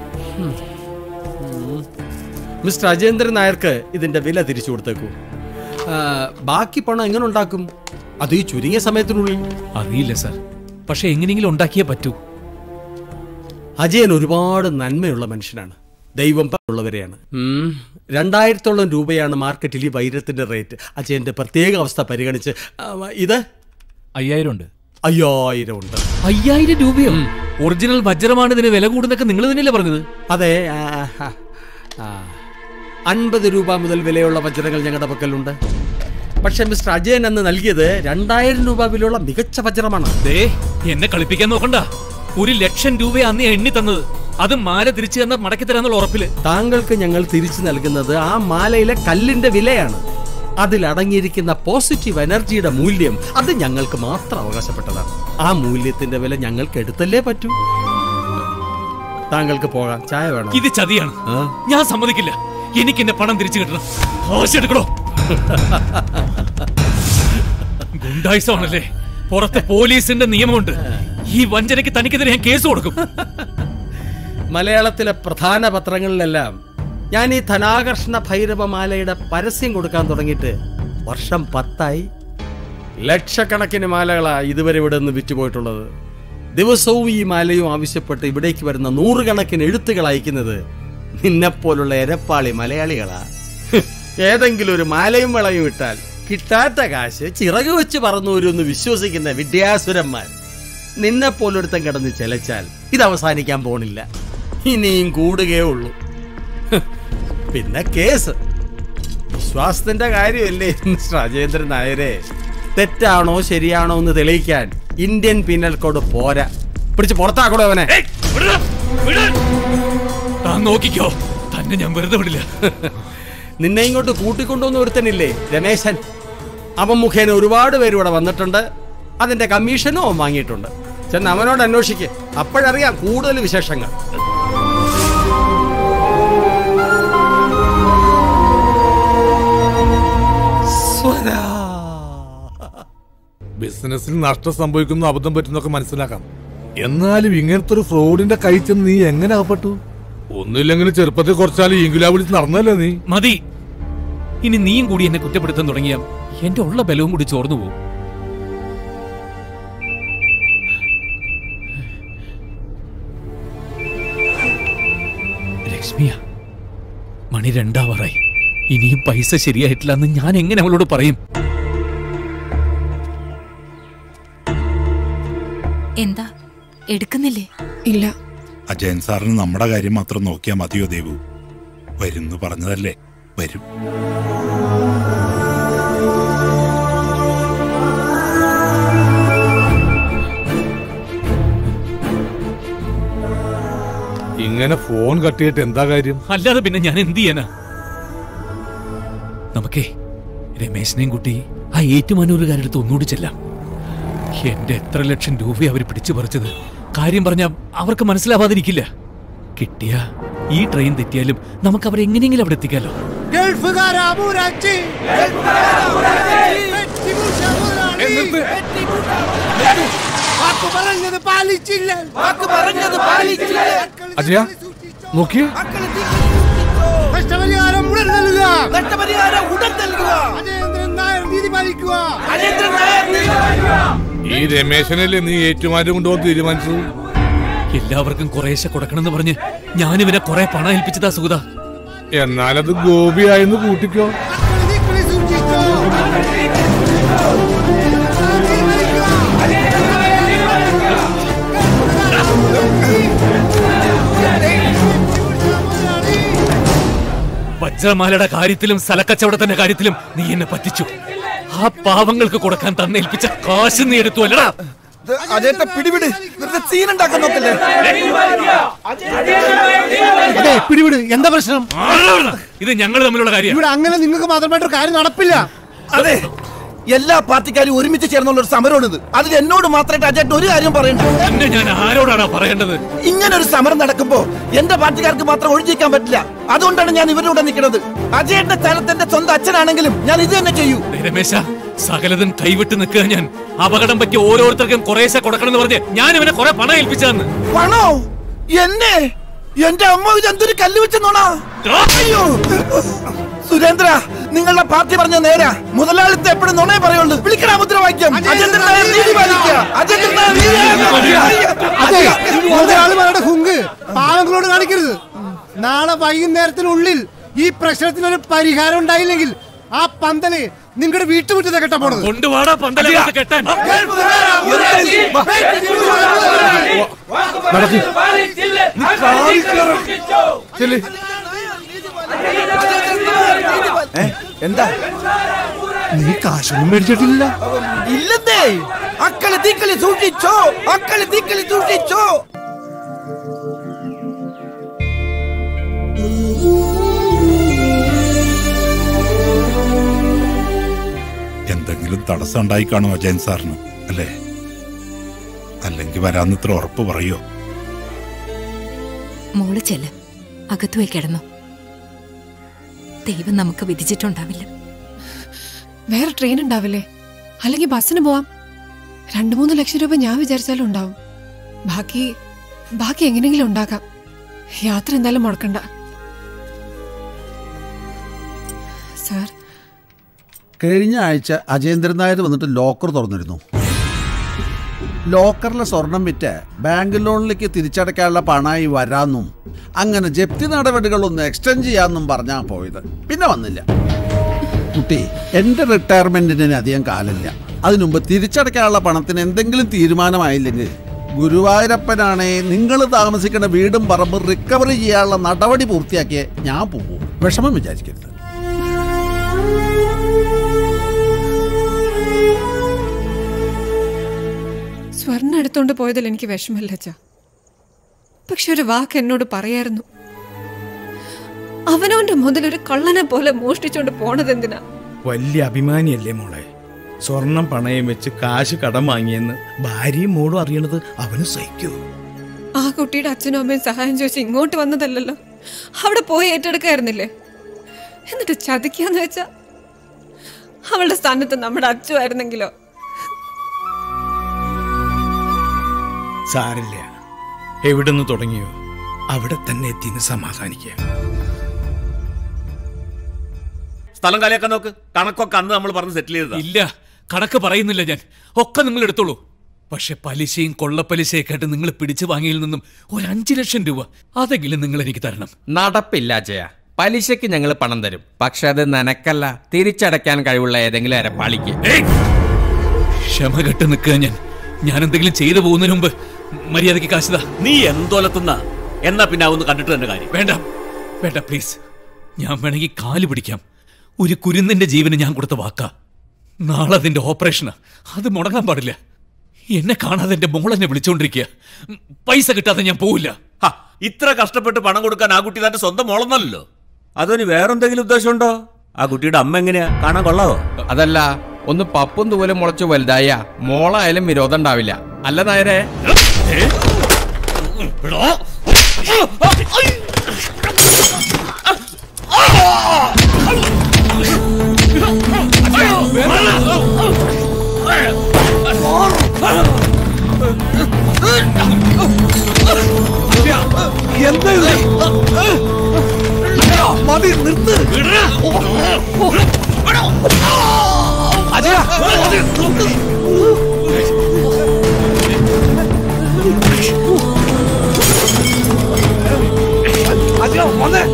മിസ്റ്റർ അജേന്ദ്രൻ നായർക്ക് ഇതിന്റെ വില തിരിച്ചു കൊടുത്തേക്കൂ ആ, ബാക്കി പണം എങ്ങനെ ഉണ്ടാക്കും അത് ഈ ചുരുങ്ങിയ സമയത്തിനുള്ളിൽ അറിയില്ല സാർ പക്ഷെ എങ്ങനെയെങ്കിലും ഉണ്ടാക്കിയേ പറ്റൂ അജയൻ ഒരുപാട് നന്മയുള്ള മനുഷ്യനാണ് ദൈവം ഉള്ളവരെയാണ് ഉം. രണ്ടായിരത്തോളം രൂപയാണ് മാർക്കറ്റിൽ ഈ വൈരത്തിന്റെ റേറ്റ് അജയന്റെ പ്രത്യേക അവസ്ഥ പരിഗണിച്ച് ആ, ഇത് അയ്യായിരം ഉണ്ട് അയ്യായിരം ഉണ്ട് അയ്യായിരം രൂപയോ ഒറിജിനൽ വജ്രമാണ് ഇതിന് വില കൂടുന്നൊക്കെ നിങ്ങൾ തന്നെയല്ലേ പറഞ്ഞത് അതെ ആ, ആ, ആ. അൻപത് രൂപ മുതൽ വിലയുള്ള വജ്രങ്ങൾ ഞങ്ങളുടെ പക്കലുണ്ട് പക്ഷെ മിസ്റ്റർ അജയൻ അന്ന് നൽകിയത് രണ്ടായിരം രൂപ വിലയുള്ള മികച്ച വജ്രമാണ് ദേ എന്നെ കളിപ്പിക്കാൻ നോക്കണ്ട ഒരു ലക്ഷം രൂപ അന്ന് എണ്ണി തന്നത് അത് മാല തിരിച്ചു തന്ന മടക്കി തരാന്നുള്ള ഉറപ്പില് താങ്കൾക്ക് ഞങ്ങൾ തിരിച്ചു നൽകുന്നത് ആ മാലയിലെ കല്ലിന്റെ വിലയാണ് അതിലടങ്ങിയിരിക്കുന്ന പോസിറ്റീവ് എനർജിയുടെ മൂല്യം അത് ഞങ്ങൾക്ക് മാത്രം അവകാശപ്പെട്ടതാണ് ആ മൂല്യത്തിന്റെ വില ഞങ്ങൾക്ക് എടുത്തല്ലേ പറ്റൂ താങ്കൾക്ക് പോകാം ചായ വേണം ഇത് ചതിയാണ് ഞാൻ സമ്മതിക്കില്ല എനിക്ക് എന്റെ പണം തിരിച്ചു കിട്ടണം ആവശ്യമെടുക്കണോ ഗുണ്ടായുസമാണല്ലേ പുറത്ത് പോലീസിന്റെ നിയമമുണ്ട് ഈ വഞ്ചനയ്ക്ക് തനിക്കെതിരെ ഞാൻ കേസ് കൊടുക്കും മലയാളത്തിലെ പ്രധാന പത്രങ്ങളിലെല്ലാം ഞാൻ ഈ ധനാകർഷണ ഭൈരവമാലയുടെ പരസ്യം കൊടുക്കാൻ തുടങ്ങിയിട്ട് വർഷം പത്തായി ലക്ഷക്കണക്കിന് മാലകളാ ഇതുവരെ ഇവിടെ നിന്ന് വിറ്റുപോയിട്ടുള്ളത് ദിവസവും ഈ മാലയും ആവശ്യപ്പെട്ട് ഇവിടേക്ക് വരുന്ന നൂറുകണക്കിന് എഴുത്തുകൾ അയക്കുന്നത് നിന്നെപ്പോലുള്ള എരപ്പാളി മലയാളികളാ ഏതെങ്കിലും ഒരു മാലയും വളയും ഇട്ടാൽ കിട്ടാത്ത കാശ് ചിറക് വെച്ച് പറന്നൂരെന്ന് വിശ്വസിക്കുന്ന വിദ്യാസുരന്മാർ നിന്നെപ്പോലൊരുത്തൻ കിടന്ന് ചെലച്ചാൽ ഇത് അവസാനിക്കാൻ പോണില്ല ഇനിയും കൂടുകയേ ഉള്ളൂ പിന്നെ കേസ് വിശ്വാസത്തിന്റെ കാര്യമല്ലേ മിസ്റ്റർ അജേന്ദ്രൻ നായരെ തെറ്റാണോ ശരിയാണോ എന്ന് തെളിയിക്കാൻ ഇന്ത്യൻ പീനൽ കോഡ് പോരാ പിടിച്ച് പുറത്താക്കണോ അവനെ താൻ നോക്കിക്കോ തന്നെ ഞാൻ വെറുതെ വിടില്ല നിന്നെ ഇങ്ങോട്ട് കൂട്ടിക്കൊണ്ടുവന്ന ഒരുത്തനില്ലേ രമേശൻ അവൻ മുഖേന ഒരുപാട് പേര് ഇവിടെ വന്നിട്ടുണ്ട് അതിന്റെ കമ്മീഷനും അവൻ വാങ്ങിയിട്ടുണ്ട് ചെന്ന് അവനോട് അന്വേഷിക്ക് അപ്പോഴറിയാം കൂടുതൽ വിശേഷങ്ങൾ ബിസിനസ്സിൽ നഷ്ടം സംഭവിക്കുന്ന അബദ്ധം പറ്റുന്നൊക്കെ മനസ്സിലാക്കാം എന്നാലും ഇങ്ങനത്തെ ഒരു ഫ്രോഡിന്റെ കൈ ചെന്ന് നീ എങ്ങനെ അകപ്പെട്ടു ഒന്നുമില്ലെങ്കിൽ ചെറുപ്പത്തിൽ കുറച്ചാലും ഈങ്കുലാ വിളിച്ച് നടന്നല്ലേ നീ മതി ഇനി നീയും കൂടി എന്നെ കുറ്റപ്പെടുത്താൻ തുടങ്ങിയ എന്റെ ഉള്ള ബലവും കൂടി ചോർന്നു പോകും ലക്ഷ്മിയ മണി രണ്ടാവാറായി ഇനിയും പൈസ ശരിയായിട്ടില്ല എന്ന് ഞാൻ എങ്ങനെ അവളോട് പറയും എന്താ എടുക്കുന്നില്ലേ ഇല്ല അജയൻ സാറിന് നമ്മുടെ കാര്യം മാത്രം നോക്കിയാൽ മതിയോ ദേവു വരുന്നു പറഞ്ഞതല്ലേ വരും ഇങ്ങനെ ഫോൺ കട്ടിയിട്ട് എന്താ കാര്യം അല്ലാതെ പിന്നെ ഞാൻ എന്ത് ചെയ്യാനാ നമുക്കേ രമേശിനെയും കുട്ടി ആ ഏറ്റുമാനൂരുകാരടുത്ത് ഒന്നുകൂടി ചെല്ലാം എന്റെ എത്ര ലക്ഷം രൂപ അവർ പിടിച്ചു പറിച്ചത് കാര്യം പറഞ്ഞ അവർക്ക് മനസ്സിലാവാതിരിക്കില്ല കിട്ടിയ ഈ ട്രെയിൻ തെറ്റിയാലും നമുക്ക് അവരെ എങ്ങനെയെങ്കിലും അവിടെ എത്തിക്കാലോ ഗൾഫുകാരാ മുരാച്ചി ഗൾഫുകാരാ മുരാച്ചി വാക്ക് പറഞ്ഞത് പാലിച്ചില്ല വാക്ക് പറഞ്ഞത് പാലിച്ചില്ല അജയ നോക്കിയേ നഷ്ടപരിഹാരം ഉടൻ നൽകുക നഷ്ടപരിഹാരം ഉടൻ നൽകുക അജയേന്ദ്രൻ നായർ നീതി പാലിക്കുക അജയേന്ദ്രൻ നായർ നീതി പാലിക്കുക ഈ രമേശനല്ലേ നീ ഏറ്റുമാറ്റം കൊണ്ടുപോകാൻ തീരുമാനിച്ചത് എല്ലാവർക്കും കുറേശ്ശെ കൊടുക്കണമെന്ന് പറഞ്ഞ് ഞാനിവനെ കുറെ പണം ഏൽപ്പിച്ചതാ സുഗത എന്നാലത് ഗോപിയായെന്ന് കൂട്ടിക്കോ വജ്രമാലയുടെ കാര്യത്തിലും സ്ഥലക്കച്ചവടത്തിന്റെ കാര്യത്തിലും നീ എന്നെ പറ്റിച്ചു ആ പാവങ്ങൾക്ക് കൊടുക്കാൻ തന്നേൽപ്പിച്ച കാശ് നീ എടുത്തു അല്ലടാ അജേട്ട പിടിവിട് വെറുതെ സീനുണ്ടാക്കാൻ നോക്കല്ലേ അതെ പിടിവിട് എന്താ പ്രശ്നം ഇത് ഞങ്ങൾ തമ്മിലുള്ള കാര്യം ഇവിടെ അങ്ങനെ നിങ്ങൾക്ക് മാത്രമായിട്ടൊരു കാര്യം നടപ്പില്ല അതെ എല്ലാ പാർട്ടിക്കാരും ഒരുമിച്ച് ചേർന്നുള്ള ഒരു സമരമാണിത് അതിൽ എന്നോട് മാത്രമായിട്ട് അജേട്ടൻ ഒരു കാര്യം പറയണ്ട പിന്നെ ഞാൻ ആരോടാണ് പറയേണ്ടത് ഇങ്ങനെ ഒരു സമരം നടക്കുമ്പോ എന്റെ പാർട്ടിക്കാർക്ക് മാത്രം ഒഴിച്ചിരിക്കാൻ പറ്റില്ല അതുകൊണ്ടാണ് ഞാൻ ഇവരുടെ കൂടെ നിൽക്കുന്നത് അജയന്റെ സ്ഥലത്ത് എന്റെ സ്വന്തം അച്ഛനാണെങ്കിലും ഞാൻ ഇത് തന്നെ ചെയ്യൂ ദേ രമേശ സകലതും കൈവിട്ട് നിൽക്കുക ഞാൻ അപകടം പറ്റി ഓരോരുത്തർക്കും കുറേശ്ശെ കൊടുക്കണമെന്ന് പറഞ്ഞ് ഞാൻ ഇവനെ കുറെ പണം ഏൽപ്പിച്ചതെന്ന് പണോ എന്നെ എന്റെ അമ്മ ഇത് എന്തൊരു കല്ല് വെച്ചെന്നോണാ അയ്യോ സുരേന്ദ്ര നിങ്ങളുടെ പാർട്ടി പറഞ്ഞ നേരാ മുതലാളിത്തം എപ്പോഴും നുണയെ പറയുള്ളൂ വിളിക്കണ മുദ്രാവാക്യം അജേന്ദ്രൻ നായർ നീതി പാലിക്കുക അജേന്ദ്രൻ നായർ നീതി അതെ മുതലാളിമാരുടെ ഹുങ്ക് പാവങ്ങളോട് കാണിക്കരുത് നാളെ വൈകുന്നേരത്തിനുള്ളിൽ ഈ പ്രശ്നത്തിനൊരു പരിഹാരം ഉണ്ടായില്ലെങ്കിൽ ആ പന്തല് നിങ്ങളുടെ വീട്ടുമുറ്റത്തെ കെട്ടാൻ പോണത് കൊണ്ടുപാടാ പന്തലകത്ത് കെട്ടാൻ നടക്ക്. ചെല്ല്. എന്താ നീ കാശൊന്നും മേടിച്ചിട്ടില്ല ഇല്ലെന്നേ അക്കളി തീക്കളി സൂക്ഷിച്ചോ അക്കളി തീക്കളി സൂക്ഷിച്ചോ എന്തെങ്കിലും തടസ്സം ഉണ്ടായി കാണും അജയൻ സാറിന് അല്ലേ അല്ലെങ്കിൽ വരാന്ന് ഇത്ര ഉറപ്പ് പറയോ മോള് ചെല്ല് അകത്തു പോയി കിടന്നു ദൈവം നമുക്ക് വിധിച്ചിട്ടുണ്ടാവില്ല വേറെ ട്രെയിൻ ഉണ്ടാവില്ലേ അല്ലെങ്കിൽ ബസ്സിന് പോവാം രണ്ടു മൂന്ന് ലക്ഷം രൂപ ഞാൻ വിചാരിച്ചാലും ഉണ്ടാവും ബാക്കി ബാക്കി എങ്ങനെയെങ്കിലും ഉണ്ടാക്കാം യാത്ര എന്തായാലും മുടക്കണ്ട സാർ കഴിഞ്ഞ ആഴ്ച അജേന്ദ്രൻ നായർ വന്നിട്ട് ലോക്കർ തുറന്നിരുന്നു ലോക്കറിലെ സ്വർണം വിറ്റ് ബാങ്ക് ലോണിലേക്ക് തിരിച്ചടയ്ക്കാനുള്ള പണമായി വരാന്നും അങ്ങനെ ജപ്തി നടപടികളൊന്ന് എക്സ്റ്റെൻഡ് ചെയ്യാമെന്നും പറഞ്ഞാ പോയത് പിന്നെ വന്നില്ല കുട്ടി എൻ്റെ റിട്ടയർമെന്റിന് അധികം കാലമില്ല അതിനുമുമ്പ് തിരിച്ചടയ്ക്കാനുള്ള പണത്തിന് എന്തെങ്കിലും തീരുമാനമായില്ലെങ്കിൽ ഗുരുവായൂരപ്പനാണേ നിങ്ങൾ താമസിക്കുന്ന വീടും പറമ്പ് റിക്കവറി ചെയ്യാനുള്ള നടപടി പൂർത്തിയാക്കിയേ ഞാൻ പോകും വിഷമം വിചാരിക്കരുത് സ്വർണ്ണം എടുത്തോണ്ട് പോയതിൽ എനിക്ക് വിഷമമില്ല അച്ഛാ പക്ഷെ ഒരു വാക്ക് എന്നോട് പറയായിരുന്നു അവനവന്റെ മുതൽ ഒരു കള്ളനെ പോലെ മോഷ്ടിച്ചോണ്ട് പോണത് എന്തിനാ വലിയ അഭിമാനിയല്ലേ മോളെ സ്വർണം പണയം വെച്ച് കാശ് കടം വാങ്ങിയെന്ന് ഭാര്യയും മോളും അറിയണത് അവന് സഹിക്കൂ ആ കുട്ടിയുടെ അച്ഛനും അമ്മയും സഹായം ചോദിച്ച് ഇങ്ങോട്ട് വന്നതല്ലല്ലോ അവിടെ പോയി ഏറ്റെടുക്കായിരുന്നില്ലേ എന്നിട്ട് ചതിക്കാന്ന് വെച്ചാ അവളുടെ സ്ഥാനത്ത് നമ്മുടെ അച്ചു ആയിരുന്നെങ്കിലോ സാരില്ല എവിടുന്ന് തുടങ്ങിയോ അവിടെ തന്നെ എത്തിന്ന് സമാധാനിക്കുക സ്ഥലം കാലിയാക്കാൻ നോക്ക് കണക്കൊക്കെ അന്ന് നമ്മൾ പറഞ്ഞ് സെറ്റിൽ ചെയ്തതാ ഇല്ല കണക്ക് പറയുന്നില്ല ഞാൻ ഒക്കെ നിങ്ങൾ എടുത്തോളൂ പക്ഷെ പലിശയും കൊള്ളപ്പലിശയൊക്കെ ആയിട്ട് നിങ്ങൾ പിടിച്ചു വാങ്ങിയിൽ നിന്നും ഒരു അഞ്ചു ലക്ഷം രൂപ അതെങ്കിലും നിങ്ങൾ എനിക്ക് തരണം നടപ്പില്ല ജയ പലിശയ്ക്ക് ഞങ്ങൾ പണം തരും പക്ഷെ അത് നനക്കല്ല തിരിച്ചടയ്ക്കാൻ കഴിവുള്ള ഏതെങ്കിലും അരപ്പാളിക്ക് ക്ഷമ കെട്ട് നിൽക്കുക ഞാൻ ഞാൻ എന്തെങ്കിലും ചെയ്തു പോകുന്നതിന് മുമ്പ് മര്യാദയ്ക്ക് കാശുതാ നീ എന്തോലത്തുന്ന എന്നാ പിന്നെ അതൊന്ന് കണ്ടിട്ട് തന്നെ കാര്യം വേണ്ട വേണ്ട പ്ലീസ് ഞാൻ വേണമെങ്കിൽ കാല് പിടിക്കാം ഒരു കുരുന്നിന്റെ ജീവന് ഞാൻ കൊടുത്ത വാക്കാ നാളെ അതിന്റെ ഓപ്പറേഷനാ അത് മുടങ്ങാൻ പാടില്ല എന്നെ കാണാതെ എന്റെ മോളെന്നെ വിളിച്ചോണ്ടിരിക്കുക ഉം, പൈസ കിട്ടാതെ ഞാൻ പോവില്ല ഹ, ഇത്ര കഷ്ടപ്പെട്ട് പണം കൊടുക്കാൻ ആ കുട്ടി തന്റെ സ്വന്തം മോളെന്നല്ലോ അതിന് വേറെന്തെങ്കിലും ഉദ്ദേശമുണ്ടോ ആ കുട്ടിയുടെ അമ്മ എങ്ങനെയാ കാണാൻ കൊള്ളാവോ അതല്ല ഒന്ന് പപ്പും തൂവലും മുളച്ചു വലുതായ മോളായാലും വിരോധം ഉണ്ടാവില്ല അല്ല നായരെ ആ എന്താ ഇത്? മതി നിർത്ത് അജയ മതി, നിർത്ത്. അജയ വന്നേ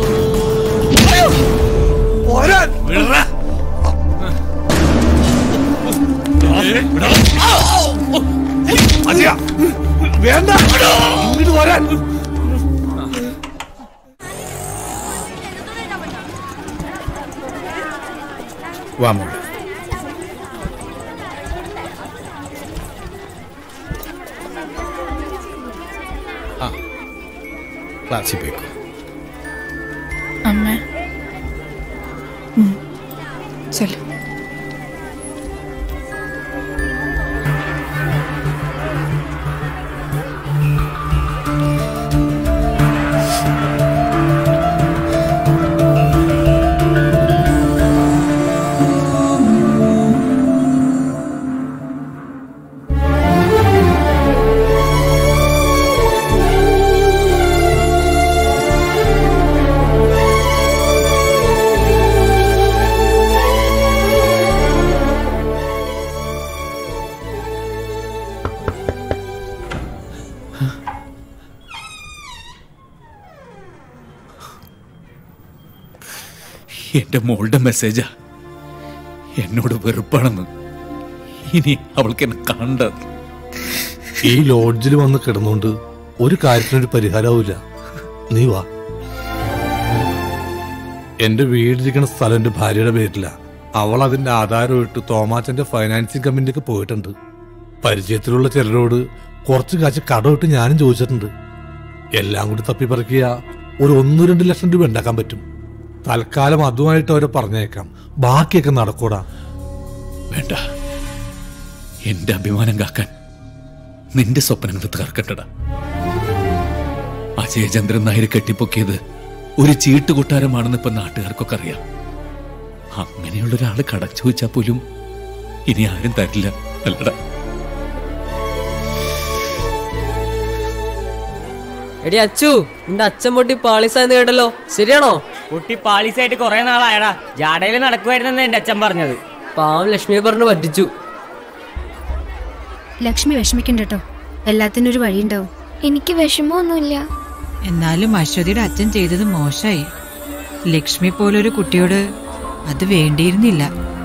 പോരാൻ അജയ വേണ്ട ഇങ്ങോട്ട് വരാൻ വാ മോളെ ആ ക്ലാസ്സിൽ പോയിക്കോ അമ്മ ചെല്ലു എന്റെ മോളുടെ മെസ്സേജാ എന്നോട് വെറുപ്പാണെന്ന് ഇനി അവൾക്ക് എന്നെ കണ്ട ഈ ലോഡ്ജിൽ വന്ന് കിടന്നുകൊണ്ട് ഒരു കാര്യത്തിനൊരു പരിഹാരവുമില്ല നീ വാ എന്റെ വീടിരിക്കുന്ന സ്ഥലം എന്റെ ഭാര്യയുടെ പേരില അവൾ അതിന്റെ ആധാരമായിട്ട് തോമാച്ചന്റെ ഫൈനാൻസിങ് കമ്പനിക്ക് പോയിട്ടുണ്ട് പരിചയത്തിലുള്ള ചിലരോട് കുറച്ച് കാശ് കടമിട്ട് ഞാനും ചോദിച്ചിട്ടുണ്ട് എല്ലാം കൂടി തപ്പിപ്പറക്കിയ ഒരു ഒന്ന് രണ്ട് ലക്ഷം രൂപ ഉണ്ടാക്കാൻ പറ്റും തൽക്കാലം അതുമായിട്ട് അവരെ പറഞ്ഞേക്കാം ബാക്കിയൊക്കെ നടക്കൂടാ വേണ്ട എന്റെ അഭിമാനം കാക്കാൻ നിന്റെ സ്വപ്നങ്ങൾ തകർക്കട്ടട അജയചന്ദ്രൻ നായർ കെട്ടിപ്പൊക്കിയത് ഒരു ചീട്ട് കൊട്ടാരമാണെന്ന് ഇപ്പൊ നാട്ടുകാർക്കൊക്കെ അറിയാം അങ്ങനെയുള്ള ഒരാള് കട ചോദിച്ചാൽ പോലും ഇനി ആരും തരില്ല അല്ലടാ എടി അച്ചു നിന്റെ അച്ഛൻ പൊട്ടി പാളിസാന്ന് കേട്ടല്ലോ ശരിയാണോ കുട്ടി പാളിസായിട്ട് കുറെ നാളായടാ ജാടയിൽ നടക്കുമായിരുന്നെന്ന് എന്റെ അച്ഛൻ പറഞ്ഞത് പാവം ലക്ഷ്മിയെ പറഞ്ഞു പറ്റിച്ചു ലക്ഷ്മി വിഷമിക്കണ്ട കേട്ടോ എല്ലാത്തിനും ഒരു വഴിയുണ്ടാവും എനിക്ക് വിഷമമൊന്നുമില്ല എന്നാലും അശ്വതിയുടെ അച്ഛൻ ചെയ്തത് മോശമായി ലക്ഷ്മി പോലൊരു കുട്ടിയോട് അത് വേണ്ടിയിരുന്നില്ല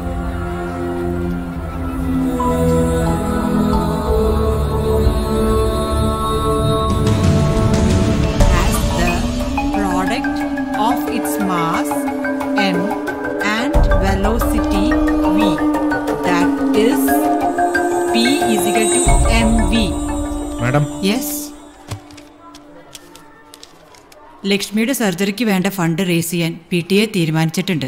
product of its mass m and velocity v that is p is equal to mv madam yes ലക്ഷ്മിയുടെ സർജറിക്ക് വേണ്ട ഫണ്ട് റേസ് ചെയ്യാൻ പി ടി എ തീരുമാനിച്ചിട്ടുണ്ട്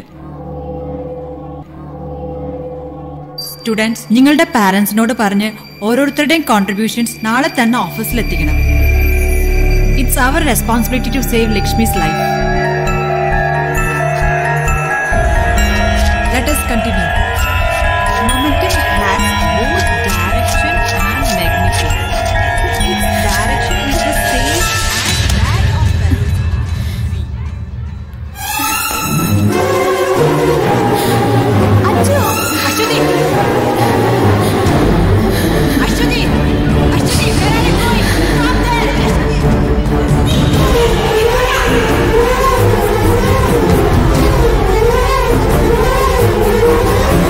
സ്റ്റുഡൻസ് നിങ്ങളുടെ പാരന്റ്സിനോട് പറഞ്ഞ് ഓരോരുത്തരുടെയും കോൺട്രിബ്യൂഷൻസ് നാളെ തന്നെ ഓഫീസിൽ എത്തിക്കണം it's our responsibility to save Lakshmi's life let us continue. Momentum has both direction and magnitude. Its direction is the same as that of velocity. Ashwini! Ashwini! Ashwini, where are you going? Stop there! Ashwini!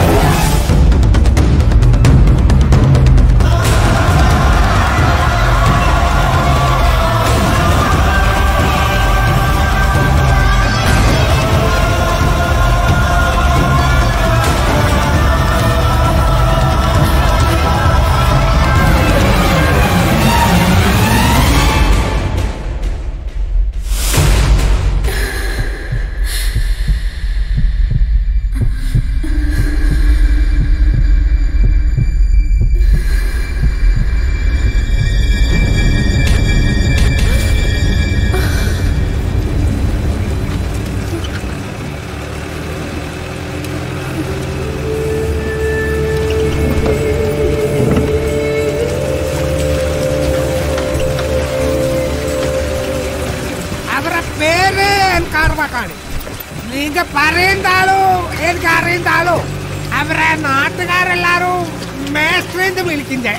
നീങ്ക പറയുന്ന ആളോ എനിക്ക് അറിയുന്ന ആളോ അവരെ നാട്ടുകാരെല്ലാരും മേസ്ത്രീന്ന് വിളിക്കുന്നേ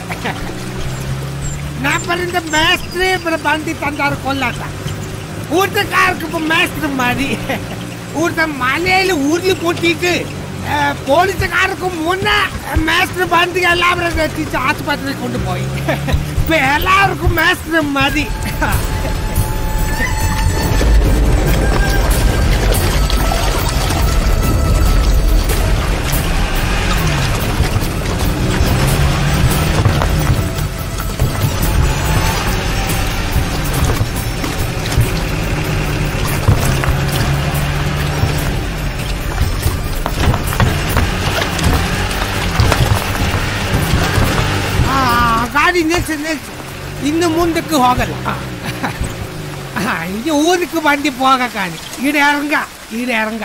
ഞാൻ പറയുന്ന മേസ്ത്രി ഇവിടെ ബന്ധി തന്നാറ് കൊല്ലാത്ത ഊട്ടക്കാർക്ക് ഇപ്പൊ മേസ്ത്രി മതി ഊട്ട മലയിൽ ഉരുളി പൊട്ടിയിട്ട് ഏ, പോലീസുകാർക്ക് മുന്നേ മേസ്ത്രി ബന്ധി എല്ലാവരും എത്തിച്ച് ആശുപത്രിയിൽ കൊണ്ടുപോയി ഇപ്പൊ എല്ലാവർക്കും മേസ്ത്രി മതി ಆ, ಗಾಡಿ ನಿಲ್ಸಿ ನಿಲ್ಸಿ ಇನ್ನು ಮುಂದಕ್ಕೆ ಹೋಗಲ್ಲ ಆ, ಆ, ಈಗ ಊರಿಗೆ ಬಂದು ಹೋಗಕ್ಕಾಗಿ ಈಡ ಇರಂಗ ಈಡ ಇರಂಗ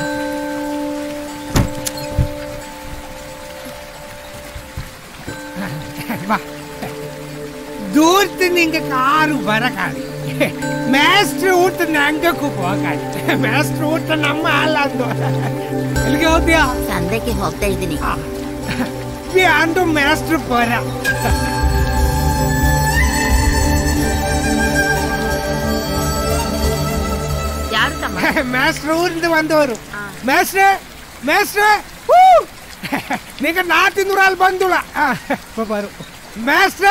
വാ ദൂരത്ത് നിങ്ങൾക്ക് ആരും വരക്കാടി മാസ്റ്റർ ഊട്ട് ഞങ്ങൾക്ക് പോകാടി മാസ്റ്റർ ಊಟ ನಮ್ಮ ಅಲ್ಲ ಅಂದು ಎಲ್ಲಿಗೆ ಹೋಗ್ತೀಯಾ ಸಂದಕ್ಕೆ ಹೋಗ್ತಾ ಇದ್ದೀನಿ ಅಂದು ಮಾಸ್ಟರ್ ಪೋರ ಯಾರು ತಮ್ಮ മാസ്റ്റർ ഊരിന്ന് വന്നവരു മാസ്റ്റർ മാസ്റ്റർ ഊ! നിങ്ങൾ നാട്ടിൽ നിന്ന് ഒരാൾ ബന്ധുള വരും മാസ്റ്റർ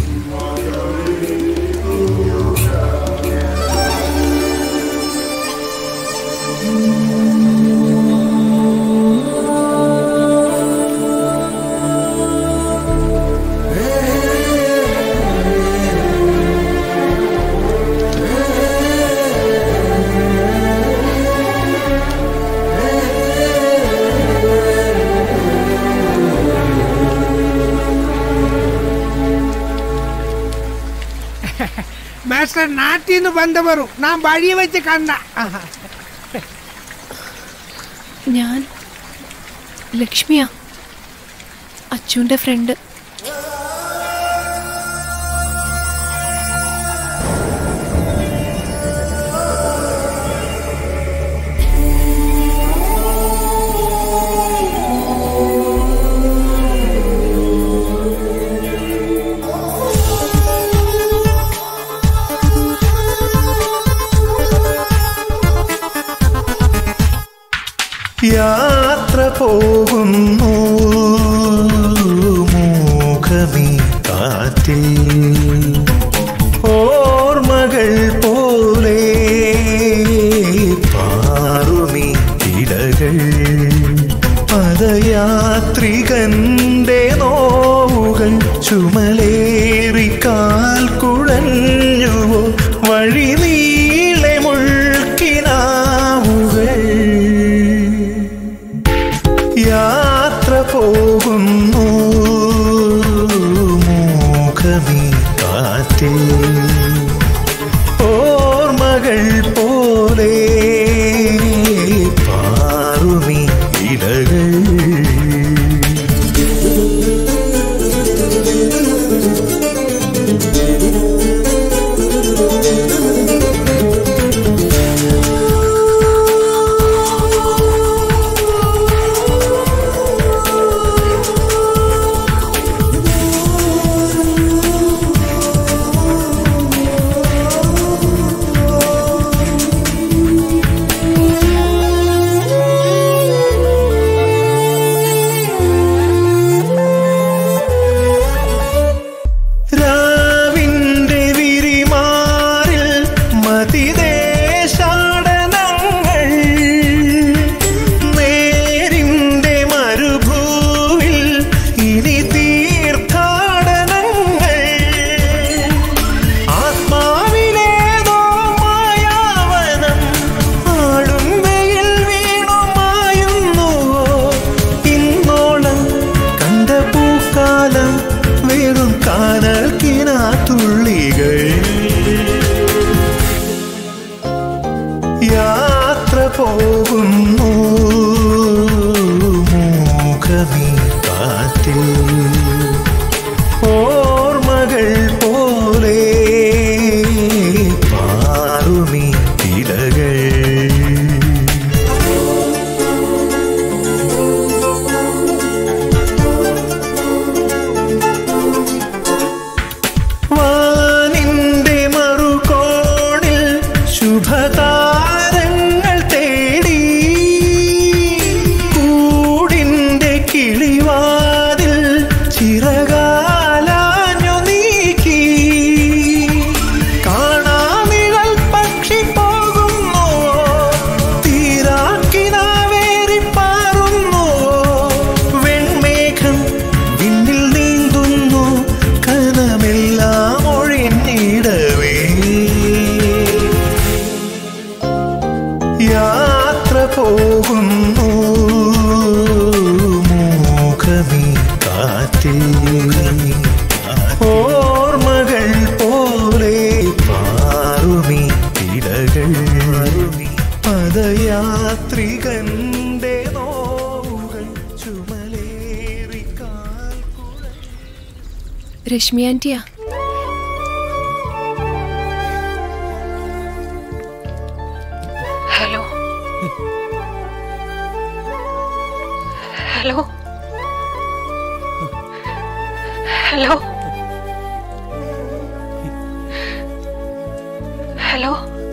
മാസ്റ്റർ നാട്ടിൽ നിന്ന് ബന്ധവരു നാം വഴി വെച്ച് കണ്ട ഞാൻ ലക്ഷ്മിയാ അച്ചുവിന്റെ ഫ്രണ്ട് യാത്ര പോകുന്നു മൂഖമീ കാറ്റിൽ ഓർമ്മകൾ പോലെ പാറുമീ ഇടകൾ പദയാത്രികന്റെ നോവുകൾ ചുമലേറി കാൽ കുഴഞ്ഞുവോ വഴി നീളെ മുൾക്കിനാവുകൾ യാത്ര പോകുന്നു മൂഖമീ കാറ്റിൽ ഓർമ്മകൾ പോലെ പാറുമീ ഇടകൾ രശ്മി ആന്റിയാ hello hello hello hello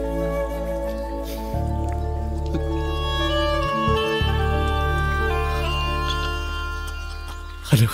hello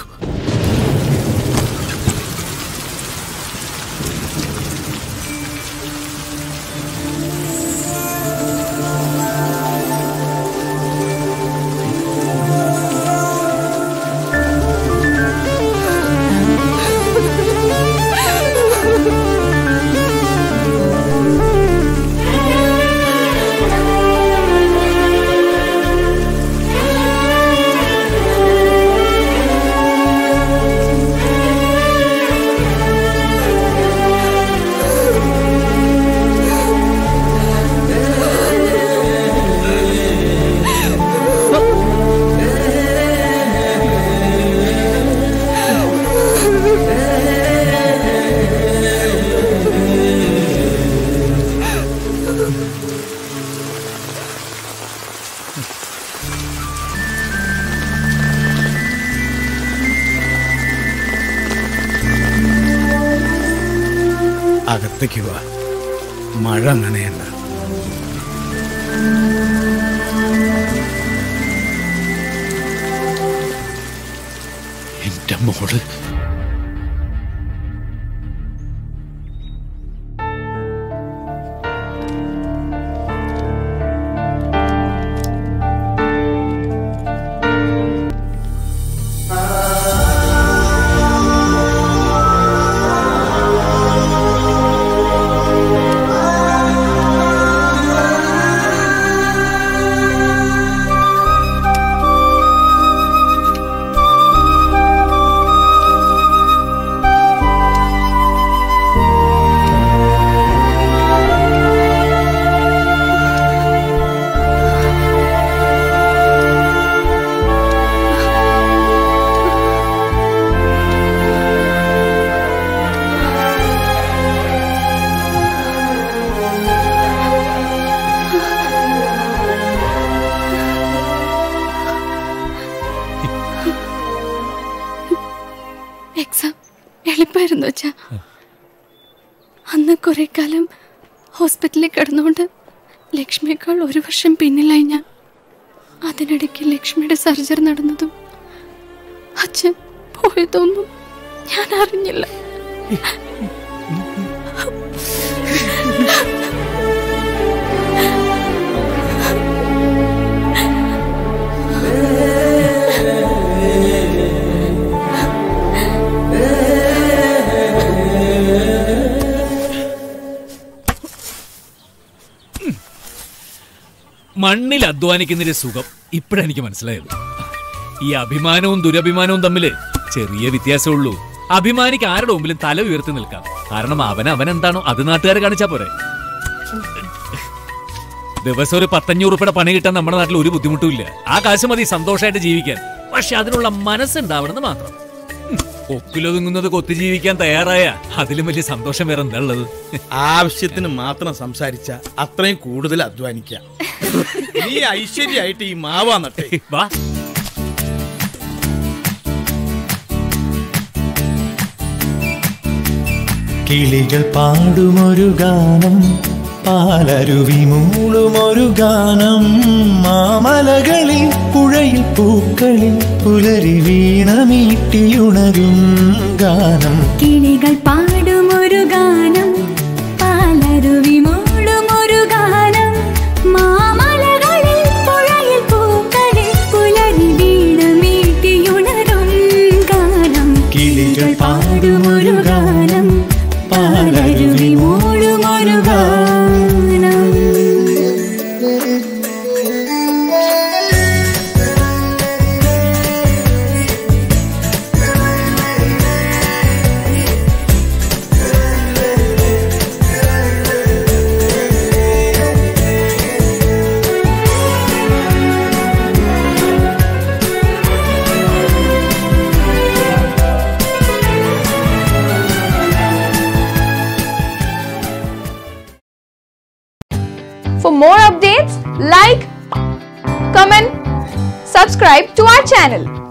അകത്തേക്ക് വാ മഴ നനയണ്ട എന്റെ മോള് എക്സാം എളുപ്പമായിരുന്നു വെച്ചാ അന്ന് കുറെ കാലം ഹോസ്പിറ്റലിൽ കിടന്നുകൊണ്ട് ലക്ഷ്മിയേക്കാൾ ഒരു വർഷം പിന്നിലായി ഞാൻ അതിനിടയ്ക്ക് ലക്ഷ്മിയുടെ സർജറി നടന്നതും അച്ഛൻ പോയതൊന്നും ഞാൻ അറിഞ്ഞില്ല മണ്ണിൽ അധ്വാനിക്കുന്നതിന്റെ സുഖം ഇപ്പോഴെനിക്ക് മനസ്സിലായത് ഈ അഭിമാനവും ദുരഭിമാനവും തമ്മില് ചെറിയ വ്യത്യാസമുള്ളൂ അഭിമാനിക്ക് ആരുടെ മുമ്പിലും തല ഉയർത്തി നിൽക്കാം കാരണം അവൻ അവൻ എന്താണോ അത് നാട്ടുകാരെ കാണിച്ചാ പോരെ ദിവസം ഒരു പത്തഞ്ഞൂറ് ഉറുപ്പിയുടെ പണി കിട്ടാൻ നമ്മുടെ നാട്ടിൽ ഒരു ബുദ്ധിമുട്ടും ഇല്ല ആ കാശ് മതി സന്തോഷമായിട്ട് ജീവിക്കാൻ പക്ഷെ അതിനുള്ള മനസ്സുണ്ടാവണമെന്ന് മാത്രം ഉം, ഒക്കിലൊതുങ്ങുന്നത് കൊത്തി ജീവിക്കാൻ തയ്യാറായ അതിലും വലിയ സന്തോഷം വേറെ എന്താ ഉള്ളത് ആവശ്യത്തിന് മാത്രം സംസാരിച്ച അത്രയും കൂടുതൽ അധ്വാനിക്കാം നീ ഐശ്വര്യമായിട്ട് ഈ മാവാ നട്ടെ വാ കിളികൾ പാടുമൊരു ഗാനം പാലരുവി മൂളുമൊരു ഗാനം മാമലകളിൽ പുഴയിൽ പൂക്കളിൽ പുലരി വീണമീട്ടിയുണരും ഗാനം കിളികൾ പാടുമൊരു ഗാനം പാലരുവി മൂടുമൊരു ഗാനം മാമലകളിൽ പുഴയിൽ പൂക്കളിൽ പുലരി വീണമീട്ടിയുണരും ഗാനം കിളികൾ പാടുമൊരു ഗാനം പാലരുവി മൂടുമൊരു ഗാനം ും For more updates, like, comment, subscribe to our channel.